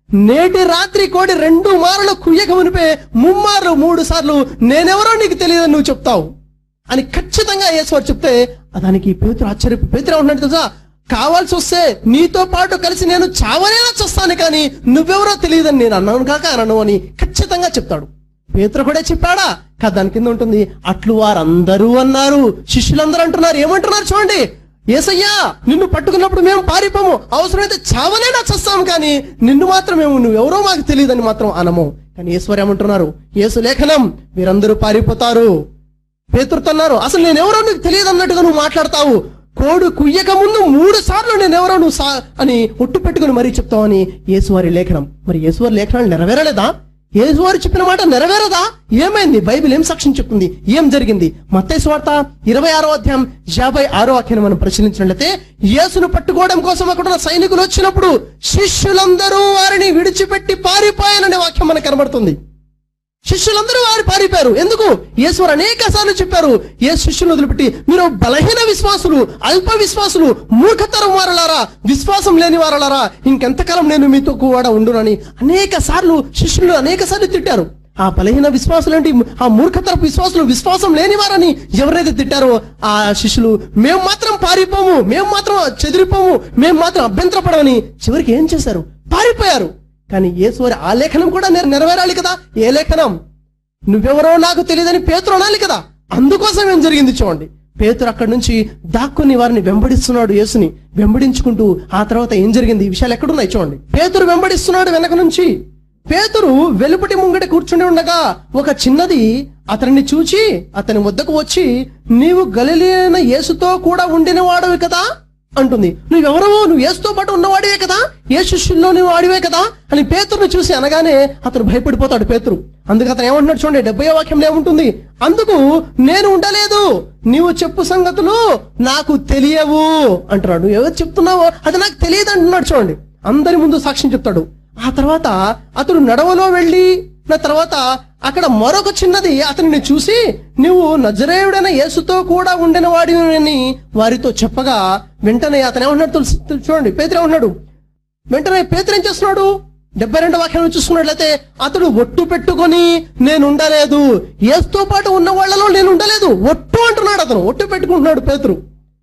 నేటి రాత్రి కోడి రెండు మార్లు కుయ్యక మునిపే ముమ్మార్లు మూడు సార్లు నేనెవరో నీకు తెలియదని నువ్వు చెప్తావు అని ఖచ్చితంగా యేసువారు చెప్తే దానికి పేతురు ఆశ్చర్య పేతురు ఉన్నాడు తెలుసా కావాల్సి వస్తే నీతో పాటు కలిసి నేను చావనేలా చూస్తాను కానీ నువ్వెవరో తెలియదని నేను అన్నాను కాక అనను అని ఖచ్చితంగా చెప్తాడు పేతురు కూడా చెప్పాడా కాదు దాని కింద ఉంటుంది అట్లు వారందరూ అన్నారు శిష్యులందరూ అంటున్నారు ఏమంటున్నారు చూడండి ఏసయ్యా నిన్ను పట్టుకున్నప్పుడు మేము పారిపోము అవసరమైతే చావనేనా చస్తాము కానీ నిన్ను మాత్రం మేము నువ్వెవరో మాకు తెలియదని మాత్రం అనము కానీ ఈశ్వర్ ఏమంటున్నారు యేసు లేఖనం వీరందరూ పారిపోతారు పేతురుతున్నారు అసలు నేను ఎవరో నీకు తెలియదు అన్నట్టుగా నువ్వు మాట్లాడతావు కోడు కుయ్యక ముందు మూడు సార్లు నేను ఎవరో నువ్వు సా అని ఒట్టు పెట్టుకుని మరీ చెప్తావని యేసువారి లేఖనం మరి యేసువారి లేఖనాలు నెరవేరలేదా యేసువారు చెప్పిన మాట నెరవేరదా ఏమైంది బైబిల్ ఏం సాక్ష్యం చెప్తుంది ఏం జరిగింది మత్తయి వార్త ఇరవై ఆరో అధ్యాయం యాభై ఆరో వాక్యాన్ని మనం పరిశీలించినట్లయితే యేసును పట్టుకోవడం కోసం అక్కడ ఉన్న సైనికులు వచ్చినప్పుడు శిష్యులందరూ వారిని విడిచిపెట్టి పారిపోయాననే వాక్యం మనకు కనబడుతుంది శిష్యులందరూ వారు పారిపోయారు ఎందుకు యేసువారు అనేక సార్లు చెప్పారు ఏ శిష్యులు వదిలిపెట్టి మీరు బలహీన విశ్వాసులు అల్ప విశ్వాసులు మూర్ఖతరం వారలారా విశ్వాసం లేని వారలారా ఇంకెంతకాలం నేను మీతో కూడా ఉండునని అనేక సార్లు శిష్యులు అనేక సార్లు తిట్టారు ఆ బలహీన విశ్వాసులు ఏంటి ఆ మూర్ఖతరపు విశ్వాసులు విశ్వాసం లేని వారని ఎవరైతే తిట్టారో ఆ శిష్యులు మేము మాత్రం పారిపోము మేము మాత్రం చెదిరిపోము మేము మాత్రం అభ్యంతరపడమని చివరికి ఏం చేశారు పారిపోయారు కానీ యేసువారి ఆ లేఖనం కూడా నెర- నెరవేరాలి కదా ఏ లేఖనం నువ్వెవరో నాకు తెలియదని పేతురు అనాలి కదా అందుకోసం ఏం జరిగింది చూడండి పేతురు అక్కడి నుంచి దాక్కుని వారిని వెంబడిస్తున్నాడు యేసుని వెంబడించుకుంటూ ఆ తర్వాత ఏం జరిగింది ఈ విషయాలు ఎక్కడున్నాయి చూడండి పేతురు వెంబడిస్తున్నాడు వెనక నుంచి పేతురు వెలుపటి ముంగట కూర్చుని ఉండగా ఒక చిన్నది అతన్ని చూచి అతని వద్దకు వచ్చి నీవు గలిలియన యేసుతో కూడా ఉండిన వాడవి కదా అంటుంది నువ్వెవరో నువ్వు యేసుతో పాటు ఉన్నవాడివే కదా ఏ శిష్యుల్లో నువ్వు వాడివే కదా అని పేతురుని చూసి అనగానే అతను భయపడిపోతాడు పేతురు అందుకు అతను ఏమంటున్నాడు చూడండి డెబ్బై వాక్యంలో ఏముంటుంది అందుకు నేను ఉండలేదు నీవు చెప్పు సంగతులు నాకు తెలియవు అంటున్నాడు నువ్వు ఎవరు చెప్తున్నావో అది నాకు తెలియదు అంటున్నాడు చూడండి అందరి ముందు సాక్ష్యం చెప్తాడు ఆ తర్వాత అతడు నడవలో వెళ్ళి నా తర్వాత అక్కడ మరొక చిన్నది అతనిని చూసి నువ్వు నజరేయుడైన యేసుతో కూడా ఉండిన వాడిని వారితో చెప్పగా వెంటనే అతను ఏమన్నాడు తెలుసు- తెలుసు చూడండి పేతురు ఏమన్నాడు వెంటనే పేతురు ఏం చేస్తున్నాడు డెబ్బై రెండు వాక్యాలను చూసుకున్నట్లయితే అతడు ఒట్టు పెట్టుకొని నేను ఉండలేదు యేసుతో పాటు ఉన్న వాళ్ళలో నేను ఉండలేదు ఒట్టు అంటున్నాడు అతను ఒట్టు పెట్టుకుంటున్నాడు పేతురు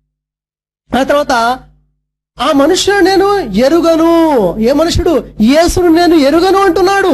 ఆ తర్వాత ఆ మనుషుడు నేను ఎరుగను ఏ మనుషుడు యేసును నేను ఎరుగను అంటున్నాడు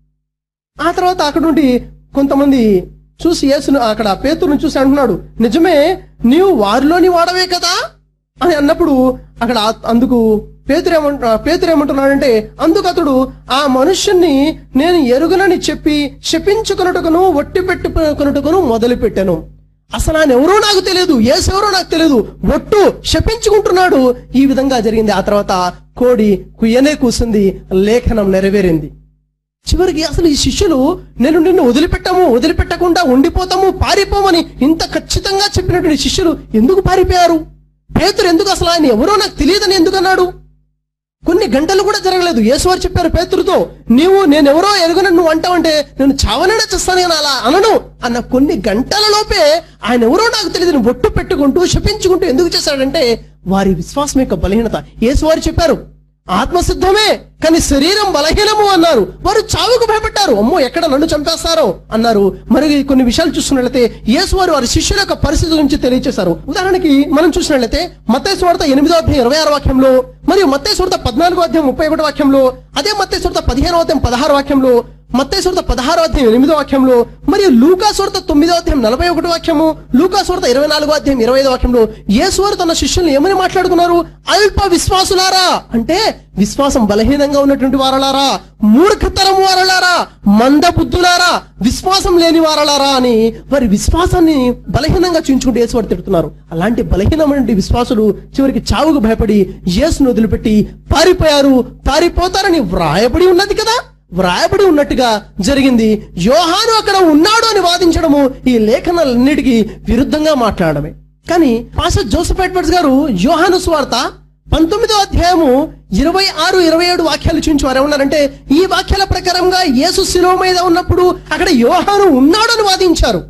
ఆ తర్వాత అక్కడ నుండి కొంతమంది చూసి యేసును అక్కడ పేతురుని చూసి అంటున్నాడు నిజమే నీవు వారిలోని వాడవే కదా అని అన్నప్పుడు అక్కడ ఆ- అందుకు పేతురు ఏమంటు పేతురు ఏమంటున్నాడంటే అందుకు అతడు ఆ మనుష్యుణ్ణి నేను ఎరుగనని చెప్పి శపించుకున్నట్టుకును ఒట్టి పెట్టుకున్నట్టుకును మొదలు పెట్టాను అసలు ఆయన ఎవరో నాకు తెలియదు ఏసు ఎవరో నాకు తెలియదు ఒట్టు శపించుకుంటున్నాడు ఈ విధంగా జరిగింది ఆ తర్వాత కోడి కుయ్యనే కూసింది లేఖనం నెరవేరింది చివరికి అసలు ఈ శిష్యులు నేను నిన్ను వదిలిపెట్టాము వదిలిపెట్టకుండా ఉండిపోతాము పారిపోమని ఇంత ఖచ్చితంగా చెప్పినటువంటి శిష్యులు ఎందుకు పారిపోయారు పేతురు ఎందుకు అసలు ఆయన ఎవరో నాకు తెలియదని ఎందుకు అన్నాడు కొన్ని గంటలు కూడా జరగలేదు యేసువారు చెప్పారు పేతురుతో నీవు నేనెవరో ఎరుగున నువ్వు అంటావంటే నేను చావనైనా చేస్తాను కానీ అలా అనను అన్న కొన్ని గంటల లోపే ఆయన ఎవరో నాకు తెలియదు ఒట్టు పెట్టుకుంటూ శపించుకుంటూ ఎందుకు చేశాడంటే వారి విశ్వాసం యొక్క బలహీనత యేసువారు చెప్పారు ఆత్మసిద్ధమే కానీ శరీరం బలహీనము అన్నారు వారు చావుకు భయపడ్డారు అమ్మో ఎక్కడ నన్ను చంపేస్తారో అన్నారు మరి కొన్ని విషయాలు చూస్తున్నట్లయితే యేసు వారు వారి శిష్యుల యొక్క పరిస్థితి గురించి తెలియజేశారు ఉదాహరణకి మనం చూసినట్లయితే మత్తయి వార్త ఎనిమిదో అధ్యాయం ఇరవై ఆరు వాక్యంలో మరియు మత్తయి వార్త పద్నాలుగో అధ్యాయం ముప్పై ఒకటో వాక్యంలో అదే మత్తయి వార్త పదిహేనో అధ్యాయం పదహారు వాక్యంలో మత్తయి వార్త పదహారో అధ్యాయం ఎనిమిదో వాక్యంలో మరియు లూకా వార్త తొమ్మిదో అధ్యాయం నలభై ఒకటో వాక్యము లూకా వార్త ఇరవై నాలుగో అధ్యాయం ఇరవై ఐదో వాక్యంలో యేసువారు తన శిష్యులను ఏమని మాట్లాడుకున్నారు అల్ప విశ్వాసులారా అంటే విశ్వాసం బలహీనంగా ఉన్నటువంటి వారలారా మూర్ఖతరం వారలారా మంద బుద్ధులారా విశ్వాసం లేని వారలారా అని వారి విశ్వాసాన్ని బలహీనంగా చూయించుకుంటూ యేసువారు తిడుతున్నారు అలాంటి బలహీనమైన విశ్వాసులు చివరికి చావుకు భయపడి యేసును వదిలిపెట్టి పారిపోయారు పారిపోతారని వ్రాయబడి ఉన్నది కదా వ్రాయబడి ఉన్నట్టుగా జరిగింది యోహాను అక్కడ ఉన్నాడు అని వాదించడము ఈ లేఖనాలన్నిటికీ విరుద్ధంగా మాట్లాడడమే కానీ పాస్టర్ జోసఫ్ ఎడ్వర్డ్స్ గారు యోహాను స్వార్త పంతొమ్మిదో అధ్యాయము ఇరవై ఆరు ఇరవై ఏడు వాక్యాలు చూపించి వారు ఏమన్నారంటే ఈ వాక్యాల ప్రకారంగా యేసు శిలువ మీద ఉన్నప్పుడు అక్కడ యోహాను ఉన్నాడు అని వాదించారు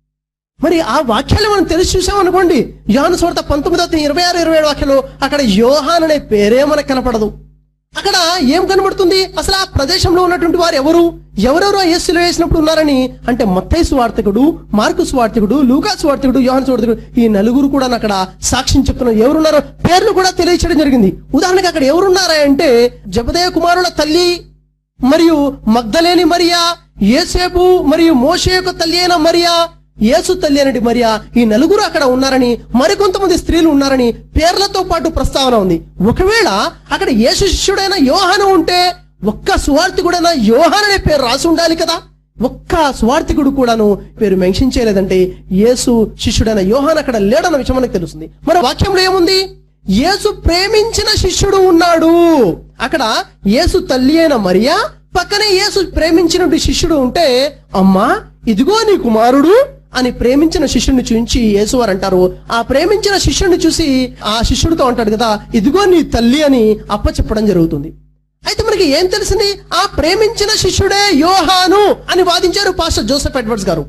మరి ఆ వాక్యాలు మనం తెలిసి చూసామనుకోండి యోహాను స్వార్త పంతొమ్మిదో అధ్యాయం ఇరవై ఆరు ఇరవై ఏడు వాక్యాలు అక్కడ యోహాన్ అనే పేరే మనకు కనపడదు అక్కడ ఏం కనబడుతుంది అసలు ఆ ప్రదేశంలో ఉన్నటువంటి వారు ఎవరు ఎవరెవరు ఆ యేసులో వేసినప్పుడు ఉన్నారని అంటే మత్తయి సువార్తికుడు మార్కు సువార్తికుడు లూకా సువార్తికుడు యోహాన్ సువార్తికుడు ఈ నలుగురు కూడా అక్కడ సాక్ష్యం చెప్తున్నారు ఎవరున్నారో పేర్లు కూడా తెలియచేయడం జరిగింది ఉదాహరణకు అక్కడ ఎవరున్నారా అంటే జబదయ కుమారుల తల్లి మరియు మగ్ధలేని మరియా ఏసేపు మరియు మోషే యొక్క తల్లి అయిన మరియా యేసు తల్లి అనేటి మరియా ఈ నలుగురు అక్కడ ఉన్నారని మరికొంతమంది స్త్రీలు ఉన్నారని పేర్లతో పాటు ప్రస్తావన ఉంది ఒకవేళ అక్కడ యేసు శిష్యుడైన యోహాను ఉంటే ఒక్క సువార్థికుడైన యోహాన్ అనే పేరు రాసి ఉండాలి కదా ఒక్క స్వార్థికుడు కూడాను పేరు మెన్షన్ చేయలేదంటే యేసు శిష్యుడైన యోహాన్ అక్కడ లేడన్న విషయం మనకు తెలుస్తుంది మరి వాక్యంలో ఏముంది యేసు ప్రేమించిన శిష్యుడు ఉన్నాడు అక్కడ యేసు తల్లి అయిన మరియా పక్కనే యేసు ప్రేమించిన శిష్యుడు ఉంటే అమ్మా ఇదిగో నీ కుమారుడు అని ప్రేమించిన శిష్యుడిని చూపించి యేసువారు అంటారు ఆ ప్రేమించిన శిష్యుడిని చూసి ఆ శిష్యుడితో అంటాడు కదా ఇదిగో నీ తల్లి అని అప్ప చెప్పడం జరుగుతుంది అయితే మనకి ఏం తెలిసింది ఆ ప్రేమించిన శిష్యుడే యోహాను అని వాదించారు పాస్టర్ జోసెఫ్ ఎడ్వర్డ్స్ గారు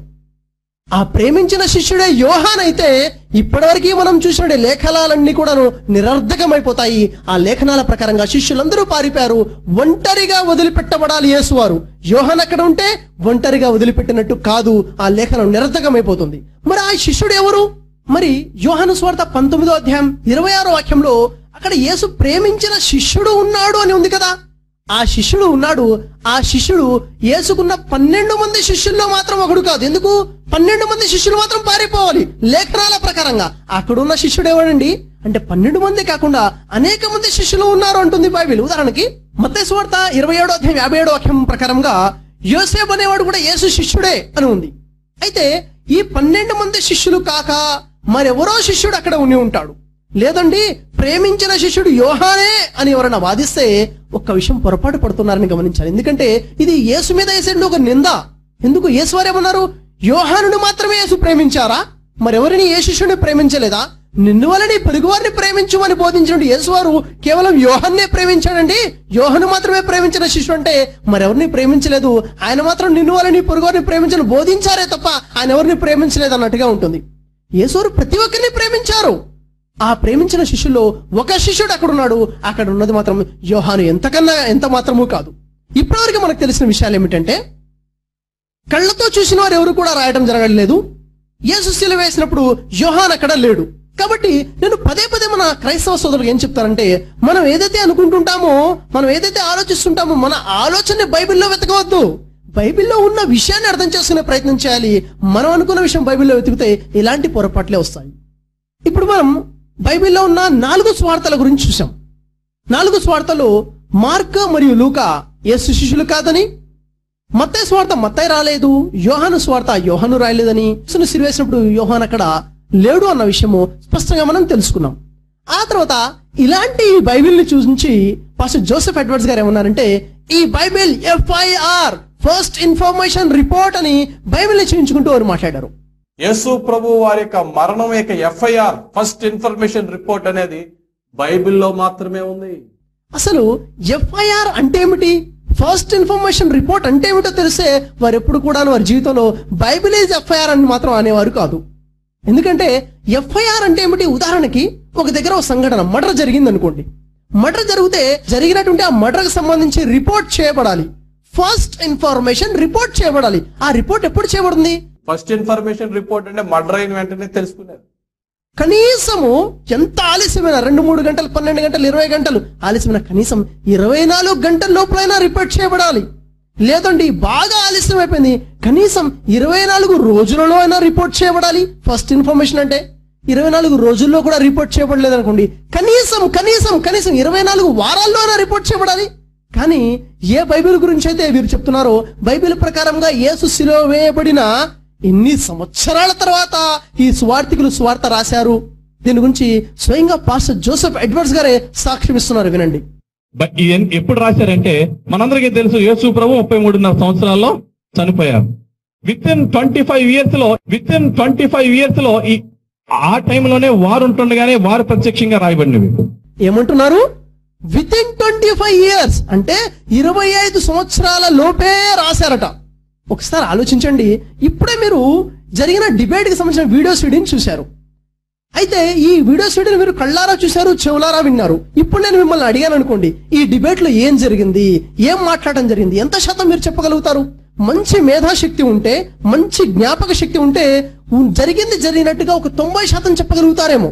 ఆ ప్రేమించిన శిష్యుడే యోహాన్ అయితే ఇప్పటివరకు మనం చూసిన లేఖనాలన్నీ కూడాను నిరర్ధకమైపోతాయి ఆ లేఖనాల ప్రకారంగా శిష్యులందరూ పారిపోయారు ఒంటరిగా వదిలిపెట్టబడాలి యేసువారు యోహాన్ అక్కడ ఉంటే ఒంటరిగా వదిలిపెట్టినట్టు కాదు ఆ లేఖనం నిరర్ధకమైపోతుంది మరి ఆ శిష్యుడు ఎవరు మరి యోహాను స్వార్థ పంతొమ్మిదో అధ్యాయం ఇరవై ఆరో వాక్యంలో అక్కడ యేసు ప్రేమించిన శిష్యుడు ఉన్నాడు అని ఉంది కదా ఆ శిష్యుడు ఉన్నాడు ఆ శిష్యుడు యేసుకున్న పన్నెండు మంది శిష్యుల్లో మాత్రం ఒకడు కాదు ఎందుకు పన్నెండు మంది శిష్యులు మాత్రం పారిపోవాలి లేఖనాల ప్రకారంగా అక్కడున్న శిష్యుడు ఎవడండి అంటే పన్నెండు మంది కాకుండా అనేక మంది శిష్యులు ఉన్నారు అంటుంది బైబిల్ ఉదాహరణకి మత్తయి సువార్త ఇరవై ఏడో అధ్యాయం యాభై ఏడో వాక్యం ప్రకారంగా యోసేపు అనేవాడు కూడా యేసు శిష్యుడే అని ఉంది అయితే ఈ పన్నెండు మంది శిష్యులు కాక మరెవరో శిష్యుడు అక్కడ ఉండి ఉంటాడు లేదండి ప్రేమించిన శిష్యుడు యోహానే అని ఎవరైనా వాదిస్తే ఒక్క విషయం పొరపాటు పడుతున్నారని గమనించాలి ఎందుకంటే ఇది యేసు మీద వేసేది ఒక నింద ఎందుకు యేసు వారు ఏమన్నారు యోహానుని మాత్రమే యేసు ప్రేమించారా మరెవరిని ఏ శిష్యుడిని ప్రేమించలేదా నిన్ను వలని పొరుగువారిని ప్రేమించమని బోధించిన యేసువారు కేవలం యోహన్నే ప్రేమించాడండి యోహను మాత్రమే ప్రేమించిన శిష్యుడు అంటే మరెవరిని ప్రేమించలేదు ఆయన మాత్రం నిన్ను వలని పొరుగువారిని ప్రేమించని బోధించారే తప్ప ఆయన ఎవరిని ప్రేమించలేదు అన్నట్టుగా ఉంటుంది యేసువారు ప్రతి ఒక్కరిని ప్రేమించారు ఆ ప్రేమించిన శిష్యుల్లో ఒక శిష్యుడు అక్కడ ఉన్నాడు అక్కడ ఉన్నది మాత్రం యోహాను ఎంతకన్నా ఎంత మాత్రము కాదు ఇప్పటివరకు మనకు తెలిసిన విషయాలు ఏమిటంటే కళ్ళతో చూసిన వారు ఎవరు కూడా రాయడం జరగలేదు యేసు శిలువ వేసినప్పుడు యోహాన్ అక్కడ లేడు కాబట్టి నేను పదే పదే మన క్రైస్తవ సోదరులకు ఏం చెప్తారంటే మనం ఏదైతే అనుకుంటుంటామో మనం ఏదైతే ఆలోచిస్తుంటామో మన ఆలోచనని బైబిల్లో వెతకవద్దు బైబిల్లో ఉన్న విషయాన్ని అర్థం చేసుకునే ప్రయత్నం చేయాలి మనం అనుకున్న విషయం బైబిల్లో వెతికితే ఇలాంటి పొరపాట్లే వస్తాయి ఇప్పుడు మనం బైబిల్లో ఉన్న నాలుగు స్వార్థల గురించి చూసాం నాలుగు స్వార్థలు మార్క్ మరియు లూకా యేసు శిష్యులు కాదని మత్తయి స్వార్థ మత్తయి రాలేదు యోహాను స్వార్థ యోహాను రాయలేదని యేసును సిరివేసినప్పుడు యోహాన్ అక్కడ లేడు అన్న విషయము స్పష్టంగా మనం తెలుసుకున్నాం ఆ తర్వాత ఇలాంటి ఈ బైబిల్ ని చూసి పాస్టర్ జోసెఫ్ ఎడ్వర్డ్స్ గారు ఏమన్నారంటే ఈ Bible FIR first information report అని బైబిల్ ని చూపించుకుంటూ వారు మాట్లాడారు యేసు ప్రభు వారి యొక్క మరణం యొక్క ఎఫ్ఐఆర్ ఫస్ట్ ఇన్ఫర్మేషన్ రిపోర్ట్ అనేది బైబిల్లో మాత్రమే ఉంది అసలు ఎఫ్ఐఆర్ అంటే ఏమిటి ఫస్ట్ ఇన్ఫర్మేషన్ రిపోర్ట్ అంటే ఏమిటో తెలిస్తే వారు ఎప్పుడు కూడా వారి జీవితంలో బైబిల్ ఈజ్ ఎఫ్ఐఆర్ అని మాత్రం అనేవారు కాదు ఎందుకంటే ఎఫ్ఐఆర్ అంటే ఏమిటి ఉదాహరణకి ఒక దగ్గర ఒక సంఘటన మర్డర్ జరిగింది అనుకోండి మర్డర్ జరిగితే జరిగినటువంటి ఆ మర్డర్కి సంబంధించి రిపోర్ట్ చేయబడాలి ఫస్ట్ ఇన్ఫర్మేషన్ రిపోర్ట్ చేయబడాలి ఆ రిపోర్ట్ ఎప్పుడు చేయబడుతుంది ఫస్ట్ ఇన్ఫర్మేషన్ రిపోర్ట్ అంటే మర్డర్ అయిన వెంటనే తెలుసుకున్నారు కనీసము ఎంత ఆలస్యమైన రెండు మూడు గంటలు పన్నెండు గంటలు ఇరవై గంటలు ఆలస్యమైన కనీసం ఇరవై నాలుగు గంటల లోపలైనా రిపోర్ట్ చేయబడాలి లేదండి బాగా ఆలస్యం అయిపోయింది కనీసం ఇరవై నాలుగు రోజులలో అయినా రిపోర్ట్ చేయబడాలి ఫస్ట్ ఇన్ఫర్మేషన్ అంటే ఇరవై నాలుగు రోజుల్లో కూడా రిపోర్ట్ చేయబడలేదు అనుకోండి కనీసం కనీసం కనీసం ఇరవై నాలుగు వారాల్లో అయినా రిపోర్ట్ చేయబడాలి కానీ ఏ బైబిల్ గురించి అయితే వీరు చెప్తున్నారో బైబిల్ ప్రకారంగా యేసు శిలో వేయబడిన ఎన్ని సంవత్సరాల తర్వాత ఈ స్వార్థికులు స్వార్థ రాశారు దీని గురించి స్వయంగా పాస్టర్ జోసెఫ్ ఎడ్వర్డ్స్ గారే సాక్ష్యం ఇస్తున్నారు వినండి బ- ఈ ఎన్- ఎప్పుడు రాశారంటే మనందరికీ తెలుసు యేసు ప్రభు ముప్పై మూడున్నర సంవత్సరాల్లో చనిపోయారు within twenty five years లో within twenty five years లో ఈ ఆ టైంలోనే వారు ఉంటుండగానే వారు ప్రత్యక్షంగా రాయబడినవి ఏమంటున్నారు within twenty five years అంటే ఇరవై ఐదు సంవత్సరాల లోపే రాశారట ఒకసారి ఆలోచించండి ఇప్పుడే మీరు జరిగిన డిబేట్ కి సంబంధించిన వీడియోస్ వీడియోని చూశారు అయితే ఈ వీడియో స్టడీని మీరు కళ్ళారా చూశారు చెవులారా విన్నారు ఇప్పుడు నేను మిమ్మల్ని అడిగాను అనుకోండి ఈ డిబేట్ లో ఏం జరిగింది ఏం మాట్లాడడం జరిగింది ఎంత శాతం మీరు చెప్పగలుగుతారు మంచి మేధాశక్తి ఉంటే మంచి జ్ఞాపక శక్తి ఉంటే ఉ- జరిగింది జరిగినట్టుగా ఒక తొంభై శాతం చెప్పగలుగుతారేమో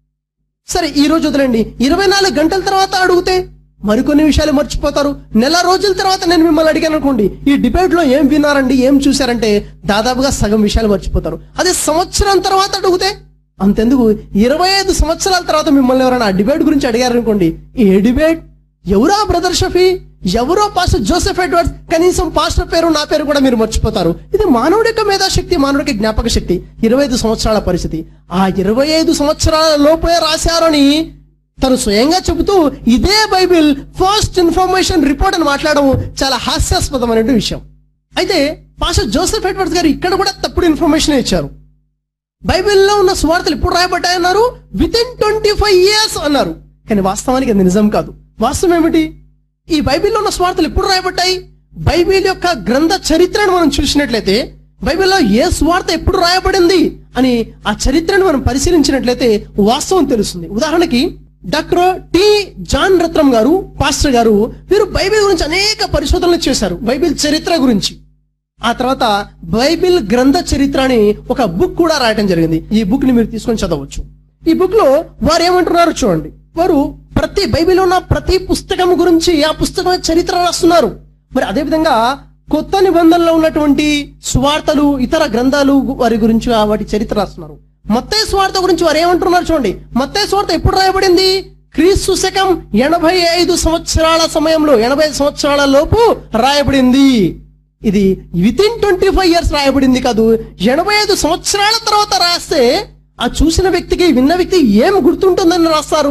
సరే ఈ రోజు వదిలేండి ఇరవై నాలుగు గంటల తర్వాత అడిగితే మరికొన్ని విషయాలు మర్చిపోతారు నెల రోజుల తర్వాత నేను మిమ్మల్ని అడిగాను అనుకోండి ఈ డిబేట్ లో ఏం విన్నారండి ఏం చూశారంటే దాదాపుగా సగం విషయాలు మర్చిపోతారు అదే సంవత్సరం తర్వాత అడిగితే అంతెందుకు ఇరవై ఐదు సంవత్సరాల తర్వాత మిమ్మల్ని ఎవరైనా ఆ డిబేట్ గురించి అడిగారు అనుకోండి ఏ డిబేట్ ఎవరా బ్రదర్ షఫీ ఎవరో పాస్టర్ జోసెఫ్ ఎడ్వర్డ్స్ కనీసం పాస్టర్ పేరు నా పేరు కూడా మీరు మర్చిపోతారు ఇది మానవుడి యొక్క మేధాశక్తి మానవుడికి జ్ఞాపక శక్తి ఇరవై ఐదు సంవత్సరాల పరిస్థితి ఆ ఇరవై ఐదు సంవత్సరాల లోపే రాశారని తను స్వయంగా చెబుతూ ఇదే బైబిల్ ఫస్ట్ ఇన్ఫర్మేషన్ రిపోర్ట్ అని మాట్లాడడం చాలా హాస్యాస్పదమైన విషయం అయితే పాస్టర్ జోసెఫ్ ఎడ్వర్డ్స్ గారు ఇక్కడ కూడా తప్పుడు ఇన్ఫర్మేషన్ ఇచ్చారు బైబిల్లో ఉన్న సువార్తలు ఎప్పుడు రాయబడ్డాయి అన్నారు within twenty five years అన్నారు కానీ వాస్తవానికి అది నిజం కాదు వాస్తవం ఏమిటి ఈ బైబిల్లో ఉన్న స్వార్థలు ఎప్పుడు రాయబడ్డాయి బైబిల్ యొక్క గ్రంథ చరిత్రను మనం చూసినట్లయితే బైబిల్లో ఏ స్వార్థ ఎప్పుడు రాయబడింది అని ఆ చరిత్రను మనం పరిశీలించినట్లయితే వాస్తవం తెలుస్తుంది ఉదాహరణకి డాక్టర్ టి జాన్ రత్నం గారు పాస్టర్ గారు వీరు బైబిల్ గురించి అనేక పరిశోధనలు చేశారు బైబిల్ చరిత్ర గురించి ఆ తర్వాత బైబిల్ గ్రంథ చరిత్ర అని ఒక బుక్ కూడా రాయటం జరిగింది ఈ బుక్ ని మీరు తీసుకొని చదవచ్చు ఈ బుక్ లో వారు ఏమంటున్నారు చూడండి వారు ప్రతి బైబిల్ ఉన్న ప్రతి పుస్తకం గురించి ఆ పుస్తకం చరిత్ర రాస్తున్నారు మరి అదే విధంగా కొత్త నిబంధనలో ఉన్నటువంటి సువార్తలు ఇతర గ్రంథాలు వారి గురించి ఆ వాటి చరిత్ర రాస్తున్నారు మత్తయి స్వార్థ గురించి వారు ఏమంటున్నారు చూడండి మత్తయి స్వార్థ ఎప్పుడు రాయబడింది క్రీస్తు శకం ఎనభై ఐదు సంవత్సరాల సమయంలో ఎనభై ఐదు సంవత్సరాల లోపు రాయబడింది ఇది within twenty five years రాయబడింది కాదు ఎనభై ఐదు సంవత్సరాల తర్వాత రాస్తే ఆ చూసిన వ్యక్తికి విన్న వ్యక్తి ఏం గుర్తుంటుందని రాస్తారు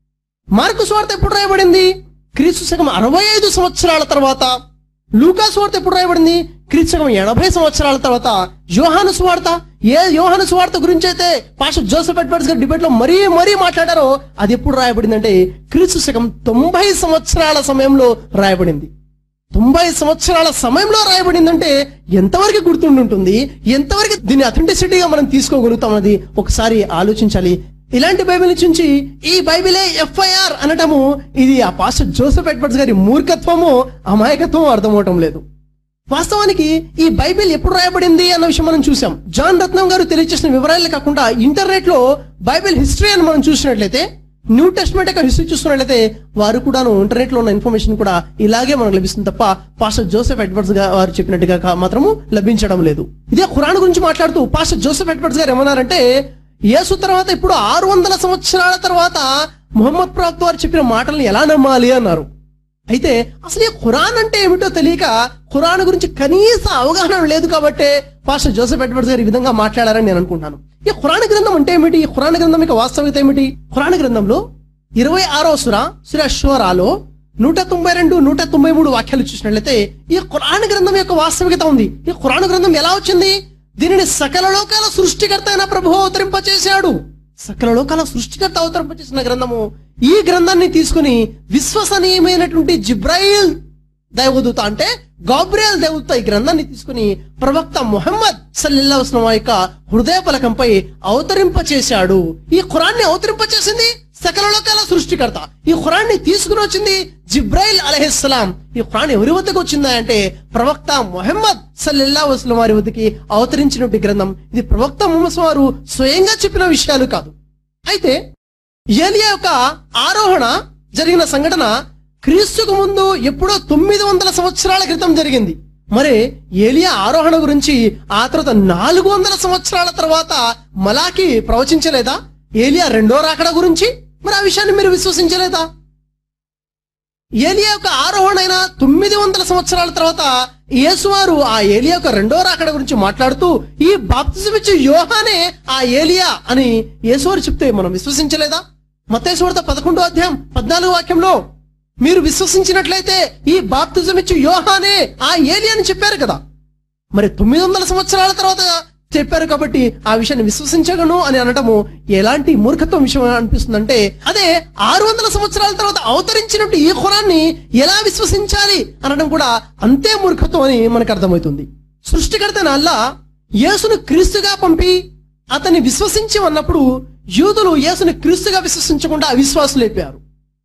మార్కు స్వార్థ ఎప్పుడు రాయబడింది క్రీస్తు శకం అరవై ఐదు సంవత్సరాల తర్వాత లూకా స్వార్థ ఎప్పుడు రాయబడింది క్రీస్తు శకం ఎనభై సంవత్సరాల తర్వాత యోహాను స్వార్థ ఏ యోహాను స్వార్థ గురించి అయితే పాస్టర్ జోసెఫ్ ఎడ్వర్డ్స్ గారు డిబేట్ లో మరీ మరీ మాట్లాడారో అది ఎప్పుడు రాయబడింది అంటే క్రీస్తు శకం తొంభై సంవత్సరాల సమయంలో రాయబడింది తొంభై సంవత్సరాల సమయంలో రాయబడిందంటే ఎంతవరకు గుర్తుండుంటుంది ఎంతవరకు దీని అథెంటిసిటీగా మనం తీసుకోగలుగుతాం అన్నది ఒకసారి ఆలోచించాలి ఇలాంటి బైబిల్ నుంచి ఈ బైబిలే ఎఫ్ఐఆర్ అనటము ఇది ఆ పాస్టర్ జోసెఫ్ ఎడ్వర్డ్స్ గారి మూర్ఖత్వము అమాయకత్వం అర్థమవటం లేదు వాస్తవానికి ఈ బైబిల్ ఎప్పుడు రాయబడింది అన్న విషయం మనం చూసాం జాన్ రత్నం గారు తెలియజేసిన వివరాలే కాకుండా ఇంటర్నెట్ లో బైబిల్ హిస్టరీ అని మనం చూసినట్లయితే న్యూ టెస్ట్మెంట్ యొక్క హిస్టరీ చూస్తున్నట్లయితే వారు కూడాను ఇంటర్నెట్ లో ఉన్న ఇన్ఫర్మేషన్ కూడా ఇలాగే మనకు లభిస్తుంది తప్ప పాస్టర్ జోసెఫ్ ఎడ్వర్డ్స్ గారు వారు చెప్పినట్టుగా కా- మాత్రము లభించడం లేదు ఇదే ఖురాన్ గురించి మాట్లాడుతూ పాస్టర్ జోసెఫ్ ఎడ్వర్డ్స్ గారు ఏమన్నారంటే యేసు తర్వాత ఇప్పుడు ఆరు వందల సంవత్సరాల తర్వాత ముహమ్మద్ ప్రవక్త వారు చెప్పిన మాటలను ఎలా నమ్మాలి అన్నారు అయితే అసలు ఈ ఖురాన్ అంటే ఏమిటో తెలియక ఖురాన్ గురించి కనీస అవగాహన లేదు కాబట్టి పాస్టర్ జోసెఫ్ ఎడ్వర్డ్స్ గారు ఈ విధంగా మాట్లాడారని నేను అనుకుంటున్నాను ఈ ఖురాన్ గ్రంథం అంటే ఏమిటి ఈ ఖురాన్ గ్రంథం యొక్క వాస్తవికత ఏమిటి ఖురాన్ గ్రంథంలో ఇరవై ఆరో సుర సుర షోరాలో నూట తొంభై రెండు నూట తొంభై మూడు వాక్యాలు చూసినట్లయితే ఈ ఖురాన్ గ్రంథం యొక్క వాస్తవికత ఉంది ఈ ఖురాన్ గ్రంథం ఎలా వచ్చింది దీనిని సకల లోకాల సృష్టికర్త అయిన ప్రభు అవతరింపచేశాడు సకల లోకాల సృష్టికర్త అవతరింపచేసిన గ్రంథము ఈ గ్రంథాన్ని తీసుకుని విశ్వసనీయమైనటువంటి జిబ్రాయిల్ దైవదూత అంటే గాబ్రియల్ దేవదూత ఈ గ్రంథాన్ని తీసుకుని ప్రవక్త ముహమ్మద్ సల్లల్లాహు యొక్క హృదయ పలకంపై అవతరింపచేశాడు ఈ ఖురాన్ని అవతరింపచేసింది సకల లోకాల సృష్టికర్త ఈ ఖురాన్ని తీసుకుని వచ్చింది జిబ్రాయిల్ అలహిస్సలాం ఈ ఖురాన్ ఎవరి వద్దకు వచ్చిందా అంటే ప్రవక్త ముహమ్మద్ సల్లల్లా వసలం వారి వద్దకి అవతరించినటువంటి గ్రంథం ఇది ప్రవక్త ముహమ్మద్ వారు స్వయంగా చెప్పిన విషయాలు కాదు అయితే ఏలియా యొక్క ఆరోహణ జరిగిన సంఘటన క్రీస్తుకు ముందు ఎప్పుడో తొమ్మిది వందల సంవత్సరాల క్రితం జరిగింది మరి ఏలియా ఆరోహణ గురించి ఆ తర్వాత నాలుగు వందల సంవత్సరాల తర్వాత మలాకి ప్రవచించలేదా ఏలియా రెండో రాకడ గురించి మరి ఆ విషయాన్ని మీరు విశ్వసించలేదా ఏలియా యొక్క ఆరోహణ అయిన తొమ్మిది వందల సంవత్సరాల తర్వాత యేసువారు ఆ ఏలియా యొక్క రెండో రాకడ గురించి మాట్లాడుతూ ఈ బాప్తిజం ఇచ్చే యోహానే ఆ ఏలియా అని యేసువారు చెప్తే మనం విశ్వసించలేదా మత్తేశ్వరత పదకొండో అధ్యాయం పద్నాలుగు వాక్యంలో మీరు విశ్వసించినట్లయితే ఈ బాప్తిజం ఇచ్చే యోహానే ఆ ఏలియా అని చెప్పారు కదా మరి తొమ్మిది వందల సంవత్సరాల తర్వాత చెప్పారు కాబట్టి ఆ విషయాన్ని విశ్వసించగను అని అనటము ఎలాంటి మూర్ఖత్వం విషయం అనిపిస్తుందంటే అదే ఆరు వందల సంవత్సరాల తర్వాత అవతరించినట్టు ఈ ఖురాన్ని ఎలా విశ్వసించాలి అనడం కూడా అంతే మూర్ఖత్వం అని మనకు అర్థమవుతుంది సృష్టికర్త అల్లా యేసును క్రీస్తుగా పంపి అతన్ని విశ్వసించి ఉన్నప్పుడు యూదులు యేసుని క్రీస్తుగా విశ్వసించకుండా అవిశ్వాసులు అయిపోయారు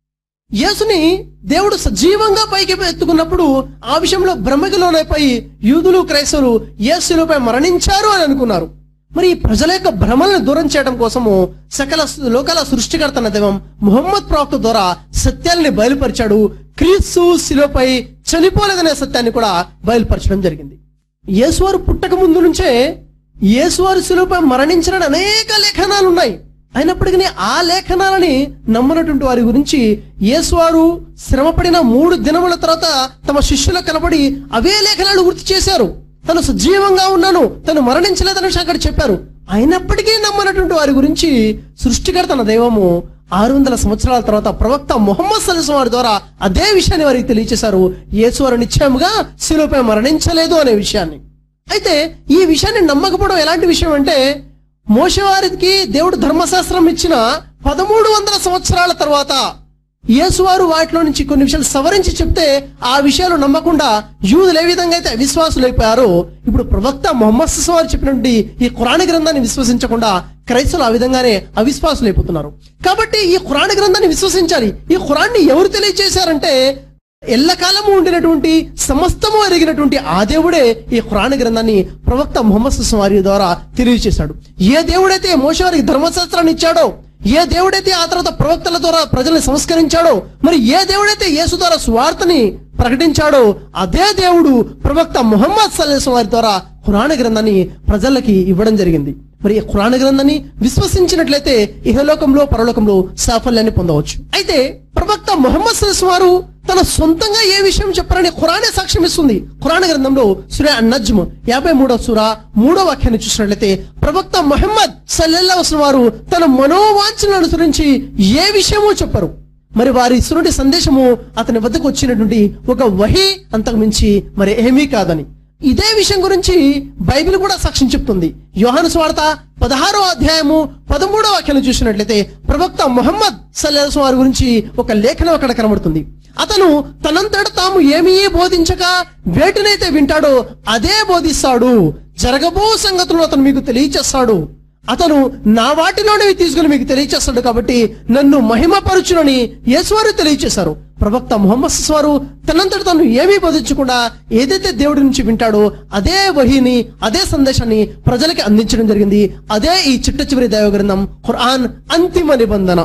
యేసుని దేవుడు సజీవంగా పైకి ఎత్తుకున్నప్పుడు ఆ విషయంలో భ్రమకిలోనైపోయి యూదులు క్రైస్తవులు యేసులపై మరణించారు అని అనుకున్నారు మరి ఈ ప్రజల యొక్క భ్రమలను దూరం చేయడం కోసము సకల సు- లోకాల సృష్టికర్త అన్న దైవం ముహమ్మద్ ప్రవక్త ద్వారా సత్యాల్ని బయలుపరిచాడు క్రీస్తు శిలువపై చనిపోలేదనే సత్యాన్ని కూడా బయలుపరచడం జరిగింది యేసువారు పుట్టక ముందు నుంచే యేసువారు శిలువపై మరణించిన అనేక లేఖనాలు ఉన్నాయి అయినప్పటికీ ఆ లేఖనాలని నమ్మనటువంటి వారి గురించి యేసువారు శ్రమపడిన మూడు దినముల తర్వాత తమ శిష్యులకు కనబడి అవే లేఖనాలు గుర్తు చేశారు తను సజీవంగా ఉన్నాను తను మరణించలేదని అక్కడ చెప్పారు అయినప్పటికీ నమ్మనటువంటి వారి గురించి సృష్టికర్త తన దైవము ఆరు వందల సంవత్సరాల తర్వాత ప్రవక్త మొహమ్మద్ సల్లాం వారి ద్వారా అదే విషయాన్ని వారికి తెలియచేశారు యేసువారు నిశ్చయముగా శిలువపై మరణించలేదు అనే విషయాన్ని అయితే ఈ విషయాన్ని నమ్మకపోవడం ఎలాంటి విషయం అంటే మోసవారికి దేవుడు ధర్మశాస్త్రం ఇచ్చిన పదమూడు వందల సంవత్సరాల తర్వాత యేసువారు వాటిలో నుంచి కొన్ని విషయాలు సవరించి చెప్తే ఆ విషయాలు నమ్మకుండా యూదులు ఏ విధంగా అయితే అవిశ్వాసులు అయిపోయారో ఇప్పుడు ప్రవక్త మొహమ్మద్ సస్సం వారు చెప్పినటువంటి ఈ ఖురాన్ గ్రంథాన్ని విశ్వసించకుండా క్రైస్తవులు ఆ విధంగానే అవిశ్వాసులు అయిపోతున్నారు కాబట్టి ఈ ఖురాన్ గ్రంథాన్ని విశ్వసించాలి ఈ ఖురాన్ని ఎవరు తెలియజేశారంటే ఎల్లకాలము ఉండినటువంటి సమస్తము ఎరిగినటువంటి ఆ దేవుడే ఈ ఖురాన్ గ్రంథాన్ని ప్రవక్త ముహమ్మద్ సుస్సం వారి ద్వారా తెలియజేశాడు ఏ దేవుడైతే మోష వారికి ధర్మశాస్త్రాన్ని ఇచ్చాడో ఏ దేవుడైతే ఆ తర్వాత ప్రవక్తల ద్వారా ప్రజల్ని సంస్కరించాడో మరి ఏ దేవుడైతే యేసు ద్వారా స్వార్థని ప్రకటించాడో అదే దేవుడు ప్రవక్త ముహమ్మద్ సల్లేస్ వారి ద్వారా ఖురాన్ గ్రంథాన్ని ప్రజలకి ఇవ్వడం జరిగింది మరి ఈ ఖురాన్ గ్రంథాన్ని విశ్వసించినట్లయితే ఇహలోకంలో పరలోకంలో సాఫల్యాన్ని పొందవచ్చు అయితే ప్రవక్త ముహమ్మద్ సల్లేస్ వారు తన సొంతంగా ఏ విషయం చెప్పారని ఖురానే సాక్ష్యం ఇస్తుంది ఖురాన్ గ్రంథంలో సురే నజ్మ్ యాభై మూడవ సుర మూడో వాక్యాన్ని చూసినట్లయితే ప్రవక్త ముహమ్మద్ సల్లెల్లా వసలం వారు తన మనోవాంఛనను అనుసరించి ఏ విషయమో చెప్పరు మరి వారి ఇస్తున్నటువంటి సందేశము అతని వద్దకు వచ్చినటువంటి ఒక వహి అంతకు మించి మరి ఏమీ కాదని ఇదే విషయం గురించి బైబిల్ కూడా సాక్ష్యం చెప్తుంది యోహాను స్వార్త పదహారో అధ్యాయము పదమూడో వాక్యాన్ని చూసినట్లయితే ప్రవక్త మొహమ్మద్ సల్లాహం వారి గురించి ఒక లేఖనం అక్కడ కనబడుతుంది అతను తనంతట తాము ఏమీ బోధించక వేటినైతే వింటాడో అదే బోధిస్తాడు జరగబో సంగతులను అతను మీకు తెలియచేస్తాడు అతను నా వాటిలోనే తీసుకుని మీకు తెలియచేస్తాడు కాబట్టి నన్ను మహిమపరచునని యేసువారు తెలియచేశారు ప్రవక్త ముహమ్మద్ వారు తనంతట తను ఏమీ బోధించకుండా ఏదైతే దేవుడి నుంచి వింటాడో అదే వహిని అదే సందేశాన్ని ప్రజలకి అందించడం జరిగింది అదే ఈ చిట్ట చివరి దైవ గ్రంథం ఖురాన్ అంతిమ నిబంధన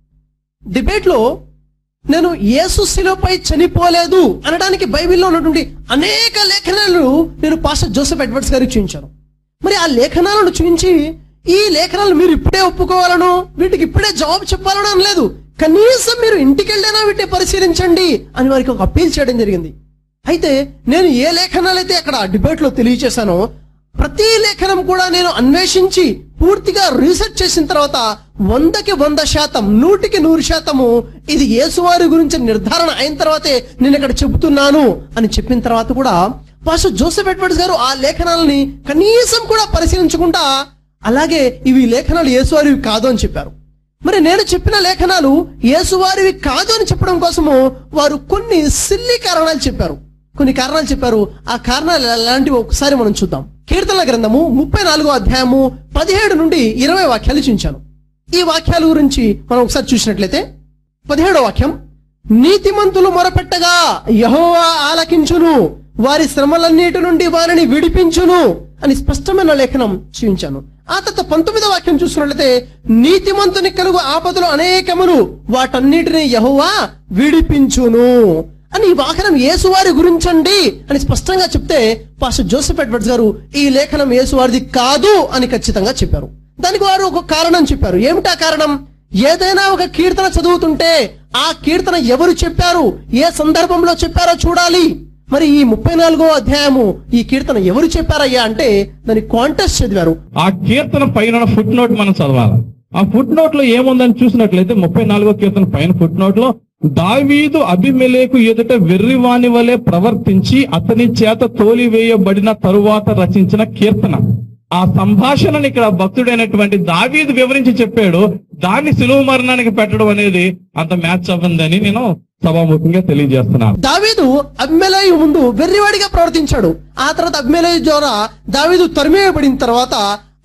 డిబేట్ లో నేను యేసు శిలువపై చనిపోలేదు అనడానికి బైబిల్లో ఉన్నటువంటి అనేక లేఖనాలు నేను పాస్టర్ జోసెఫ్ ఎడ్వర్డ్స్ గారికి చూపించాను మరి ఆ లేఖనాలను చూపించి ఈ లేఖనాలు మీరు ఇప్పుడే ఒప్పుకోవాలను వీటికి ఇప్పుడే జవాబు చెప్పాలను అనలేదు కనీసం మీరు ఇంటికి వెళ్ళైనా వీటిని పరిశీలించండి అని వారికి ఒక అప్పీల్ చేయడం జరిగింది అయితే నేను ఏ లేఖనాలైతే అక్కడ డిబేట్ లో తెలియచేశానో ప్రతి లేఖనం కూడా నేను అన్వేషించి పూర్తిగా రీసెర్చ్ చేసిన తర్వాత వందకి వంద శాతం నూటికి నూరు శాతము ఇది యేసువారి గురించి నిర్ధారణ అయిన తర్వాతే నేను ఇక్కడ చెబుతున్నాను అని చెప్పిన తర్వాత కూడా పాస్టర్ జోసెఫ్ ఎడ్వర్డ్స్ గారు ఆ లేఖనాలని కనీసం కూడా పరిశీలించకుండా అలాగే ఇవి లేఖనాలు యేసువారివి కాదు అని చెప్పారు మరి నేను చెప్పిన లేఖనాలు యేసువారివి కాదు అని చెప్పడం కోసము వారు కొన్ని సిల్లి కారణాలు చెప్పారు కొన్ని కారణాలు చెప్పారు ఆ కారణాలు ఎలాంటివి ఒకసారి మనం చూద్దాం కీర్తనల గ్రంథము ముప్పై నాలుగో అధ్యాయము పదిహేడు నుండి ఇరవై వాక్యాలు చూపించాను ఈ వాక్యాల గురించి మనం ఒకసారి చూసినట్లయితే పదిహేడో వాక్యం నీతిమంతులు మొరపెట్టగా యహోవా ఆలకించును వారి శ్రమలన్నిటి నుండి వారిని విడిపించును అని స్పష్టమైన లేఖనం చూపించాను ఆ తర్వాత పంతొమ్మిదో వాక్యం చూసుకున్నట్లయితే నీతిమంతుని కలుగు ఆపదలు అనేకములు వాటన్నిటిని యహోవా విడిపించును అని ఈ వాహనం యేసువారి గురించండి అని స్పష్టంగా చెప్తే పాస్టర్ జోసెఫ్ ఎడ్వర్డ్స్ గారు ఈ లేఖనం యేసువారిది కాదు అని ఖచ్చితంగా చెప్పారు దానికి వారు ఒక కారణం చెప్పారు ఏమిటా కారణం ఏదైనా ఒక కీర్తన చదువుతుంటే ఆ కీర్తన ఎవరు చెప్పారు ఏ సందర్భంలో చెప్పారో చూడాలి మరి ఈ ముప్పై నాలుగో అధ్యాయము ఈ కీర్తన ఎవరు చెప్పారయ్యా అంటే దాని కాంటెస్ట్ చదివారు ఆ కీర్తన పైన ఫుట్ నోట్ మనం చదవాలి ఆ ఫుట్ నోట్ లో ఏముందని చూసినట్లయితే ముప్పై నాలుగో కీర్తన పైన ఫుట్ నోట్ లో దావీదు అభిమెలేకు ఎదుట వెర్రివాని వలె ప్రవర్తించి అతని చేత తోలివేయబడిన తరువాత రచించిన కీర్తన ఆ సంభాషణని ఇక్కడ భక్తుడైనటువంటి దావీదు వివరించి చెప్పాడు దాన్ని సులువు మరణానికి పెట్టడం అనేది అంత మ్యాచ్ అవ్వందని నేను సభాముఖంగా తెలియజేస్తున్నాను దావీదు అభిమేలయ ముందు వెర్రివాడిగా ప్రవర్తించాడు ఆ తర్వాత అభిమేలయ ద్వారా దావీదు తరిమేయబడిన తర్వాత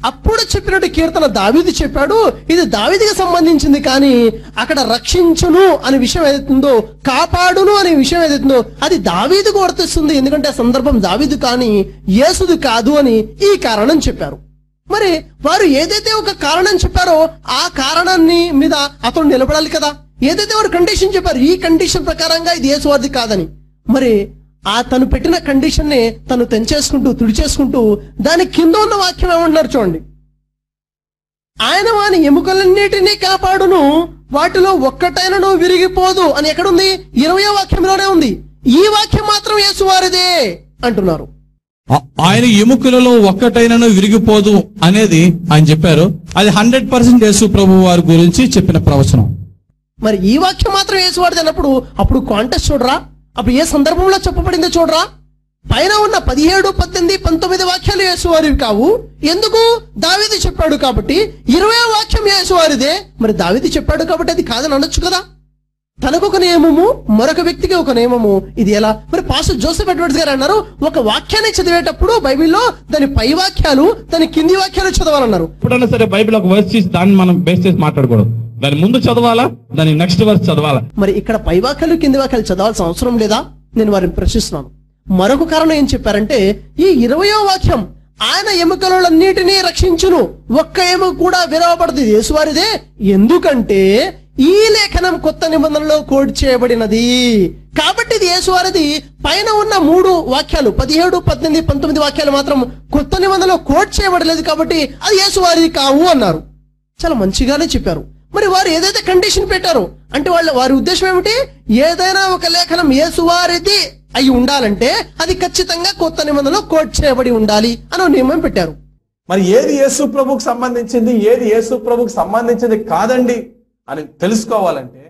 అప్పుడు చెప్పినట్టు కీర్తన దావీదు చెప్పాడు ఇది దావీదికి సంబంధించింది కానీ అక్కడ రక్షించును అనే విషయం ఏదైతుందో కాపాడును అనే విషయం ఏదైతుందో అది దావీదుకు వర్తిస్తుంది ఎందుకంటే ఆ సందర్భం దావీదు కానీ యేసుది కాదు అని ఈ కారణం చెప్పారు మరి వారు ఏదైతే ఒక కారణం చెప్పారో ఆ కారణాన్ని మీద అతను నిలబడాలి కదా ఏదైతే వారు కండిషన్ చెప్పారు ఈ కండిషన్ ప్రకారంగా ఇది యేసువారిది కాదని మరి ఆ తను పెట్టిన కండిషన్ ని తను తెంచేసుకుంటూ తుడిచేసుకుంటూ దాని కింద ఉన్న వాక్యం ఏమంటున్నారు చూడండి ఆయన వాని ఎముకలన్నిటినీ కాపాడును వాటిలో ఒక్కటైనను విరిగిపోదు అని ఎక్కడుంది ఇరవయో వాక్యంలోనే ఉంది ఈ వాక్యం మాత్రం యేసువారిదే అంటున్నారు ఆ- ఆయన ఎముకలలో ఒక్కటైనను విరిగిపోదు అనేది ఆయన చెప్పారు అది హండ్రెడ్ పర్సెంట్ యేసు ప్రభు వారి గురించి చెప్పిన ప్రవచనం మరి ఈ వాక్యం మాత్రం యేసువారిది అన్నప్పుడు అప్పుడు కాంటెస్ట్ చూడరా అప్పుడు ఏ సందర్భంలో చెప్పబడిందో చూడరా పైన ఉన్న పదిహేడు పద్దెనిమిది పంతొమ్మిది వాక్యాలు యేసువారివి కావు ఎందుకు దావీది చెప్పాడు కాబట్టి ఇరవై వాక్యం యేసువారిదే మరి దావీది చెప్పాడు కాబట్టి అది కాదని అనొచ్చు కదా తనకు ఒక నియమము మరొక వ్యక్తికి ఒక నియమము ఇది ఎలా మరి పాస్టర్ జోసెఫ్ ఎడ్వర్డ్స్ గారు అన్నారు ఒక వాక్యాన్ని చదివేటప్పుడు బైబిల్లో దాని పై వాక్యాలు దాని కింది వాక్యాలు చదవాలన్నారు ఎప్పుడైనా సరే బైబిల్ ఒక వర్స్ చేసి దాన్ని మనం బేస్ చేసి మాట్లాడకూడదు దాని ముందు చదవాలా దాని నెక్స్ట్ వర్స్ చదవాలా మరి ఇక్కడ పై వాక్యాలు కింది వాక్యాలు చదవాల్సిన అవసరం లేదా నేను వారిని ప్రశ్నిస్తున్నాను మరొక కారణం ఏం చెప్పారంటే ఈ ఇరవయో వాక్యం ఆయన ఎముకలన్నిటినీ రక్షించును ఒక్క ఎముక కూడా విరవబడదు ఇది యేసువారిదే ఎందుకంటే ఈ లేఖనం కొత్త నిబంధనలో కోడ్ చేయబడినది కాబట్టి ఇది యేసువారిది పైన ఉన్న మూడు వాక్యాలు పదిహేడు పద్దెనిమిది పంతొమ్మిది వాక్యాలు మాత్రం కొత్త నిబంధనలో కోడ్ చేయబడలేదు కాబట్టి అది యేసువారిది కావు అన్నారు చాలా మంచిగానే చెప్పారు మరి వారు ఏదైతే కండిషన్ పెట్టారో అంటే వాళ్ళ వారి ఉద్దేశం ఏమిటి ఏదైనా ఒక లేఖనం యేసువారిది అయి ఉండాలంటే అది ఖచ్చితంగా కొత్త నిబంధనలో కోట్ చేయబడి ఉండాలి అని ఒక నియమం పెట్టారు మరి ఏది యేసు ప్రభుకు సంబంధించింది ఏది యేసు ప్రభుకు సంబంధించింది కాదండి అని తెలుసుకోవాలంటే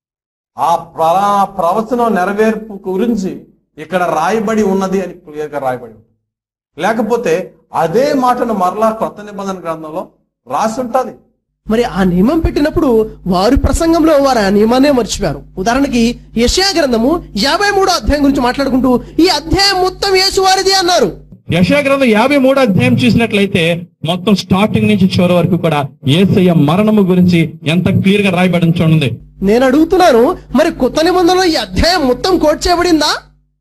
ఆ ప్ర- ప్రవచనం నెరవేర్పు గురించి ఇక్కడ రాయబడి ఉన్నది అని క్లియర్ గా రాయబడి ఉంది లేకపోతే అదే మాటను మరలా కొత్త నిబంధన గ్రంథంలో రాసి ఉంటది మరి ఆ నియమం పెట్టినప్పుడు వారి ప్రసంగంలో వారు ఆ నియమాన్నే మర్చిపోయారు ఉదాహరణకి యశయా గ్రంథము యాభై మూడో అధ్యాయం గురించి మాట్లాడుకుంటూ ఈ అధ్యాయం మొత్తం యేసువారిది అన్నారు యశా గ్రంథం యాభై మూడో అధ్యాయం చూసినట్లయితే మొత్తం స్టార్టింగ్ నుంచి చివరి వరకు కూడా ఏసయ్య మరణము గురించి ఎంత క్లియర్ గా రాయబడి చూడండి నేను అడుగుతున్నాను మరి కొత్త నిబంధనలో ఈ అధ్యాయం మొత్తం కోట్ చేయబడిందా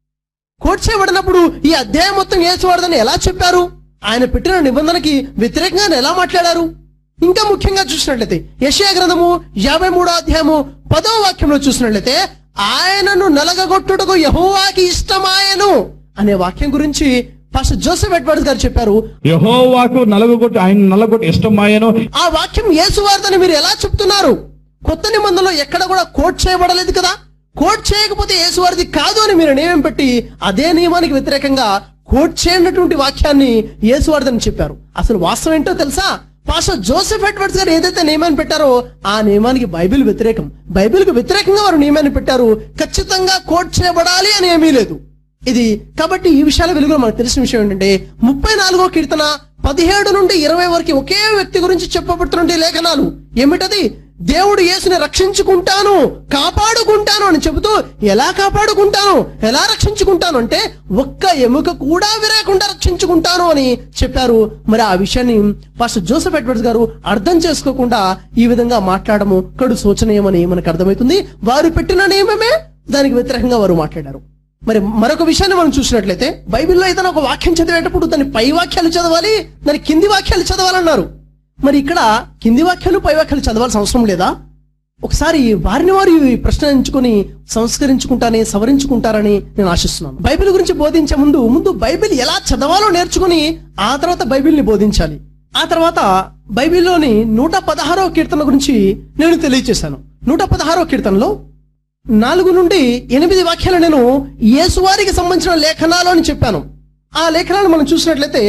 కోట్ చేయబడినప్పుడు ఈ అధ్యాయం మొత్తం యేసువాడదని ఎలా చెప్పారు ఆయన పెట్టిన నిబంధనకి వ్యతిరేకంగా ఆయన ఎలా మాట్లాడారు ఇంకా ముఖ్యంగా చూసినట్లయితే యెషయా గ్రంథము యాభై మూడో అధ్యాయము పదో వాక్యంలో చూసినట్లయితే ఆయనను నలగగొట్టుటకు యహోవాకి ఇష్టమాయను అనే వాక్యం గురించి పాస్టర్ జోసెఫ్ ఎడ్వర్డ్స్ గారు చెప్పారు యహోవాకు నలగొట్టి ఆయన నలగొట్టి ఇష్టమాయను ఆ వాక్యం యేసువార్దని మీరు ఎలా చెప్తున్నారు కొత్త నిబంధనలో ఎక్కడ కూడా కోట్ చేయబడలేదు కదా కోట్ చేయకపోతే యేసువారిది కాదు అని మీరు నియమం పెట్టి అదే నియమానికి వ్యతిరేకంగా కోట్ చేయనటువంటి వాక్యాన్ని యేసువారిదని చెప్పారు అసలు వాస్తవం ఏంటో తెలుసా పాస్టర్ జోసెఫ్ ఎడ్వర్డ్స్ గారు ఏదైతే నియమాన్ని పెట్టారో ఆ నియమానికి బైబిల్ వ్యతిరేకం బైబిల్కి వ్యతిరేకంగా వారు నియమాన్ని పెట్టారు ఖచ్చితంగా కోట్ చేయబడాలి అని ఏమీ లేదు ఇది కాబట్టి ఈ విషయాల వెలుగులో మనకు తెలిసిన విషయం ఏంటంటే ముప్పై నాలుగో కీర్తన పదిహేడు నుండి ఇరవై వరకు ఒకే వ్యక్తి గురించి చెప్పబడుతున్న లేఖనాలు ఏమిటది దేవుడు యేసుని రక్షించుకుంటాను కాపాడుకుంటాను అని చెబుతూ ఎలా కాపాడుకుంటాను ఎలా రక్షించుకుంటాను అంటే ఒక్క ఎముక కూడా విరగకుండా రక్షించుకుంటాను అని చెప్పారు మరి ఆ విషయాన్ని పాస్టర్ జోసెఫ్ ఎడ్వర్డ్స్ గారు అర్థం చేసుకోకుండా ఈ విధంగా మాట్లాడము కడు శోచనీయమని మనకు అర్థమవుతుంది వారు పెట్టిన నియమమే దానికి వ్యతిరేకంగా వారు మాట్లాడారు మరి మరొక విషయాన్ని మనం చూసినట్లయితే బైబిల్లో ఏదైనా ఒక వాక్యం చదివేటప్పుడు దాని పై వాక్యాలు చదవాలి దాని కింది వాక్యాలు చదవాలన్నారు మరి ఇక్కడ కింది వాక్యాలు పై వాక్యాలు చదవాల్సిన అవసరం లేదా ఒకసారి వారిని వారు ఈ ప్రశ్న ఎంచుకొని సంస్కరించుకుంటానే సవరించుకుంటారని నేను ఆశిస్తున్నాను బైబిల్ గురించి బోధించే ముందు ముందు బైబిల్ ఎలా చదవాలో నేర్చుకుని ఆ తర్వాత బైబిల్ని బోధించాలి ఆ తర్వాత బైబిల్లోని నూట పదహారో కీర్తన గురించి నేను తెలియచేశాను నూట పదహారో కీర్తనలో నాలుగు నుండి ఎనిమిది వాక్యాలు నేను యేసువారికి సంబంధించిన లేఖనాలు అని చెప్పాను ఆ లేఖనాలు మనం చూసినట్లయితే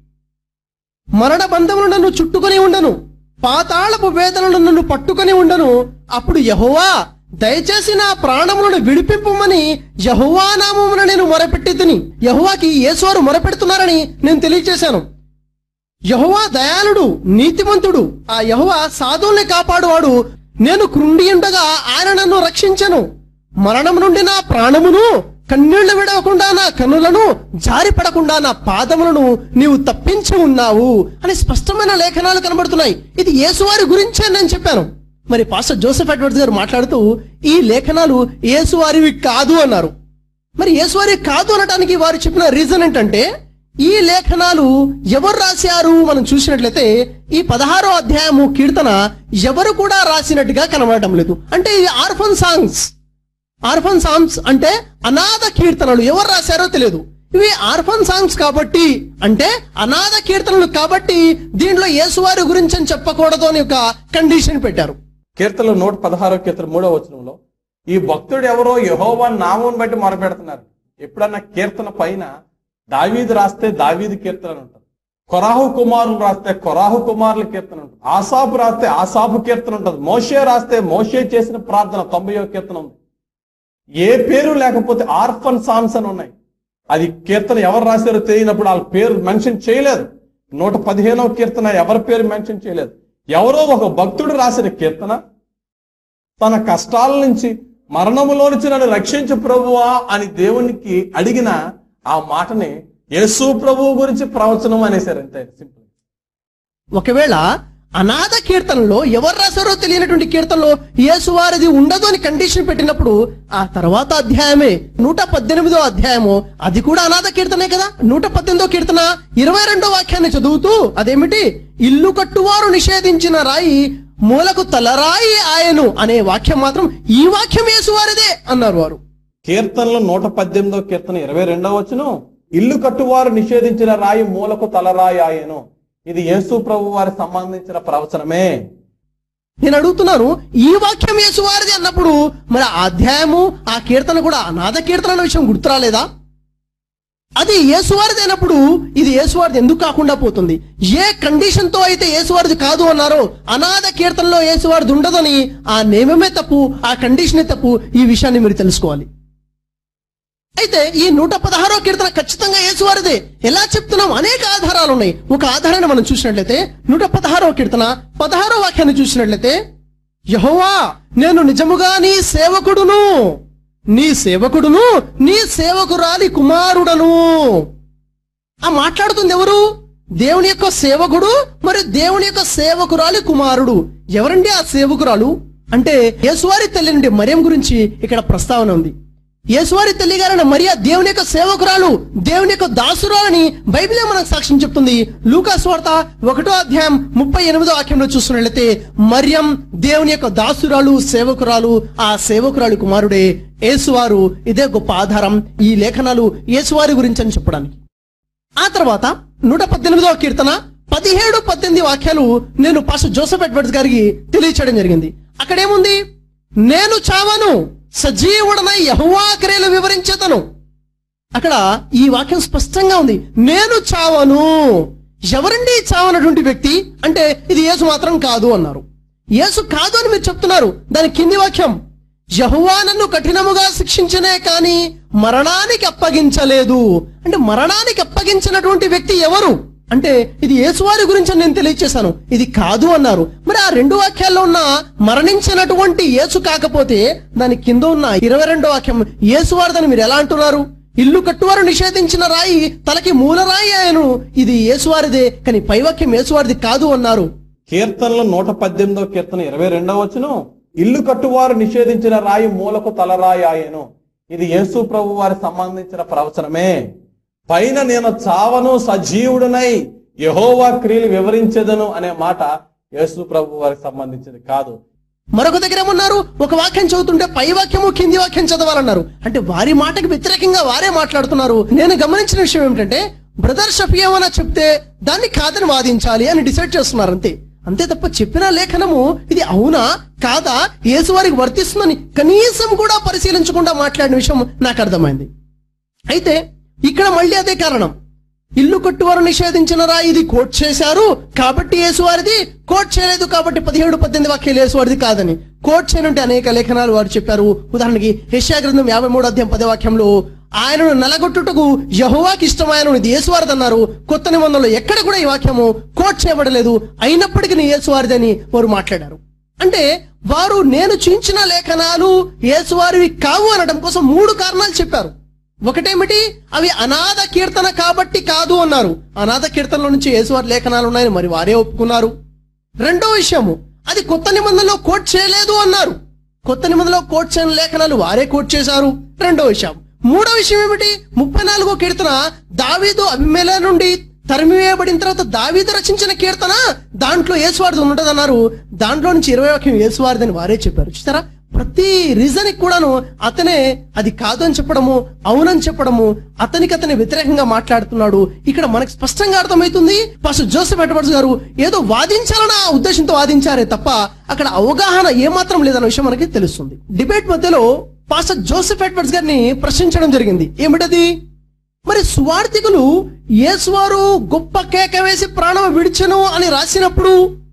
మరణ బంధములు నన్ను చుట్టుకొని ఉండను పాతాళపు వేదనలు నన్ను పట్టుకొని ఉండను అప్పుడు యహోవా దయచేసి నా ప్రాణములను విడిపింపమని యహోవా నామమున నేను మొరపెట్టి తిని యహోవాకి యేసువారు మొరపెడుతున్నారని నేను తెలియచేశాను యహోవా దయాళుడు నీతిమంతుడు ఆ యహోవా సాధువుల్ని కాపాడువాడు నేను కృండి ఉండగా ఆయన నన్ను రక్షించను మరణం నుండి నా ప్రాణమును కన్నీళ్లు విడవకుండా నా కన్నులను జారిపడకుండా నా పాదములను నీవు తప్పించి ఉన్నావు అని స్పష్టమైన లేఖనాలు కనబడుతున్నాయి ఇది యేసువారి గురించే నేను చెప్పాను మరి పాస్టర్ జోసెఫ్ ఎడ్వర్డ్స్ గారు మాట్లాడుతూ ఈ లేఖనాలు యేసువారివి కాదు అన్నారు మరి యేసువారి కాదు అనడానికి వారు చెప్పిన రీజన్ ఏంటంటే ఈ లేఖనాలు ఎవరు రాశారు మనం చూసినట్లయితే ఈ పదహారో అధ్యాయము కీర్తన ఎవరు కూడా రాసినట్టుగా కనబడటం లేదు అంటే ఇది ఆర్ఫన్ సాంగ్స్ ఆర్ఫన్ సాంగ్స్ అంటే అనాథ కీర్తనలు ఎవరు రాశారో తెలియదు ఇవి ఆర్ఫన్ సాంగ్స్ కాబట్టి అంటే అనాథ కీర్తనలు కాబట్టి దీంట్లో యేసువారి గురించి అని చెప్పకూడదు అని ఒక కండిషన్ పెట్టారు కీర్తనలు నూట పదహారో కీర్తన మూడో వచనంలో ఈ భక్తుడు ఎవరో యహోవా నామం బట్టి మొరపెడుతున్నారు ఎప్పుడన్నా కీర్తన పైన దావీదు రాస్తే దావీదు కీర్తన అని ఉంటుంది కొరాహు కుమారులు రాస్తే కొరాహు కుమారుల కీర్తన ఉంటుంది ఆసాపు రాస్తే ఆసాపు కీర్తన ఉంటుంది మోషే రాస్తే మోషే చేసిన ప్రార్థన తొంభయో కీర్తన ఉంది ఏ పేరు లేకపోతే ఆర్ఫన్ సాంగ్స్ అని ఉన్నాయి అది కీర్తన ఎవరు రాశారో తెలియనప్పుడు వాళ్ళ పేరు మెన్షన్ చేయలేదు నూట పదిహేనవ కీర్తన ఎవరి పేరు మెన్షన్ చేయలేదు ఎవరో ఒక భక్తుడు రాసిన కీర్తన తన కష్టాల నుంచి మరణములో నుంచి నన్ను రక్షించు ప్రభువా అని దేవునికి అడిగిన ఆ మాటని యేసు ప్రభువు గురించి ప్రవచనం అనేసారు అంతే సింపుల్ ఒకవేళ అనాథ కీర్తనలో ఎవరు రాశారో తెలియనటువంటి కీర్తనలో యేసువారిది ఉండదు అని కండిషన్ పెట్టినప్పుడు ఆ తర్వాత అధ్యాయమే నూట పద్దెనిమిదో అధ్యాయము అది కూడా అనాథ కీర్తనే కదా నూట పద్దెనిమిదో కీర్తన ఇరవై రెండో వాక్యాన్ని చదువుతూ అదేమిటి ఇల్లు కట్టువారు నిషేధించిన రాయి మూలకు తలరాయి ఆయను అనే వాక్యం మాత్రం ఈ వాక్యం యేసువారిదే అన్నారు వారు కీర్తనలు నూట పద్దెనిమిదో కీర్తన ఇరవై రెండవ వచ్చును ఇల్లు కట్టువారు నిషేధించిన రాయి మూలకు తలరాయి ఆయను ఇది యేసు ప్రభు వారి సంబంధించిన ప్రవచనమే నేను అడుగుతున్నాను ఈ వాక్యం యేసువారిది అన్నప్పుడు మరి ఆ అధ్యాయము ఆ కీర్తన కూడా అనాథ కీర్తన అన్న విషయం గుర్తురాలేదా అది యేసువారిది అయినప్పుడు ఇది యేసువారిది ఎందుకు కాకుండా పోతుంది ఏ కండిషన్ తో అయితే యేసువారిది కాదు అన్నారో అనాథ కీర్తనలో యేసువారిది ఉండదని ఆ నియమమే తప్పు ఆ కండిషనే తప్పు ఈ విషయాన్ని మీరు తెలుసుకోవాలి అయితే ఈ నూట పదహారో కీర్తన ఖచ్చితంగా యేసువారిదే ఎలా చెప్తున్నాం అనేక ఆధారాలు ఉన్నాయి ఒక ఆధారాన్ని మనం చూసినట్లయితే నూట పదహారో కీర్తన పదహారో వాక్యాన్ని చూసినట్లయితే యహోవా నేను నిజముగా నీ సేవకుడును నీ సేవకుడును నీ సేవకురాలి కుమారుడను ఆ మాట్లాడుతుంది ఎవరు దేవుని యొక్క సేవకుడు మరి దేవుని యొక్క సేవకురాలి కుమారుడు ఎవరండి ఆ సేవకురాలు అంటే యేసువారి తల్లి నుండి మరియం గురించి ఇక్కడ ప్రస్తావన ఉంది యేసువారి తల్లి గారైన మరియా దేవుని యొక్క సేవకురాలు దేవుని యొక్క దాసురాలని బైబిలే మనకు సాక్ష్యం చెప్తుంది లూకాస్ వార్త ఒకటో అధ్యాయం ముప్పై ఎనిమిదో వాక్యంలో చూస్తున్నట్లయితే మరియం దేవుని యొక్క దాసురాలు సేవకురాలు ఆ సేవకురాలు కుమారుడే యేసువారు ఇదే గొప్ప ఆధారం ఈ లేఖనాలు యేసువారి గురించి అని చెప్పడానికి ఆ తర్వాత నూట పద్దెనిమిదవ కీర్తన పదిహేడు పద్దెనిమిది వాక్యాలు నేను పాస్టర్ జోసెఫ్ ఎడ్వర్డ్స్ గారికి తెలియచేయడం జరిగింది అక్కడేముంది నేను చావను సజీవుడనై యహోవా క్రియలు వివరించేతను అక్కడ ఈ వాక్యం స్పష్టంగా ఉంది నేను చావను ఎవరండి ఈ చావనటువంటి వ్యక్తి అంటే ఇది యేసు మాత్రం కాదు అన్నారు యేసు కాదు అని మీరు చెప్తున్నారు దాని కింది వాక్యం యహువా నన్ను కఠినముగా శిక్షించనే కాని మరణానికి అప్పగించలేదు అంటే మరణానికి అప్పగించినటువంటి వ్యక్తి ఎవరు అంటే ఇది యేసువారి గురించి అని నేను తెలియచేశాను ఇది కాదు అన్నారు మరి ఆ రెండు వాక్యాల్లో ఉన్న మరణించినటువంటి యేసు కాకపోతే దాని కింద ఉన్న ఇరవై రెండో వాక్యం యేసువారిదని మీరు ఎలా అంటున్నారు ఇల్లు కట్టువారు నిషేధించిన రాయి తలకి మూల రాయి ఆయను ఇది యేసువారిదే కానీ పైవాక్యం యేసువారిది కాదు అన్నారు కీర్తనలు నూట పద్దెనిమిదో కీర్తన ఇరవై రెండవ వచ్చును ఇల్లు కట్టువారు నిషేధించిన రాయి మూలకు తలరాయి ఆయను ఇది యేసు ప్రభు వారి సంబంధించిన ప్రవచనమే పైన నేను చావను సజీవుడునై యహోవా క్రియలు వివరించేదను అనే మాట యేసు ప్రభు వారికి సంబంధించింది కాదు మరొక దగ్గర ఏమన్నారు ఒక వాక్యం చదువుతుంటే పై వాక్యము కింది వాక్యం చదవాలన్నారు అంటే వారి మాటకి వ్యతిరేకంగా వారే మాట్లాడుతున్నారు నేను గమనించిన విషయం ఏమిటంటే బ్రదర్ షఫీ ఏమైనా చెప్తే దాన్ని కాదని వాదించాలి అని డిసైడ్ చేస్తున్నారు అంతే అంతే తప్ప చెప్పిన లేఖనము ఇది అవునా కాదా యేసు వారికి వర్తిస్తుందని కనీసం కూడా పరిశీలించకుండా మాట్లాడిన విషయం నాకు అర్థమైంది అయితే ఇక్కడ మళ్ళీ అదే కారణం ఇల్లు కట్టువారు నిషేధించిన రా ఇది కోట్ చేశారు కాబట్టి యేసువారిది కోట్ చేయలేదు కాబట్టి పదిహేడు పద్దెనిమిది వాక్యాలు యేసువారిది కాదని కోట్ చేయనుంటే అనేక లేఖనాలు వారు చెప్పారు ఉదాహరణకి యెషయా గ్రంథం యాభై మూడు అధ్యాయం పదే వాక్యంలో ఆయనను నలగొట్టుటకు యహోవాకి ఇష్టమైన ఇది యేసువారిది అన్నారు కొత్త నిబంధనలో ఎక్కడ కూడా ఈ వాక్యము కోట్ చేయబడలేదు అయినప్పటికీ యేసువారిదని వారు మాట్లాడారు అంటే వారు నేను చించిన లేఖనాలు యేసువారివి కావు అనడం కోసం మూడు కారణాలు చెప్పారు ఒకటేమిటి అవి అనాథ కీర్తన కాబట్టి కాదు అన్నారు అనాథ కీర్తనలో నుంచి యేసువారి లేఖనాలు ఉన్నాయని మరి వారే ఒప్పుకున్నారు రెండో విషయము అది కొత్త నిబంధనలో కోట్ చేయలేదు అన్నారు కొత్త నిబంధనలో కోట్ చేయని లేఖనాలు వారే కోట్ చేశారు రెండో విషయం మూడో విషయం ఏమిటి ముప్పై నాలుగో కీర్తన దావీదు అభిమేల నుండి తరిమివేయబడిన తర్వాత దావీదు రచించిన కీర్తన దాంట్లో యేసువారిది ఉంటదన్నారు దాంట్లో నుంచి ఇరవై వాక్యం యేసువారిదని వారే చెప్పారు చూస్తారా ప్రతి రీజన్ కూడాను అతనే అది కాదు అని చెప్పడము అవునని చెప్పడము అతనికి అతని వ్యతిరేకంగా మాట్లాడుతున్నాడు ఇక్కడ మనకి స్పష్టంగా అర్థమవుతుంది పాస్టర్ జోసెఫ్ ఎడ్వర్డ్స్ గారు ఏదో వాదించాలన్న ఉద్దేశంతో వాదించారే తప్ప అక్కడ అవగాహన ఏమాత్రం లేదన్న విషయం మనకి తెలుస్తుంది డిబేట్ మధ్యలో పాస్టర్ జోసెఫ్ ఎడ్వర్డ్స్ గారిని ప్రశ్నించడం జరిగింది ఏమిటది మరి సువార్థికులు యేసువారు గొప్ప కేక వేసి ప్రాణం విడిచెను అని రాసినప్పుడు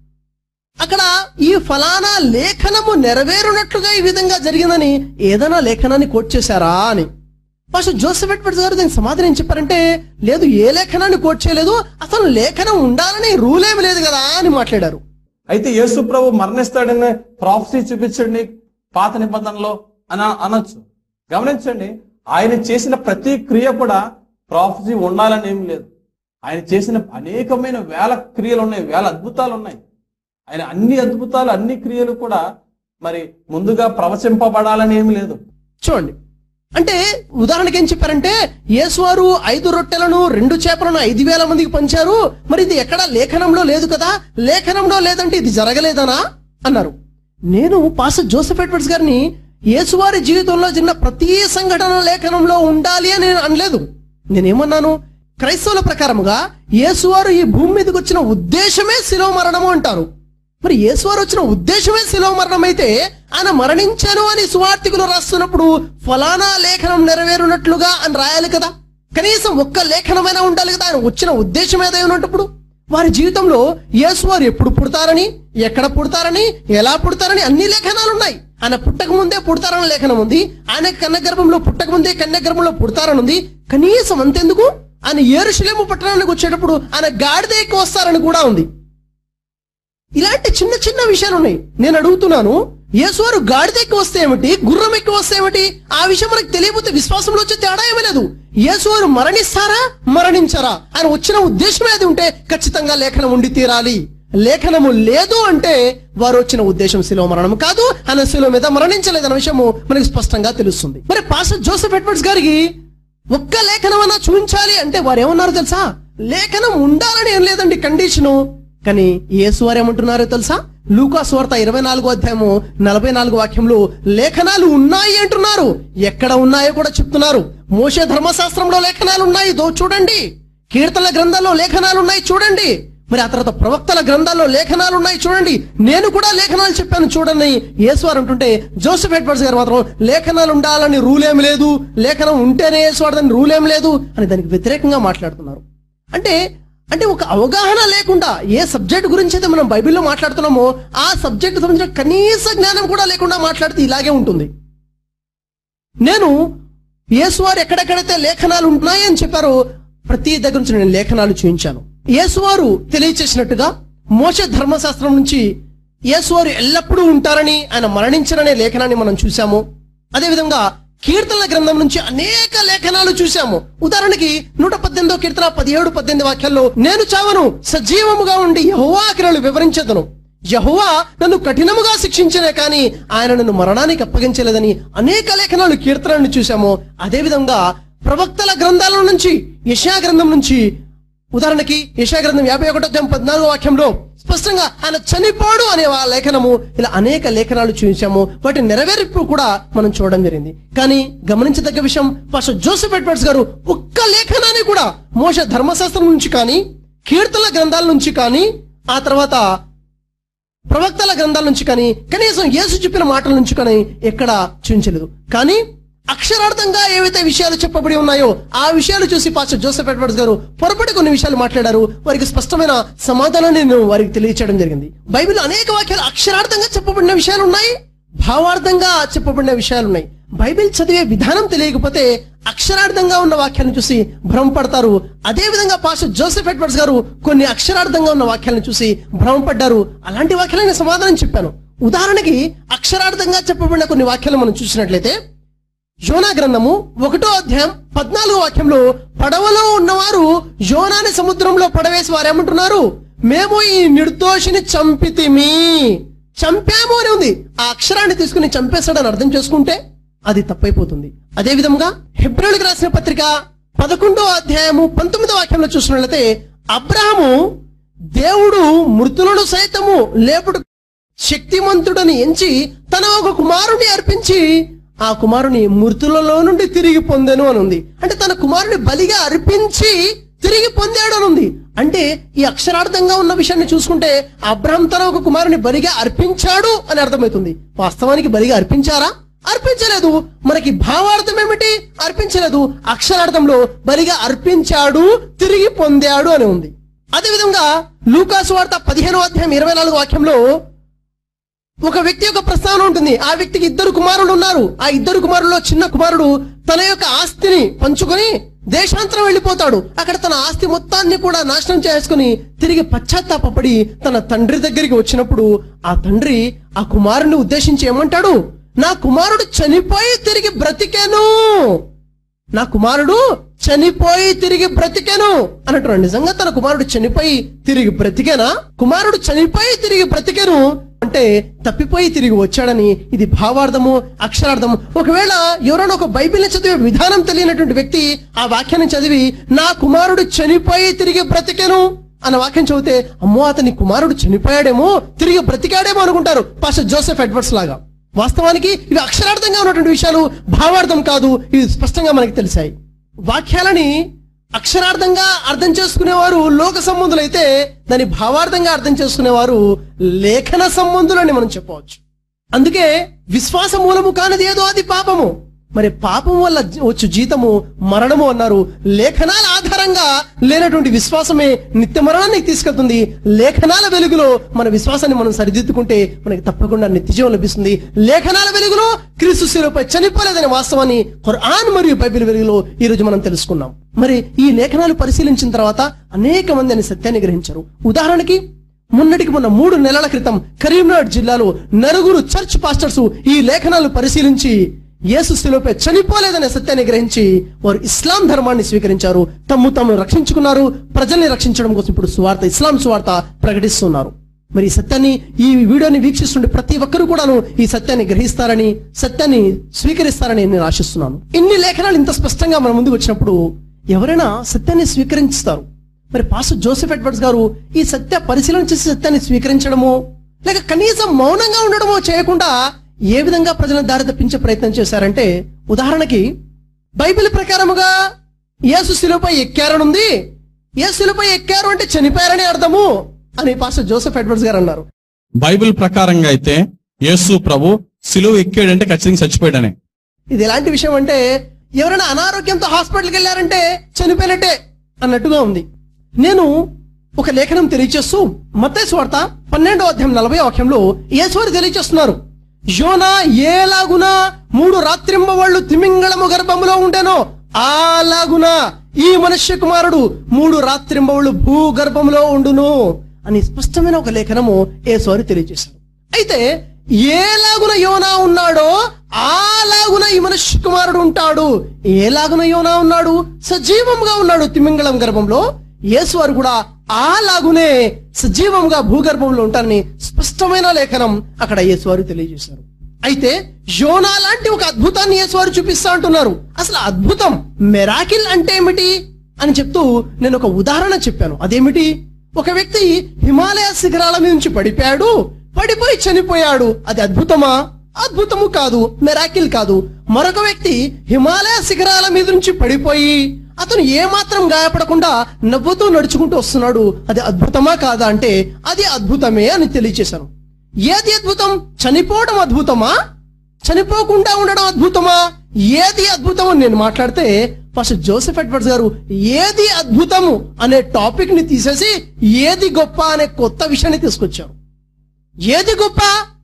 అక్కడ ఈ ఫలానా లేఖనము నెరవేరునట్లుగా ఈ విధంగా జరిగిందని ఏదైనా లేఖనాన్ని కోట్ చేశారా అని పాస్టర్ జోసెఫ్ ఎడ్వర్డ్స్ గారు దానికి సమాధానం ఏం చెప్పారంటే లేదు ఏ లేఖనాన్ని కోట్ చేయలేదు అసలు లేఖనం ఉండాలని రూల్ ఏమి లేదు కదా అని మాట్లాడారు అయితే యేసు ప్రభు మరణిస్తాడని ప్రాఫెసీ చూపించండి పాత నిబంధనలో అని అనొచ్చు గమనించండి ఆయన చేసిన ప్రతి క్రియ కూడా ప్రాఫెసీ ఉండాలని ఏం లేదు ఆయన చేసిన అనేకమైన వేల క్రియలు ఉన్నాయి వేల అద్భుతాలు ఉన్నాయి ఆయన అన్ని అద్భుతాలు అన్ని క్రియలు కూడా మరి ముందుగా ప్రవచింపబడాలని ఏమి లేదు చూడండి అంటే ఉదాహరణకి ఏం చెప్పారంటే యేసువారు ఐదు రొట్టెలను రెండు చేపలను ఐదు వేల మందికి పంచారు మరి ఇది ఎక్కడా లేఖనంలో లేదు కదా లేఖనంలో లేదంటే ఇది జరగలేదనా అన్నారు నేను పాస్ జోసెఫ్ ఎడ్వర్డ్స్ గారిని యేసువారి జీవితంలో జరిగిన ప్రతి సంఘటన లేఖనంలో ఉండాలి అని నేను అనలేదు నేనేమన్నాను క్రైస్తవుల ప్రకారముగా యేసువారు ఈ భూమి మీదకి వచ్చిన ఉద్దేశమే శిలో మరణము అంటారు మరి యేసువారు వచ్చిన ఉద్దేశమే శిలో మరణం అయితే ఆయన మరణించాను అని సువార్థికులు రాస్తున్నప్పుడు ఫలానా లేఖనం నెరవేరునట్లుగా అని రాయాలి కదా కనీసం ఒక్క లేఖనమైనా ఉండాలి కదా ఆయన వచ్చిన ఉద్దేశం ఏదై ఉన్నప్పుడు వారి జీవితంలో యేసువారు ఎప్పుడు పుడతారని ఎక్కడ పుడతారని ఎలా పుడతారని అన్ని లేఖనాలు ఉన్నాయి ఆయన పుట్టక ముందే పుడతారని లేఖనం ఉంది ఆయన కన్య గర్భంలో పుట్టక ముందే కన్య గర్భంలో పుడతారని ఉంది కనీసం అంతెందుకు ఆయన ఏరుశలేము పట్టణానికి వచ్చేటప్పుడు ఆయన గాడిద ఎక్కి వస్తారని కూడా ఉంది ఇలాంటి చిన్న చిన్న విషయాలు ఉన్నాయి నేను అడుగుతున్నాను యేసువారు గాడిద ఎక్కి వస్తే ఏమిటి గుర్రం ఎక్కి వస్తే ఏమిటి ఆ విషయం మనకు తెలియకపోతే విశ్వాసంలో వచ్చే తేడా ఏమీ లేదు యేసువారు మరణిస్తారా మరణించారా ఆయన వచ్చిన ఉద్దేశమే అది ఉంటే ఖచ్చితంగా లేఖనం ఉండి తీరాలి లేఖనము లేదు అంటే వారు వచ్చిన ఉద్దేశం శిలో మరణం కాదు ఆయన శిలో మీద మరణించలేదన్న విషయము మనకి స్పష్టంగా తెలుస్తుంది మరి పాస్టర్ జోసెఫ్ ఎడ్వర్డ్స్ గారికి ఒక్క లేఖనం అన్నా చూపించాలి అంటే వారు ఏమన్నారు తెలుసా లేఖనం ఉండాలని ఏం లేదండి కండిషను కానీ యేసువారు ఏమంటున్నారో తెలుసా లూకా స్వార్త ఇరవై నాలుగో అధ్యాయము నలభై నాలుగు వాక్యంలో లేఖనాలు ఉన్నాయి అంటున్నారు ఎక్కడ ఉన్నాయో కూడా చెప్తున్నారు మోషే ధర్మశాస్త్రంలో లేఖనాలు ఉన్నాయి దో చూడండి కీర్తన గ్రంథాల్లో లేఖనాలు ఉన్నాయి చూడండి మరి ఆ తర్వాత ప్రవక్తల గ్రంథాల్లో లేఖనాలు ఉన్నాయి చూడండి నేను కూడా లేఖనాలు చెప్పాను చూడండి యేసువారు అంటుంటే జోసెఫ్ ఎడ్వర్డ్స్ గారు మాత్రం లేఖనాలు ఉండాలని రూల్ ఏం లేదు లేఖనం ఉంటేనే యేసువాడదని రూల్ ఏం లేదు అని దానికి వ్యతిరేకంగా మాట్లాడుతున్నారు అంటే అంటే ఒక అవగాహన లేకుండా ఏ సబ్జెక్ట్ గురించి అయితే మనం బైబిల్లో మాట్లాడుతున్నామో ఆ సబ్జెక్ట్ సంబంధించిన కనీస జ్ఞానం కూడా లేకుండా మాట్లాడితే ఇలాగే ఉంటుంది నేను యేసువారు ఎక్కడెక్కడైతే లేఖనాలు ఉన్నాయని చెప్పారో ప్రతి దగ్గర నుంచి నేను లేఖనాలు చూపించాను యేసువారు తెలియచేసినట్టుగా మోస ధర్మశాస్త్రం నుంచి యేసువారు ఎల్లప్పుడూ ఉంటారని ఆయన మరణించరనే లేఖనాన్ని మనం చూసాము అదేవిధంగా కీర్తనల గ్రంథం నుంచి అనేక లేఖనాలు చూశాము ఉదాహరణకి నూట పద్దెనిమిదో కీర్తన పదిహేడు పద్దెనిమిది వాక్యాల్లో నేను చావను సజీవముగా ఉండి యహోవా క్రియలు వివరించదను యహోవా నన్ను కఠినముగా శిక్షించనే కానీ ఆయన నన్ను మరణానికి అప్పగించలేదని అనేక లేఖనాలు కీర్తనలను చూశాము అదేవిధంగా ప్రవక్తల గ్రంథాల నుంచి యశా గ్రంథం నుంచి ఉదాహరణకి యశా గ్రంథం యాభై ఒకటో అధ్యాయం పద్నాలుగో వాక్యంలో స్పష్టంగా ఆయన చనిపోడు అనే ఆ లేఖనము ఇలా అనేక లేఖనాలు చూపించాము వాటి నెరవేర్పు కూడా మనం చూడడం జరిగింది కానీ గమనించదగ్గ విషయం పాస్టర్ జోసెఫ్ ఎడ్వర్డ్స్ గారు ఒక్క లేఖనాన్ని కూడా మోస ధర్మశాస్త్రం నుంచి కానీ కీర్తన గ్రంథాల నుంచి కానీ ఆ తర్వాత ప్రవక్తల గ్రంథాల నుంచి కానీ కనీసం యేసు చెప్పిన మాటల నుంచి కానీ ఎక్కడ చూపించలేదు కానీ అక్షరార్థంగా ఏవైతే విషయాలు చెప్పబడి ఉన్నాయో ఆ విషయాలు చూసి పాస్టర్ జోసెఫ్ ఎడ్వర్డ్స్ గారు పొరపాటు కొన్ని విషయాలు మాట్లాడారు వారికి స్పష్టమైన సమాధానాన్ని నేను వారికి తెలియచేయడం జరిగింది బైబిల్ అనేక వాక్యాలు అక్షరార్థంగా చెప్పబడిన విషయాలు ఉన్నాయి భావార్థంగా చెప్పబడిన విషయాలు ఉన్నాయి బైబిల్ చదివే విధానం తెలియకపోతే అక్షరార్థంగా ఉన్న వాక్యాలను చూసి భ్రమపడతారు అదే విధంగా పాస్టర్ జోసెఫ్ ఎడ్వర్డ్స్ గారు కొన్ని అక్షరార్థంగా ఉన్న వాక్యాలను చూసి భ్రమపడ్డారు అలాంటి వాక్యాలను నేను సమాధానం చెప్పాను ఉదాహరణకి అక్షరార్థంగా చెప్పబడిన కొన్ని వాక్యాలు మనం చూసినట్లయితే యోనా గ్రంథము ఒకటో అధ్యాయం పద్నాలుగో వాక్యంలో పడవలో ఉన్నవారు యోనాని సముద్రంలో పడవేసి వారు ఏమంటున్నారు మేము ఈ నిర్దోషిని చంపితిమి చంపాము అని ఉంది ఆ అక్షరాన్ని తీసుకుని చంపేస్తాడని అర్థం చేసుకుంటే అది తప్పైపోతుంది అదే విధంగా హెబ్రిల్కి రాసిన పత్రిక పదకొండో అధ్యాయము పంతొమ్మిదో వాక్యంలో చూసినట్లయితే అబ్రహము దేవుడు మృతులను సైతము లేపుడు శక్తిమంతుడని ఎంచి తన ఒక కుమారుని అర్పించి ఆ కుమారుని మృతులలో నుండి తిరిగి పొందెను అని ఉంది అంటే తన కుమారుని బలిగా అర్పించి తిరిగి పొందాడు అని ఉంది అంటే ఈ అక్షరార్థంగా ఉన్న విషయాన్ని చూసుకుంటే అబ్రహం తన ఒక కుమారుని బలిగా అర్పించాడు అని అర్థమవుతుంది వాస్తవానికి బలిగా అర్పించారా అర్పించలేదు మనకి భావార్థం ఏమిటి అర్పించలేదు అక్షరార్థంలో బలిగా అర్పించాడు తిరిగి పొందాడు అని ఉంది అదేవిధంగా లూకాసు వార్త పదిహేనో అధ్యాయం ఇరవై నాలుగు వాక్యంలో ఒక వ్యక్తి యొక్క ప్రస్తావన ఉంటుంది ఆ వ్యక్తికి ఇద్దరు కుమారులు ఉన్నారు ఆ ఇద్దరు కుమారుల్లో చిన్న కుమారుడు తన యొక్క ఆస్తిని పంచుకొని దేశాంతరం వెళ్ళిపోతాడు అక్కడ తన ఆస్తి మొత్తాన్ని కూడా నాశనం చేసుకుని తిరిగి పశ్చాత్తాపడి తన తండ్రి దగ్గరికి వచ్చినప్పుడు ఆ తండ్రి ఆ కుమారుని ఉద్దేశించి ఏమంటాడు నా కుమారుడు చనిపోయి తిరిగి బ్రతికాను నా కుమారుడు చనిపోయి తిరిగి బ్రతికెను అన్నట్టు నిజంగా తన కుమారుడు చనిపోయి తిరిగి బ్రతికేనా కుమారుడు చనిపోయి తిరిగి బ్రతికెను అంటే తప్పిపోయి తిరిగి వచ్చాడని ఇది భావార్థము అక్షరార్థము ఒకవేళ ఎవరైనా ఒక బైబిల్ని చదివే విధానం తెలియనటువంటి వ్యక్తి ఆ వాక్యాన్ని చదివి నా కుమారుడు చనిపోయి తిరిగి బ్రతికెను అన్న వాక్యం చదివితే అమ్మో అతని కుమారుడు చనిపోయాడేమో తిరిగి బ్రతికాడేమో అనుకుంటారు పాస్టర్ జోసెఫ్ ఎడ్వర్డ్స్ లాగా వాస్తవానికి ఇవి అక్షరార్థంగా ఉన్నటువంటి విషయాలు భావార్థం కాదు ఇవి స్పష్టంగా మనకి తెలిసాయి వాక్యాలని అక్షరార్థంగా అర్థం చేసుకునేవారు లోక సంబంధులైతే దాని భావార్థంగా అర్థం చేసుకునేవారు లేఖన సంబంధులని మనం చెప్పవచ్చు అందుకే విశ్వాస మూలము కానిది ఏదో అది పాపము మరి పాపం వల్ల వచ్చు జీతము మరణము అన్నారు లేఖనాల ఆధారంగా లేనటువంటి విశ్వాసమే నిత్య మరణానికి తీసుకెళ్తుంది లేఖనాల వెలుగులో మన విశ్వాసాన్ని మనం సరిదిద్దుకుంటే మనకి తప్పకుండా నిత్యజీవం లభిస్తుంది లేఖనాల వెలుగులో క్రీస్తు శిలువపై చనిపోలేదనే వాస్తవాన్ని ఖురాన్ మరియు బైబిల్ వెలుగులో ఈ రోజు మనం తెలుసుకున్నాం మరి ఈ లేఖనాలు పరిశీలించిన తర్వాత అనేక మంది అని సత్యాన్ని గ్రహించారు ఉదాహరణకి మొన్నటికి మొన్న మూడు నెలల క్రితం కరీంనగర్ జిల్లాలో నలుగురు చర్చ్ పాస్టర్స్ ఈ లేఖనాలు పరిశీలించి యేసు శిలువపై చనిపోలేదనే సత్యాన్ని గ్రహించి వారు ఇస్లాం ధర్మాన్ని స్వీకరించారు తమ్ము తాము రక్షించుకున్నారు ప్రజల్ని రక్షించడం కోసం ఇప్పుడు సువార్త ఇస్లాం సువార్త ప్రకటిస్తున్నారు మరి ఈ సత్యాన్ని ఈ వీడియోని వీక్షిస్తుండే ప్రతి ఒక్కరు కూడాను ఈ సత్యాన్ని గ్రహిస్తారని సత్యాన్ని స్వీకరిస్తారని నేను ఆశిస్తున్నాను ఇన్ని లేఖనాలు ఇంత స్పష్టంగా మన ముందుకు వచ్చినప్పుడు ఎవరైనా సత్యాన్ని స్వీకరిస్తారు మరి పాస్టర్ జోసెఫ్ ఎడ్వర్డ్స్ గారు ఈ సత్య పరిశీలన చేసి సత్యాన్ని స్వీకరించడమో లేక కనీసం మౌనంగా ఉండడమో చేయకుండా ఏ విధంగా ప్రజలను దారి తప్పించే ప్రయత్నం చేశారంటే ఉదాహరణకి బైబిల్ ప్రకారముగా యేసు శిలువపై ఎక్కారనుంది యేసు శిలువపై ఎక్కారు అంటే చనిపోయారని అర్థము అని పాస్టర్ జోసెఫ్ ఎడ్వర్డ్స్ గారు అన్నారు బైబిల్ ప్రకారంగా అయితే యేసు ప్రభు సిలువ ఎక్కాడంటే ఖచ్చితంగా చచ్చిపోయాడనే ఇది ఎలాంటి విషయం అంటే ఎవరైనా అనారోగ్యంతో హాస్పిటల్కి వెళ్ళారంటే చనిపోయినట్టే అన్నట్టుగా ఉంది నేను ఒక లేఖనం తెలియచేస్తూ మత్తయి వార్త పన్నెండో అధ్యాయం నలభై వాక్యంలో యేసువారు తెలియచేస్తున్నారు యోనా ఏలాగునా మూడు రాత్రింబవళ్ళు తిమింగళము గర్భములో ఉండెనో అలాగున ఈ మనుష్య కుమారుడు మూడు రాత్రింబవళ్ళు భూగర్భంలో ఉండును అని స్పష్టమైన ఒక లేఖనము యేసువారు తెలియజేశారు అయితే ఏలాగున యోనా ఉన్నాడో ఆలాగున ఈ మనుష్య కుమారుడు ఉంటాడు ఏలాగున యోనా ఉన్నాడు సజీవంగా ఉన్నాడు తిమింగళం గర్భంలో యేసువారు కూడా అలాగునే సజీవంగా భూగర్భంలో ఉంటారని స్పష్టమైన లేఖనం అక్కడ యేసువారు తెలియజేశారు అయితే యోనా లాంటి ఒక అద్భుతాన్ని యేసువారు చూపిస్తా అంటున్నారు అసలు అద్భుతం మెరాకిల్ అంటే ఏమిటి అని చెప్తూ నేను ఒక ఉదాహరణ చెప్పాను అదేమిటి ఒక వ్యక్తి హిమాలయ శిఖరాల మీద నుంచి పడిపోయాడు పడిపోయి చనిపోయాడు అది అద్భుతమా అద్భుతము కాదు మెరాకిల్ కాదు మరొక వ్యక్తి హిమాలయ శిఖరాల మీద నుంచి పడిపోయి అతను ఏమాత్రం గాయపడకుండా నవ్వుతూ నడుచుకుంటూ వస్తున్నాడు అది అద్భుతమా కాదా అంటే అది అద్భుతమే అని తెలియచేశాను ఏది అద్భుతం చనిపోవడం అద్భుతమా చనిపోకుండా ఉండడం అద్భుతమా ఏది అద్భుతం అని నేను మాట్లాడితే ఫస్ట్ జోసెఫ్ ఎడ్వర్డ్స్ గారు ఏది అద్భుతము అనే టాపిక్ ని తీసేసి ఏది గొప్ప అనే కొత్త విషయాన్ని తీసుకొచ్చారు ఏది గొప్ప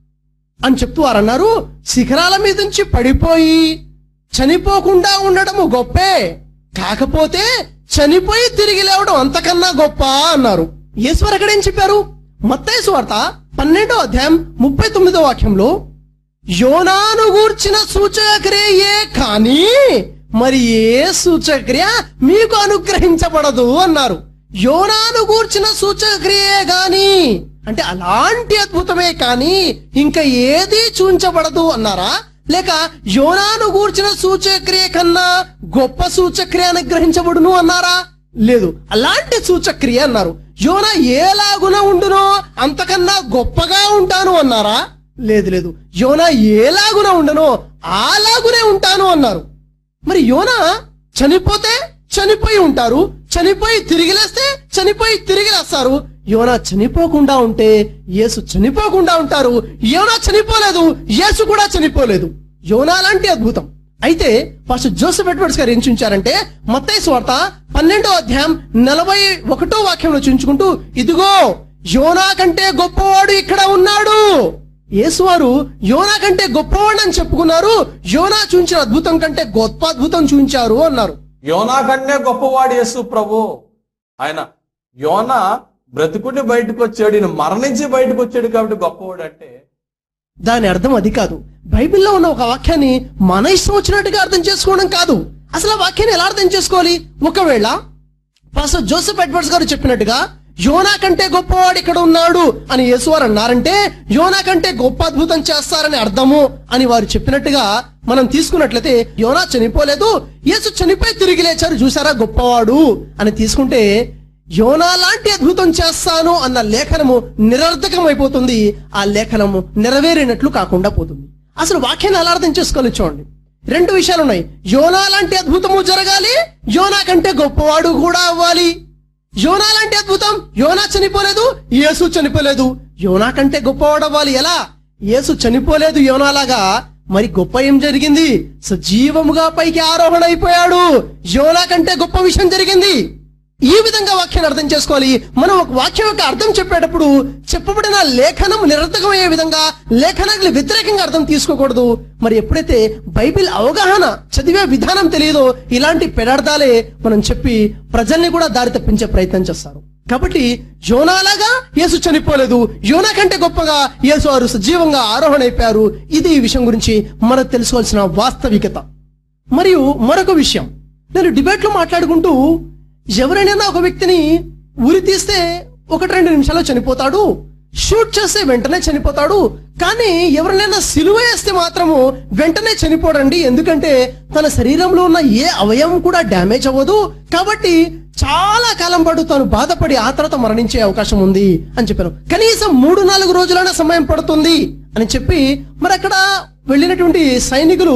అని చెప్తూ వారు అన్నారు శిఖరాల మీద నుంచి పడిపోయి చనిపోకుండా ఉండడము గొప్పే కాకపోతే చనిపోయి తిరిగి లేవడం అంతకన్నా గొప్ప అన్నారు ఈశ్వర్ అక్కడ ఏం చెప్పారు మత్తయి వార్త పన్నెండో అధ్యాయం ముప్పై తొమ్మిదో వాక్యంలో యోనాను గూర్చిన సూచక క్రియే కానీ మరి ఏ సూచక క్రియ మీకు అనుగ్రహించబడదు అన్నారు యోనాను గూర్చిన సూచక క్రియే గాని అంటే అలాంటి అద్భుతమే కానీ ఇంకా ఏది చూంచబడదు అన్నారా లేక యోనాను గూర్చిన సూచక్రియ కన్నా గొప్ప సూచక్రియ అనుగ్రహించబడును అన్నారా లేదు అలాంటి సూచక్రియ అన్నారు యోన ఏలాగున ఉండునో అంతకన్నా గొప్పగా ఉంటాను అన్నారా లేదు లేదు యోన ఏలాగున ఉండనో అలాగునే ఉంటాను అన్నారు మరి యోన చనిపోతే చనిపోయి ఉంటారు చనిపోయి తిరిగి లేస్తే చనిపోయి తిరిగి లేస్తారు యోనా చనిపోకుండా ఉంటే యేసు చనిపోకుండా ఉంటారు యోనా చనిపోలేదు యేసు కూడా చనిపోలేదు యోనా లాంటి అద్భుతం అయితే పాస్టర్ జోసెఫ్ ఎడ్వర్డ్స్ గారు ఏం చూంచారంటే మత్తయి స్వార్త పన్నెండో అధ్యాయం నలభై ఒకటో వాక్యంలో చూంచుకుంటూ ఇదిగో యోనా కంటే గొప్పవాడు ఇక్కడ ఉన్నాడు యేసువారు యోనా కంటే గొప్పవాడు అని చెప్పుకున్నారు యోనా చూంచిన అద్భుతం కంటే గొప్ప అద్భుతం చూంచారు అన్నారు యోనా కన్నే గొప్పవాడు యేసు ప్రభు ఆయన యోనా బ్రతుకుని బయటకు వచ్చాడు ఈయన మరణించి బయటకు వచ్చాడు కాబట్టి గొప్పవాడు అంటే దాని అర్థం అది కాదు బైబిల్లో ఉన్న ఒక వాక్యాన్ని మన ఇష్టం వచ్చినట్టుగా అర్థం చేసుకోవడం కాదు అసలు ఆ వాక్యాన్ని ఎలా అర్థం చేసుకోవాలి ఒకవేళ పాస్టర్ జోసెఫ్ ఎడ్వర్డ్స్ గారు చెప్పినట్టుగా యోనా కంటే గొప్పవాడు ఇక్కడ ఉన్నాడు అని యేసువారు అన్నారంటే యోనా కంటే గొప్ప అద్భుతం చేస్తారని అర్థము అని వారు చెప్పినట్టుగా మనం తీసుకున్నట్లయితే యోనా చనిపోలేదు యేసు చనిపోయి తిరిగి లేచారు చూసారా గొప్పవాడు అని తీసుకుంటే యోనా లాంటి అద్భుతం చేస్తాను అన్న లేఖనము నిరర్ధకం అయిపోతుంది ఆ లేఖనము నెరవేరినట్లు కాకుండా పోతుంది అసలు వాక్యాన్ని ఎలా అర్థం చేసుకోవాలి చూడండి రెండు విషయాలు ఉన్నాయి యోనా లాంటి అద్భుతము జరగాలి యోనా కంటే గొప్పవాడు కూడా అవ్వాలి యోనా లాంటి అద్భుతం యోనా చనిపోలేదు యేసు చనిపోలేదు యోనా కంటే గొప్పవాడు అవ్వాలి ఎలా యేసు చనిపోలేదు యోనాలాగా మరి గొప్ప ఏం జరిగింది సజీవముగా పైకి ఆరోహణ అయిపోయాడు యోనా కంటే గొప్ప విషయం జరిగింది ఈ విధంగా వాక్యాన్ని అర్థం చేసుకోవాలి మనం ఒక వాక్యం యొక్క అర్థం చెప్పేటప్పుడు చెప్పబడిన లేఖనం నిరర్థకమయ్యే విధంగా లేఖనానికి వ్యతిరేకంగా అర్థం తీసుకోకూడదు మరి ఎప్పుడైతే బైబిల్ అవగాహన చదివే విధానం తెలియదో ఇలాంటి పెడార్థాలే మనం చెప్పి ప్రజల్ని కూడా దారి తప్పించే ప్రయత్నం చేస్తారు కాబట్టి యోనాలాగా యేసు చనిపోలేదు యోనా కంటే గొప్పగా యేసు వారు సజీవంగా ఆరోహణ అయిపోయారు ఇది ఈ విషయం గురించి మనకు తెలుసుకోవాల్సిన వాస్తవికత మరియు మరొక విషయం నేను డిబేట్ లో మాట్లాడుకుంటూ ఎవరైనా ఒక వ్యక్తిని ఉరి తీస్తే ఒకటి రెండు నిమిషాల్లో చనిపోతాడు షూట్ చేస్తే వెంటనే చనిపోతాడు కానీ ఎవరినైనా సిలువ వేస్తే మాత్రము వెంటనే చనిపోడండి ఎందుకంటే తన శరీరంలో ఉన్న ఏ అవయవం కూడా డ్యామేజ్ అవ్వదు కాబట్టి చాలా కాలం పాటు తాను బాధపడి ఆ తర్వాత మరణించే అవకాశం ఉంది అని చెప్పారు కనీసం మూడు నాలుగు రోజులైనా సమయం పడుతుంది అని చెప్పి మరి అక్కడ వెళ్ళినటువంటి సైనికులు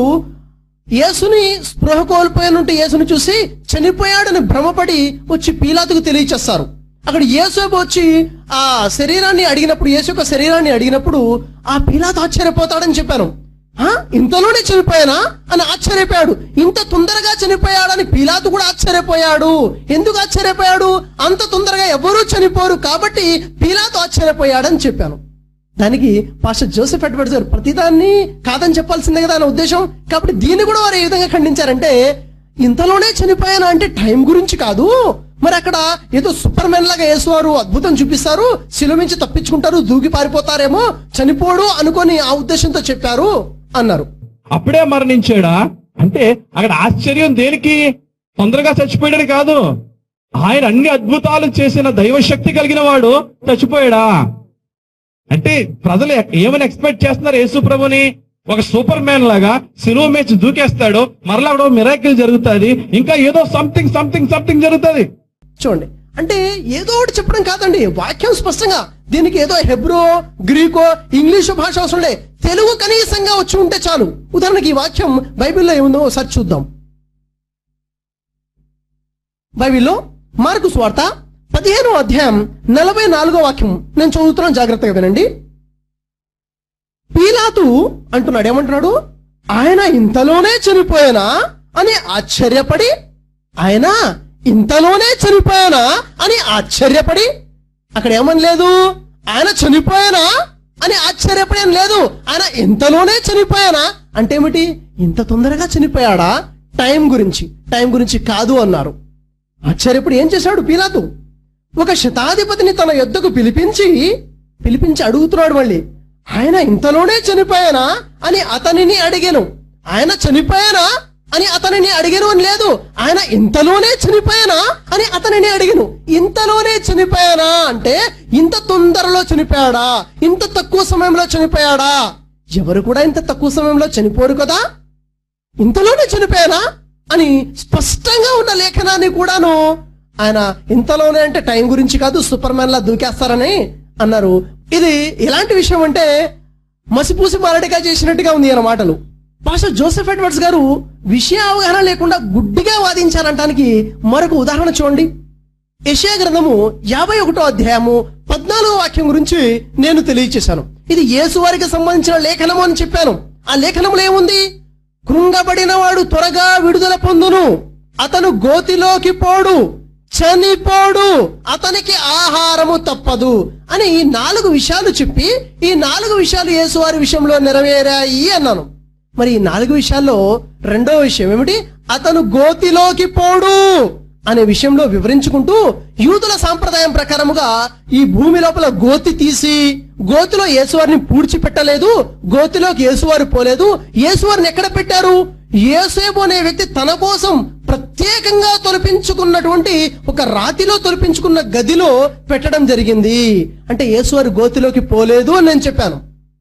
యేసుని స్పృహ కోల్పోయానంటే యేసుని చూసి చనిపోయాడని భ్రమపడి వచ్చి పీలాతుకు తెలియచేస్తారు అక్కడ యేసేపు వచ్చి ఆ శరీరాన్ని అడిగినప్పుడు యేసు యొక్క శరీరాన్ని అడిగినప్పుడు ఆ పీలాతు ఆశ్చర్యపోతాడని చెప్పాను ఆ ఇంతలోనే చనిపోయానా అని ఆశ్చర్యపోయాడు ఇంత తొందరగా చనిపోయాడని పీలాతు కూడా ఆశ్చర్యపోయాడు ఎందుకు ఆశ్చర్యపోయాడు అంత తొందరగా ఎవరూ చనిపోరు కాబట్టి పీలాతు ఆశ్చర్యపోయాడని చెప్పాను దానికి పాస్టర్ జోసెఫ్ ఎడ్వర్డ్స్ గారు ప్రతిదాన్ని కాదని చెప్పాల్సిందే కదా అనే ఉద్దేశం కాబట్టి దీన్ని కూడా వారు ఏ విధంగా ఖండించారంటే ఇంతలోనే చనిపోయాను అంటే టైం గురించి కాదు మరి అక్కడ ఏదో సూపర్ మ్యాన్ లాగా వేసేవారు అద్భుతం చూపిస్తారు శిలుమించి తప్పించుకుంటారు దూకి పారిపోతారేమో చనిపోడు అనుకొని ఆ ఉద్దేశంతో చెప్పారు అన్నారు అప్పుడే మరణించాడా అంటే అక్కడ ఆశ్చర్యం దేనికి తొందరగా చచ్చిపోయాడు కాదు ఆయన అన్ని అద్భుతాలు చేసిన దైవశక్తి కలిగిన వాడు చచ్చిపోయాడా అంటే ప్రజలు ఎక్- ఏమని ఎక్స్పెక్ట్ చేస్తున్నారు యేసు ప్రభుని ఒక సూపర్ మ్యాన్ లాగా సిలువ మేచి దూకేస్తాడు మరలా అక్కడ మిరాకిల్ జరుగుతుంది ఇంకా ఏదో సంథింగ్ సంథింగ్ సంథింగ్ జరుగుతుంది చూడండి అంటే ఏదో ఒకటి చెప్పడం కాదండి వాక్యం స్పష్టంగా దీనికి ఏదో హెబ్రో గ్రీకో ఇంగ్లీషు భాష అవసరం లే తెలుగు కనీసంగా వచ్చి ఉంటే చాలు ఉదాహరణకి ఈ వాక్యం బైబిల్లో ఏముందో ఒకసారి చూద్దాం బైబిల్లో మార్కు స్వార్త పదిహేనో అధ్యాయం నలభై నాలుగో వాక్యం నేను చదువుతున్నాను జాగ్రత్తగా వినండి పీలాతు అంటున్నాడు ఏమంటున్నాడు ఆయన ఇంతలోనే చనిపోయానా అని ఆశ్చర్యపడి ఆయన ఇంతలోనే చనిపోయానా అని ఆశ్చర్యపడి అక్కడ ఏమని లేదు ఆయన చనిపోయానా అని ఆశ్చర్యపడి అని లేదు ఆయన ఇంతలోనే చనిపోయానా అంటే ఏమిటి ఇంత తొందరగా చనిపోయాడా టైం గురించి టైం గురించి కాదు అన్నారు ఆశ్చర్యపడి ఏం చేశాడు పీలాతు ఒక శతాధిపతిని తన యొద్దకు పిలిపించి పిలిపించి అడుగుతున్నాడు మళ్ళీ ఆయన ఇంతలోనే చనిపోయానా అని అతనిని అడిగాను ఆయన చనిపోయానా అని అతనిని అడిగాను అని లేదు ఆయన ఇంతలోనే చనిపోయానా అని అతనిని అడిగాను ఇంతలోనే చనిపోయానా అంటే ఇంత తొందరలో చనిపోయాడా ఇంత తక్కువ సమయంలో చనిపోయాడా ఎవరు కూడా ఇంత తక్కువ సమయంలో చనిపోరు కదా ఇంతలోనే చనిపోయానా అని స్పష్టంగా ఉన్న లేఖనాన్ని కూడాను ఆయన ఇంతలోనే అంటే టైం గురించి కాదు సూపర్ మ్యాన్ లా దూకేస్తారని అన్నారు ఇది ఎలాంటి విషయం అంటే మసిపూసి మారడిగా చేసినట్టుగా ఉంది ఆయన మాటలు పాష జోసెఫ్ ఎడ్వర్డ్స్ గారు విషయ అవగాహన లేకుండా గుడ్డిగా వాదించారంటానికి మరొక ఉదాహరణ చూడండి యెషయా గ్రంథము యాభై ఒకటో అధ్యాయము పద్నాలుగో వాక్యం గురించి నేను తెలియచేశాను ఇది యేసు వారికి సంబంధించిన లేఖనము అని చెప్పాను ఆ లేఖనములో ఏముంది కృంగబడిన వాడు త్వరగా విడుదల పొందును అతను గోతిలోకి పోడు చనిపోడు అతనికి ఆహారము తప్పదు అని ఈ నాలుగు విషయాలు చెప్పి ఈ నాలుగు విషయాలు యేసువారి విషయంలో నెరవేరాయి అన్నాను మరి ఈ నాలుగు విషయాల్లో రెండో విషయం ఏమిటి అతను గోతిలోకి పోడు అనే విషయంలో వివరించుకుంటూ యూదుల సాంప్రదాయం ప్రకారముగా ఈ భూమి లోపల గోతి తీసి గోతిలో యేసువారిని పూడ్చిపెట్టలేదు గోతిలోకి యేసువారు పోలేదు యేసువారిని ఎక్కడ పెట్టారు యేసేపు అనే వ్యక్తి తన కోసం ప్రత్యేకంగా తొలిపించుకున్నటువంటి ఒక రాతిలో తొలిపించుకున్న గదిలో పెట్టడం జరిగింది అంటే యేసువారు గోతిలోకి పోలేదు అని నేను చెప్పాను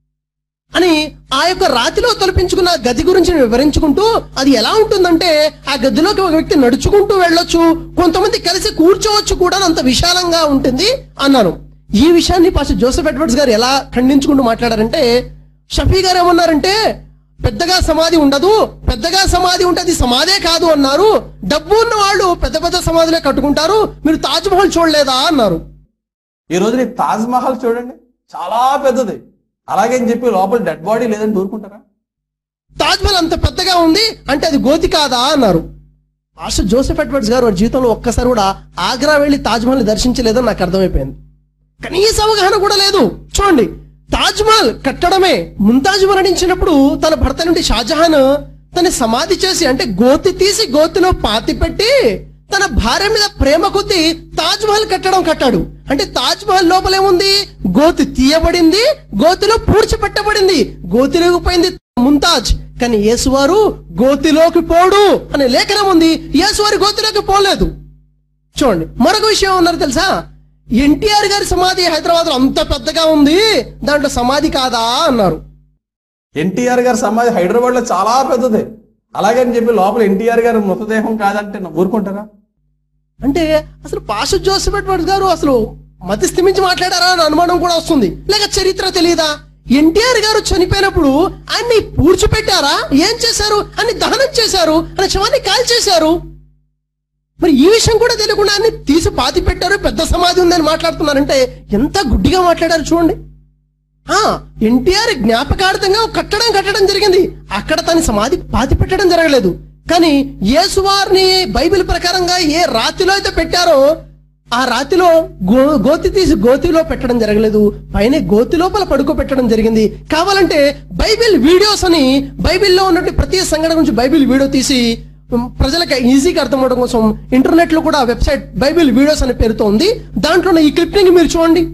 అని ఆ యొక్క రాతిలో తొలిపించుకున్న గది గురించి నేను వివరించుకుంటూ అది ఎలా ఉంటుందంటే ఆ గదిలోకి ఒక వ్యక్తి నడుచుకుంటూ వెళ్ళొచ్చు కొంతమంది కలిసి కూర్చోవచ్చు కూడా అంత విశాలంగా ఉంటుంది అన్నాను ఈ విషయాన్ని పాస్ జోసెఫ్ ఎడ్వర్డ్స్ గారు ఎలా ఖండించుకుంటూ మాట్లాడారంటే షఫీ గారు ఏమన్నారంటే పెద్దగా సమాధి ఉండదు పెద్దగా సమాధి ఉంటే అది సమాధే కాదు అన్నారు డబ్బు ఉన్న వాళ్ళు పెద్ద పెద్ద సమాధులే కట్టుకుంటారు మీరు తాజ్ మహల్ చూడలేదా అన్నారు ఈ రోజు నీ తాజ్ మహల్ చూడండి చాలా పెద్దది అలాగే అని చెప్పి లోపల డెడ్ బాడీ లేదని దూరుకుంటారా తాజ్ మహల్ అంత పెద్దగా ఉంది అంటే అది గోతి కాదా అన్నారు మాస్టర్ జోసెఫ్ ఎడ్వర్డ్స్ గారు వారి జీవితంలో ఒక్కసారి కూడా ఆగ్రా వెళ్లి తాజ్ మహల్ దర్శించలేదని నాకు అర్థమైపోయింది కనీస అవగాహన కూడా లేదు చూడండి తాజ్ మహల్ కట్టడమే ముంతాజ్ మరణించినప్పుడు తన భర్త నుండి షాజహాన్ తన సమాధి చేసి అంటే గోతి తీసి గోతిలో పాతి పెట్టి తన భార్య మీద ప్రేమ కొద్దీ తాజ్ మహల్ కట్టడం కట్టాడు అంటే తాజ్ మహల్ లోపల ఏముంది గోతి తీయబడింది గోతిలో పూడ్చిపెట్టబడింది గోతిలోకి పోయింది ముంతాజ్ కానీ యేసువారు గోతిలోకి పోడు అనే లేఖనం ఉంది యేసువారు గోతిలోకి పోలేదు చూడండి మరొక విషయం ఉన్నారు తెలుసా ఎన్టీఆర్ గారి సమాధి హైదరాబాద్ లో అంత పెద్దగా ఉంది దాంట్లో సమాధి కాదా అన్నారు ఎన్టీఆర్ గారి సమాధి హైదరాబాద్ లో చాలా పెద్దది అలాగే అని చెప్పి లోపల ఎన్టీఆర్ గారి మృతదేహం కాదంటే నా- ఊరుకుంటారా అంటే అసలు పాష జోసెఫ్ ఎడ్వర్డ్స్ గారు అసలు మతి స్థిమించి మాట్లాడారా అని అనుమానం కూడా వస్తుంది లేక చరిత్ర తెలియదా ఎన్టీఆర్ గారు చనిపోయినప్పుడు ఆయన్ని పూడ్చిపెట్టారా ఏం చేశారు అని దహనం చేశారు అని శవాన్ని కాల్ చేశారు మరి ఈ విషయం కూడా తెలియకుండా అన్ని తీసి పాతి పెట్టారు పెద్ద సమాధి ఉందని మాట్లాడుతున్నారంటే ఎంత గుడ్డిగా మాట్లాడారు చూడండి ఆ ఎన్టీఆర్ జ్ఞాపకార్థంగా ఒక కట్టడం కట్టడం జరిగింది అక్కడ తన సమాధి పాతి పెట్టడం జరగలేదు కానీ యేసువారిని బైబిల్ ప్రకారంగా ఏ రాతిలో అయితే పెట్టారో ఆ రాతిలో గో గోతి తీసి గోతిలో పెట్టడం జరగలేదు పైన గోతి లోపల పడుకోబెట్టడం జరిగింది కావాలంటే బైబిల్ వీడియోస్ అని బైబిల్లో ఉన్నటువంటి ప్రతి సంఘటన గురించి బైబిల్ వీడియో తీసి ఉమ్, ప్రజలకు ఈజీగా అర్థమవడం కోసం ఇంటర్నెట్ లో కూడా వెబ్సైట్ బైబిల్ వీడియోస్ అనే పేరుతో ఉంది దాంట్లో ఉన్న ఈ క్లిప్పింగ్ మీరు చూడండి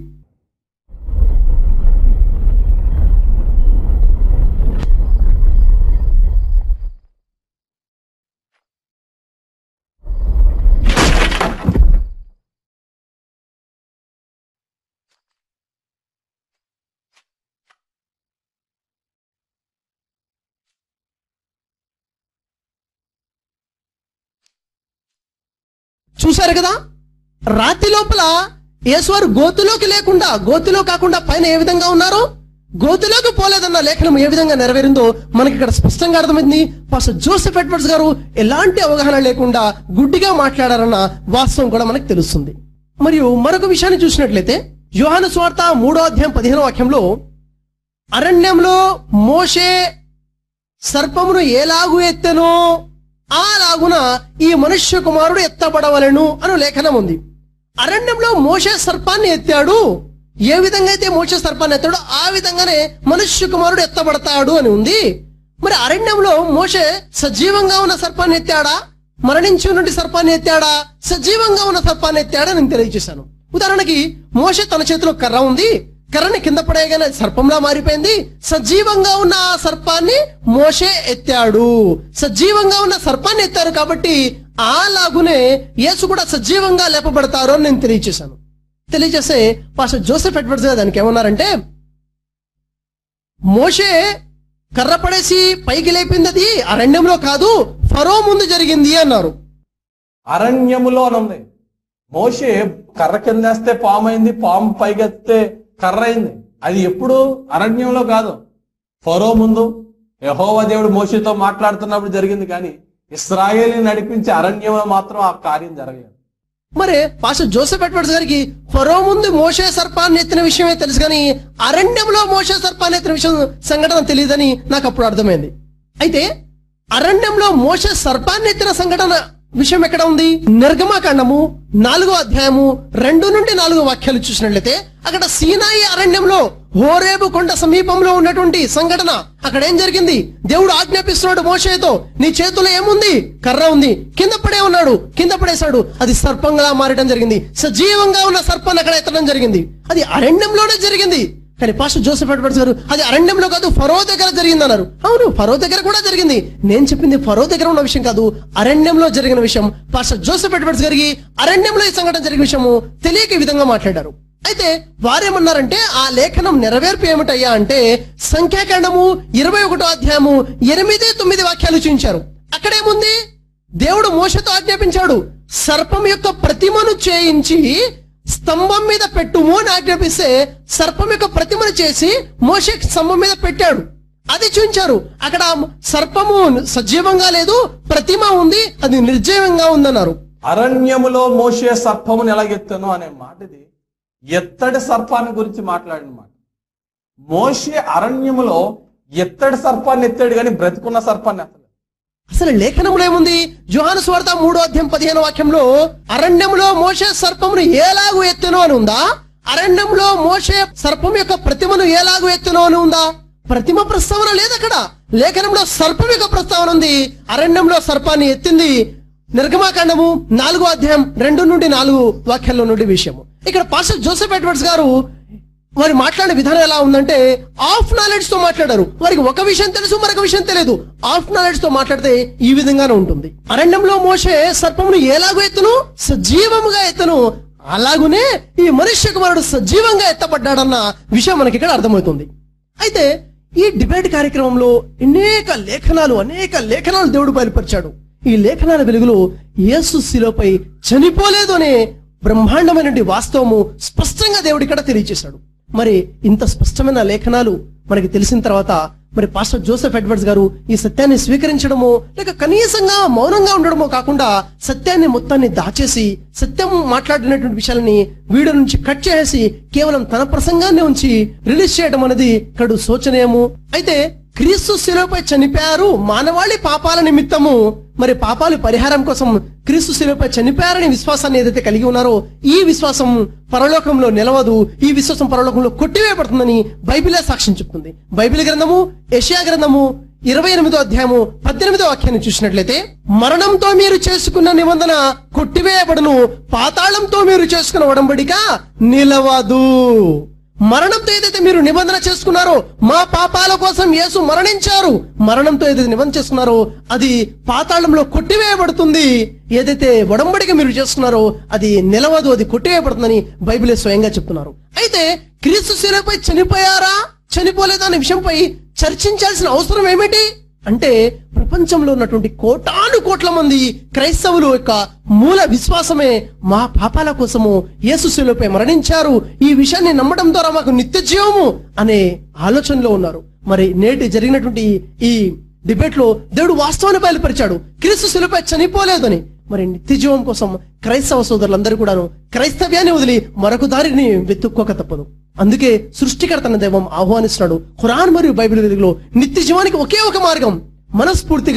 చూశారు కదా రాతి లోపల యేసువారు గోతిలోకి లేకుండా గోతిలో కాకుండా పైన ఏ విధంగా ఉన్నారు గోతిలోకి పోలేదన్న లేఖనం ఏ విధంగా నెరవేరిందో మనకి ఇక్కడ స్పష్టంగా అర్థమైంది పాస్టర్ జోసెఫ్ ఎడ్వర్డ్స్ గారు ఎలాంటి అవగాహన లేకుండా గుడ్డిగా మాట్లాడారన్న వాస్తవం కూడా మనకు తెలుస్తుంది మరియు మరొక విషయాన్ని చూసినట్లయితే యోహాను స్వార్త మూడో అధ్యాయం పదిహేనో వాక్యంలో అరణ్యంలో మోషే సర్పమును ఏలాగు ఎత్తెనో ఆ లాగున ఈ మనుష్య కుమారుడు ఎత్తబడవలెను అను లేఖనం ఉంది అరణ్యంలో మోషే సర్పాన్ని ఎత్తాడు ఏ విధంగా అయితే మోషే సర్పాన్ని ఎత్తాడో ఆ విధంగానే మనుష్య కుమారుడు ఎత్తబడతాడు అని ఉంది మరి అరణ్యంలో మోషే సజీవంగా ఉన్న సర్పాన్ని ఎత్తాడా మరణించి ఉన్నటువంటి సర్పాన్ని ఎత్తాడా సజీవంగా ఉన్న సర్పాన్ని ఎత్తాడా నేను తెలియజేశాను ఉదాహరణకి మోషే తన చేతిలో కర్ర ఉంది కర్రని కింద పడేయగానే అది సర్పంలా మారిపోయింది సజీవంగా ఉన్న ఆ సర్పాన్ని మోషే ఎత్తాడు సజీవంగా ఉన్న సర్పాన్ని ఎత్తారు కాబట్టి అలాగునే యేసు కూడా సజీవంగా లేపబడతారు అని నేను తెలియచేశాను తెలియజేస్తే పాస్టర్ జోసెఫ్ ఎడ్వర్డ్స్ గారు దానికి ఏమన్నారంటే మోషే కర్ర పడేసి పైకి లేపింది అది అరణ్యంలో కాదు ఫరో ముందు జరిగింది అన్నారు అరణ్యములో అని ఉంది మోషే కర్ర కిందేస్తే పాము అయింది పాము పైకెత్తే కర్ర అయింది అది ఎప్పుడు అరణ్యంలో కాదు ఫరో ముందు యహోవా దేవుడు మోషేతో మాట్లాడుతున్నప్పుడు జరిగింది కానీ ఇస్రాయేల్ని నడిపించే అరణ్యంలో మాత్రం ఆ కార్యం జరగలేదు మరి పాస్టర్ జోసెఫ్ ఎడ్వర్డ్స్ గారికి ఫరో ముందు మోషే సర్పాన్ని ఎత్తిన విషయమే తెలుసు కానీ అరణ్యంలో మోషే సర్పాన్ని ఎత్తిన విషయం సంఘటన తెలియదని నాకు అప్పుడు అర్థమైంది అయితే అరణ్యంలో మోషే సర్పాన్ని ఎత్తిన సంఘటన విషయం ఎక్కడ ఉంది నిర్గమాకాండము నాలుగో అధ్యాయము రెండు నుండి నాలుగో వాక్యాలు చూసినట్లయితే అక్కడ సీనాయి అరణ్యంలో హోరేబు కొండ సమీపంలో ఉన్నటువంటి సంఘటన అక్కడ ఏం జరిగింది దేవుడు ఆజ్ఞాపిస్తున్నాడు మోషేతో నీ చేతిలో ఏముంది కర్ర ఉంది కింద పడే ఉన్నాడు కింద పడేశాడు అది సర్పంగా మారడం జరిగింది సజీవంగా ఉన్న సర్పాన్ని అక్కడ ఎత్తడం జరిగింది అది అరణ్యంలోనే జరిగింది కానీ పాస్టర్ జోసెఫ్ ఎడ్వర్డ్స్ గారు అది అరణ్యంలో కాదు ఫరో దగ్గర జరిగింది అన్నారు అవును ఫరో దగ్గర కూడా జరిగింది నేను చెప్పింది ఫరో దగ్గర ఉన్న విషయం కాదు అరణ్యంలో జరిగిన విషయం పాస్టర్ జోసెఫ్ ఎడ్వర్డ్స్ గారికి అరణ్యంలో ఈ సంఘటన జరిగిన విషయము తెలియక ఈ విధంగా మాట్లాడారు అయితే వారేమన్నారంటే ఆ లేఖనం నెరవేర్పు ఏమిటయ్యా అంటే సంఖ్యాకాండము ఇరవై ఒకటో అధ్యాయము ఎనిమిది తొమ్మిది వాక్యాలు చూపించారు అక్కడేముంది దేవుడు మోసతో ఆజ్ఞాపించాడు సర్పం యొక్క ప్రతిమను చేయించి స్తంభం మీద పెట్టుము అని ఆజ్ఞాపిస్తే సర్పం యొక్క ప్రతిమను చేసి మోసే స్తంభం మీద పెట్టాడు అది చూపించారు అక్కడ సర్పము సజీవంగా లేదు ప్రతిమ ఉంది అది నిర్జీవంగా ఉందన్నారు అరణ్యములో మోసే సర్పమును ఎలాగెత్తాను అనే మాట ఇది ఎత్తడి సర్పాన్ని గురించి మాట్లాడిన మాట మోసే అరణ్యములో ఎత్తడి సర్పాన్ని ఎత్తాడు కానీ బ్రతికున్న సర్పాన్ని ఎత్తలేదు అసలు లేఖనంలో ఏముంది జోహాను స్వార్థ మూడో అధ్యాయం పదిహేను వాక్యంలో అరణ్యంలో మోసే సర్పమును ఏలాగు ఎత్తును అని ఉందా అరణ్యంలో మోసే సర్పం యొక్క ప్రతిమను ఏలాగు ఎత్తును అని ఉందా ప్రతిమ ప్రస్తావన లేదు అక్కడ లేఖనంలో సర్పం యొక్క ప్రస్తావన ఉంది అరణ్యంలో సర్పాన్ని ఎత్తింది నిర్గమాకాండము నాలుగో అధ్యాయం రెండు నుండి నాలుగు వాక్యాల్లో నుండి విషయము ఇక్కడ పాస్టర్ జోసెఫ్ ఎడ్వర్డ్స్ గారు వారు మాట్లాడే విధానం ఎలా ఉందంటే ఆఫ్ నాలెడ్జ్ తో మాట్లాడారు వారికి ఒక విషయం తెలుసు మరొక విషయం తెలియదు ఆఫ్ నాలెడ్జ్ తో మాట్లాడితే ఈ విధంగానే ఉంటుంది అరణ్యంలో మోసే సర్పమును ఎలాగో ఎత్తును సజీవముగా ఎత్తును అలాగునే ఈ మనుష్య కుమారుడు సజీవంగా ఎత్తబడ్డాడన్న విషయం మనకి ఇక్కడ అర్థమవుతుంది అయితే ఈ డిబేట్ కార్యక్రమంలో అనేక లేఖనాలు అనేక లేఖనాలు దేవుడు బయలుపరిచాడు ఈ లేఖనాల వెలుగులో యేసు శిలోపై చనిపోలేదు అనే బ్రహ్మాండమైనటువంటి వాస్తవము స్పష్టంగా దేవుడు ఇక్కడ తెలియజేశాడు మరి ఇంత స్పష్టమైన లేఖనాలు మనకి తెలిసిన తర్వాత మరి పాస్టర్ జోసెఫ్ ఎడ్వర్డ్స్ గారు ఈ సత్యాన్ని స్వీకరించడమో లేక కనీసంగా మౌనంగా ఉండడమో కాకుండా సత్యాన్ని మొత్తాన్ని దాచేసి సత్యం మాట్లాడినటువంటి విషయాలని వీడియో నుంచి కట్ చేసి కేవలం తన ప్రసంగాన్ని ఉంచి రిలీజ్ చేయడం అనేది కడు శోచనీయము అయితే క్రీస్తు శిలువపై చనిపోయారు మానవాళి పాపాల నిమిత్తము మరి పాపాలు పరిహారం కోసం క్రీస్తు శిలువపై చనిపోయారనే విశ్వాసాన్ని ఏదైతే కలిగి ఉన్నారో ఈ విశ్వాసం పరలోకంలో నిలవదు ఈ విశ్వాసం పరలోకంలో కొట్టివేయబడుతుందని బైబిలే సాక్ష్యం చెప్తుంది బైబిల్ గ్రంథము యెషయా గ్రంథము ఇరవై ఎనిమిదో అధ్యాయము పద్దెనిమిదో వాక్యాన్ని చూసినట్లయితే మరణంతో మీరు చేసుకున్న నిబంధన కొట్టివేయబడును పాతాళంతో మీరు చేసుకున్న ఒడంబడిక నిలవదు మరణంతో ఏదైతే మీరు నిబంధన చేసుకున్నారో మా పాపాల కోసం యేసు మరణించారు మరణంతో ఏదైతే నిబంధన చేసుకున్నారో అది పాతాళంలో కొట్టివేయబడుతుంది ఏదైతే ఒడంబడిక మీరు చేసుకున్నారో అది నిలవదు అది కొట్టివేయబడుతుందని బైబిలే స్వయంగా చెప్తున్నారు అయితే క్రీస్తు శిలపై చనిపోయారా చనిపోలేదా అనే విషయంపై చర్చించాల్సిన అవసరం ఏమిటి అంటే ప్రపంచంలో ఉన్నటువంటి కోటాను కోట్ల మంది క్రైస్తవులు యొక్క మూల విశ్వాసమే మా పాపాల కోసము యేసు శిలువపై మరణించారు ఈ విషయాన్ని నమ్మడం ద్వారా మాకు నిత్య జీవము అనే ఆలోచనలో ఉన్నారు మరి నేటి జరిగినటువంటి ఈ డిబేట్ లో దేవుడు వాస్తవాన్ని బయలుపరిచాడు క్రీస్తు శిలువపై చనిపోలేదని మరి నిత్య జీవం కోసం క్రైస్తవ సోదరులందరూ కూడాను క్రైస్తవ్యాన్ని వదిలి మరొక దారిని వెతుక్కోక తప్పదు అందుకే సృష్టికర్తన దైవం ఆహ్వానిస్తున్నాడు ఖురాన్ మరియు బైబిల్ వెలుగులో నిత్య జీవానికి ఒకే ఒక మార్గం మనస్ఫూర్తిగా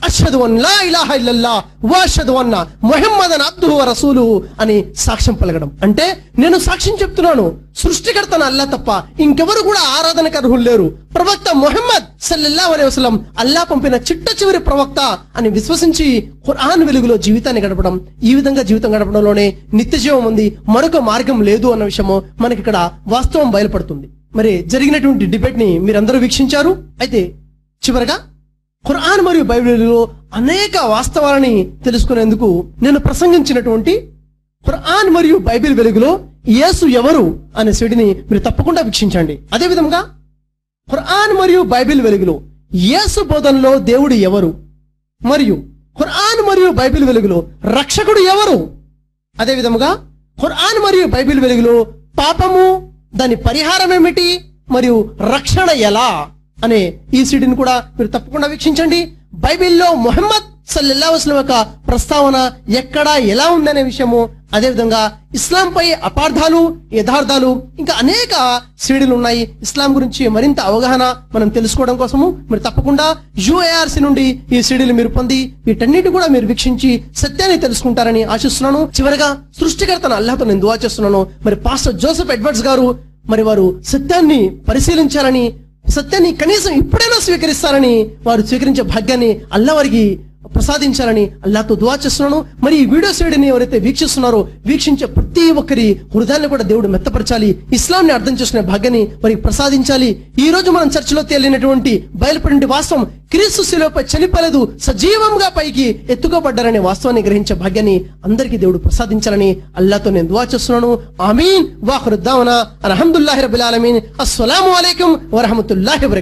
అషదు అన్ లా ఇలాహ ఇల్లల్లా వాషదు అన్న మొహమ్మదన్ అబ్దుహు వ రసూలుహు అని సాక్ష్యం పలకడం అంటే నేను సాక్ష్యం చెప్తున్నాను సృష్టికర్తన అల్లా తప్ప ఇంకెవరు కూడా ఆరాధనకు అర్హులు లేరు ప్రవక్త మొహమ్మద్ సల్లల్లాహు అలైహి వసల్లం అల్లా పంపిన చిట్ట చివరి ప్రవక్త అని విశ్వసించి ఖురాన్ వెలుగులో జీవితాన్ని గడపడం ఈ విధంగా జీవితం గడపడంలోనే నిత్య జీవం ఉంది మరొక మార్గం లేదు అన్న విషయము మనకి ఇక్కడ వాస్తవం బయలుపడుతుంది మరి జరిగినటువంటి డిబేట్ ని మీరందరూ వీక్షించారు అయితే చివరగా ఖురాన్ మరియు బైబిల్లో అనేక వాస్తవాలని తెలుసుకునేందుకు నేను ప్రసంగించినటువంటి ఖురాన్ మరియు బైబిల్ వెలుగులో యేసు ఎవరు అనే సిడిని మీరు తప్పకుండా వీక్షించండి అదే విధంగా ఖురాన్ మరియు బైబిల్ వెలుగులో యేసు బోధనలో దేవుడు ఎవరు మరియు ఖురాన్ మరియు బైబిల్ వెలుగులో రక్షకుడు ఎవరు అదే విధముగా ఖురాన్ మరియు బైబిల్ వెలుగులో పాపము దాని పరిహారం ఏమిటి మరియు రక్షణ ఎలా అనే ఈ సిడిని కూడా మీరు తప్పకుండా వీక్షించండి బైబిల్లో మొహమ్మద్ సల్లల్లాహు అలైహి వసల్లం యొక్క ప్రస్తావన ఎక్కడ ఎలా ఉందనే విషయము అదే విధంగా ఇస్లాం పై అపార్థాలు యథార్థాలు ఇంకా అనేక సీడీలు ఉన్నాయి ఇస్లాం గురించి మరింత అవగాహన మనం తెలుసుకోవడం కోసము మీరు తప్పకుండా యుఏఆర్సి నుండి ఈ సీడీలు మీరు పొంది వీటన్నిటి కూడా మీరు వీక్షించి సత్యాన్ని తెలుసుకుంటారని ఆశిస్తున్నాను చివరగా సృష్టికర్తను అల్లాహతో నేను దువా చేస్తున్నాను మరి పాస్టర్ జోసెఫ్ ఎడ్వర్డ్స్ గారు మరి వారు సత్యాన్ని పరిశీలించాలని సత్యాన్ని కనీసం ఇప్పుడైనా స్వీకరిస్తారని వారు స్వీకరించే భాగ్యాన్ని అల్లా వారికి ప్రసాదించాలని అల్లాతో దువా చేస్తున్నాను మరి ఈ వీడియో సైడ్ని ఎవరైతే వీక్షిస్తున్నారో వీక్షించే ప్రతి ఒక్కరి హృదయాన్ని కూడా దేవుడు మెత్తపరచాలి ఇస్లాంని అర్థం చేసుకునే భాగ్యాన్ని వారికి ప్రసాదించాలి ఈ రోజు మనం చర్చలో తేలినటువంటి బయలుపడిన వాస్తవం క్రీస్తు శిలువపై చనిపోలేదు సజీవంగా పైకి ఎత్తుకోబడ్డారనే వాస్తవాన్ని గ్రహించే భాగ్యాన్ని అందరికీ దేవుడు ప్రసాదించాలని అల్లాతో నేను దువా చేస్తున్నాను ఆమీన్ వాహరుద్దావన అల్హమ్దుల్లాహి రబిల్ ఆలమీన్ అస్సలాము అలైకుం వరహమతుల్లాహి వబరకాతుహు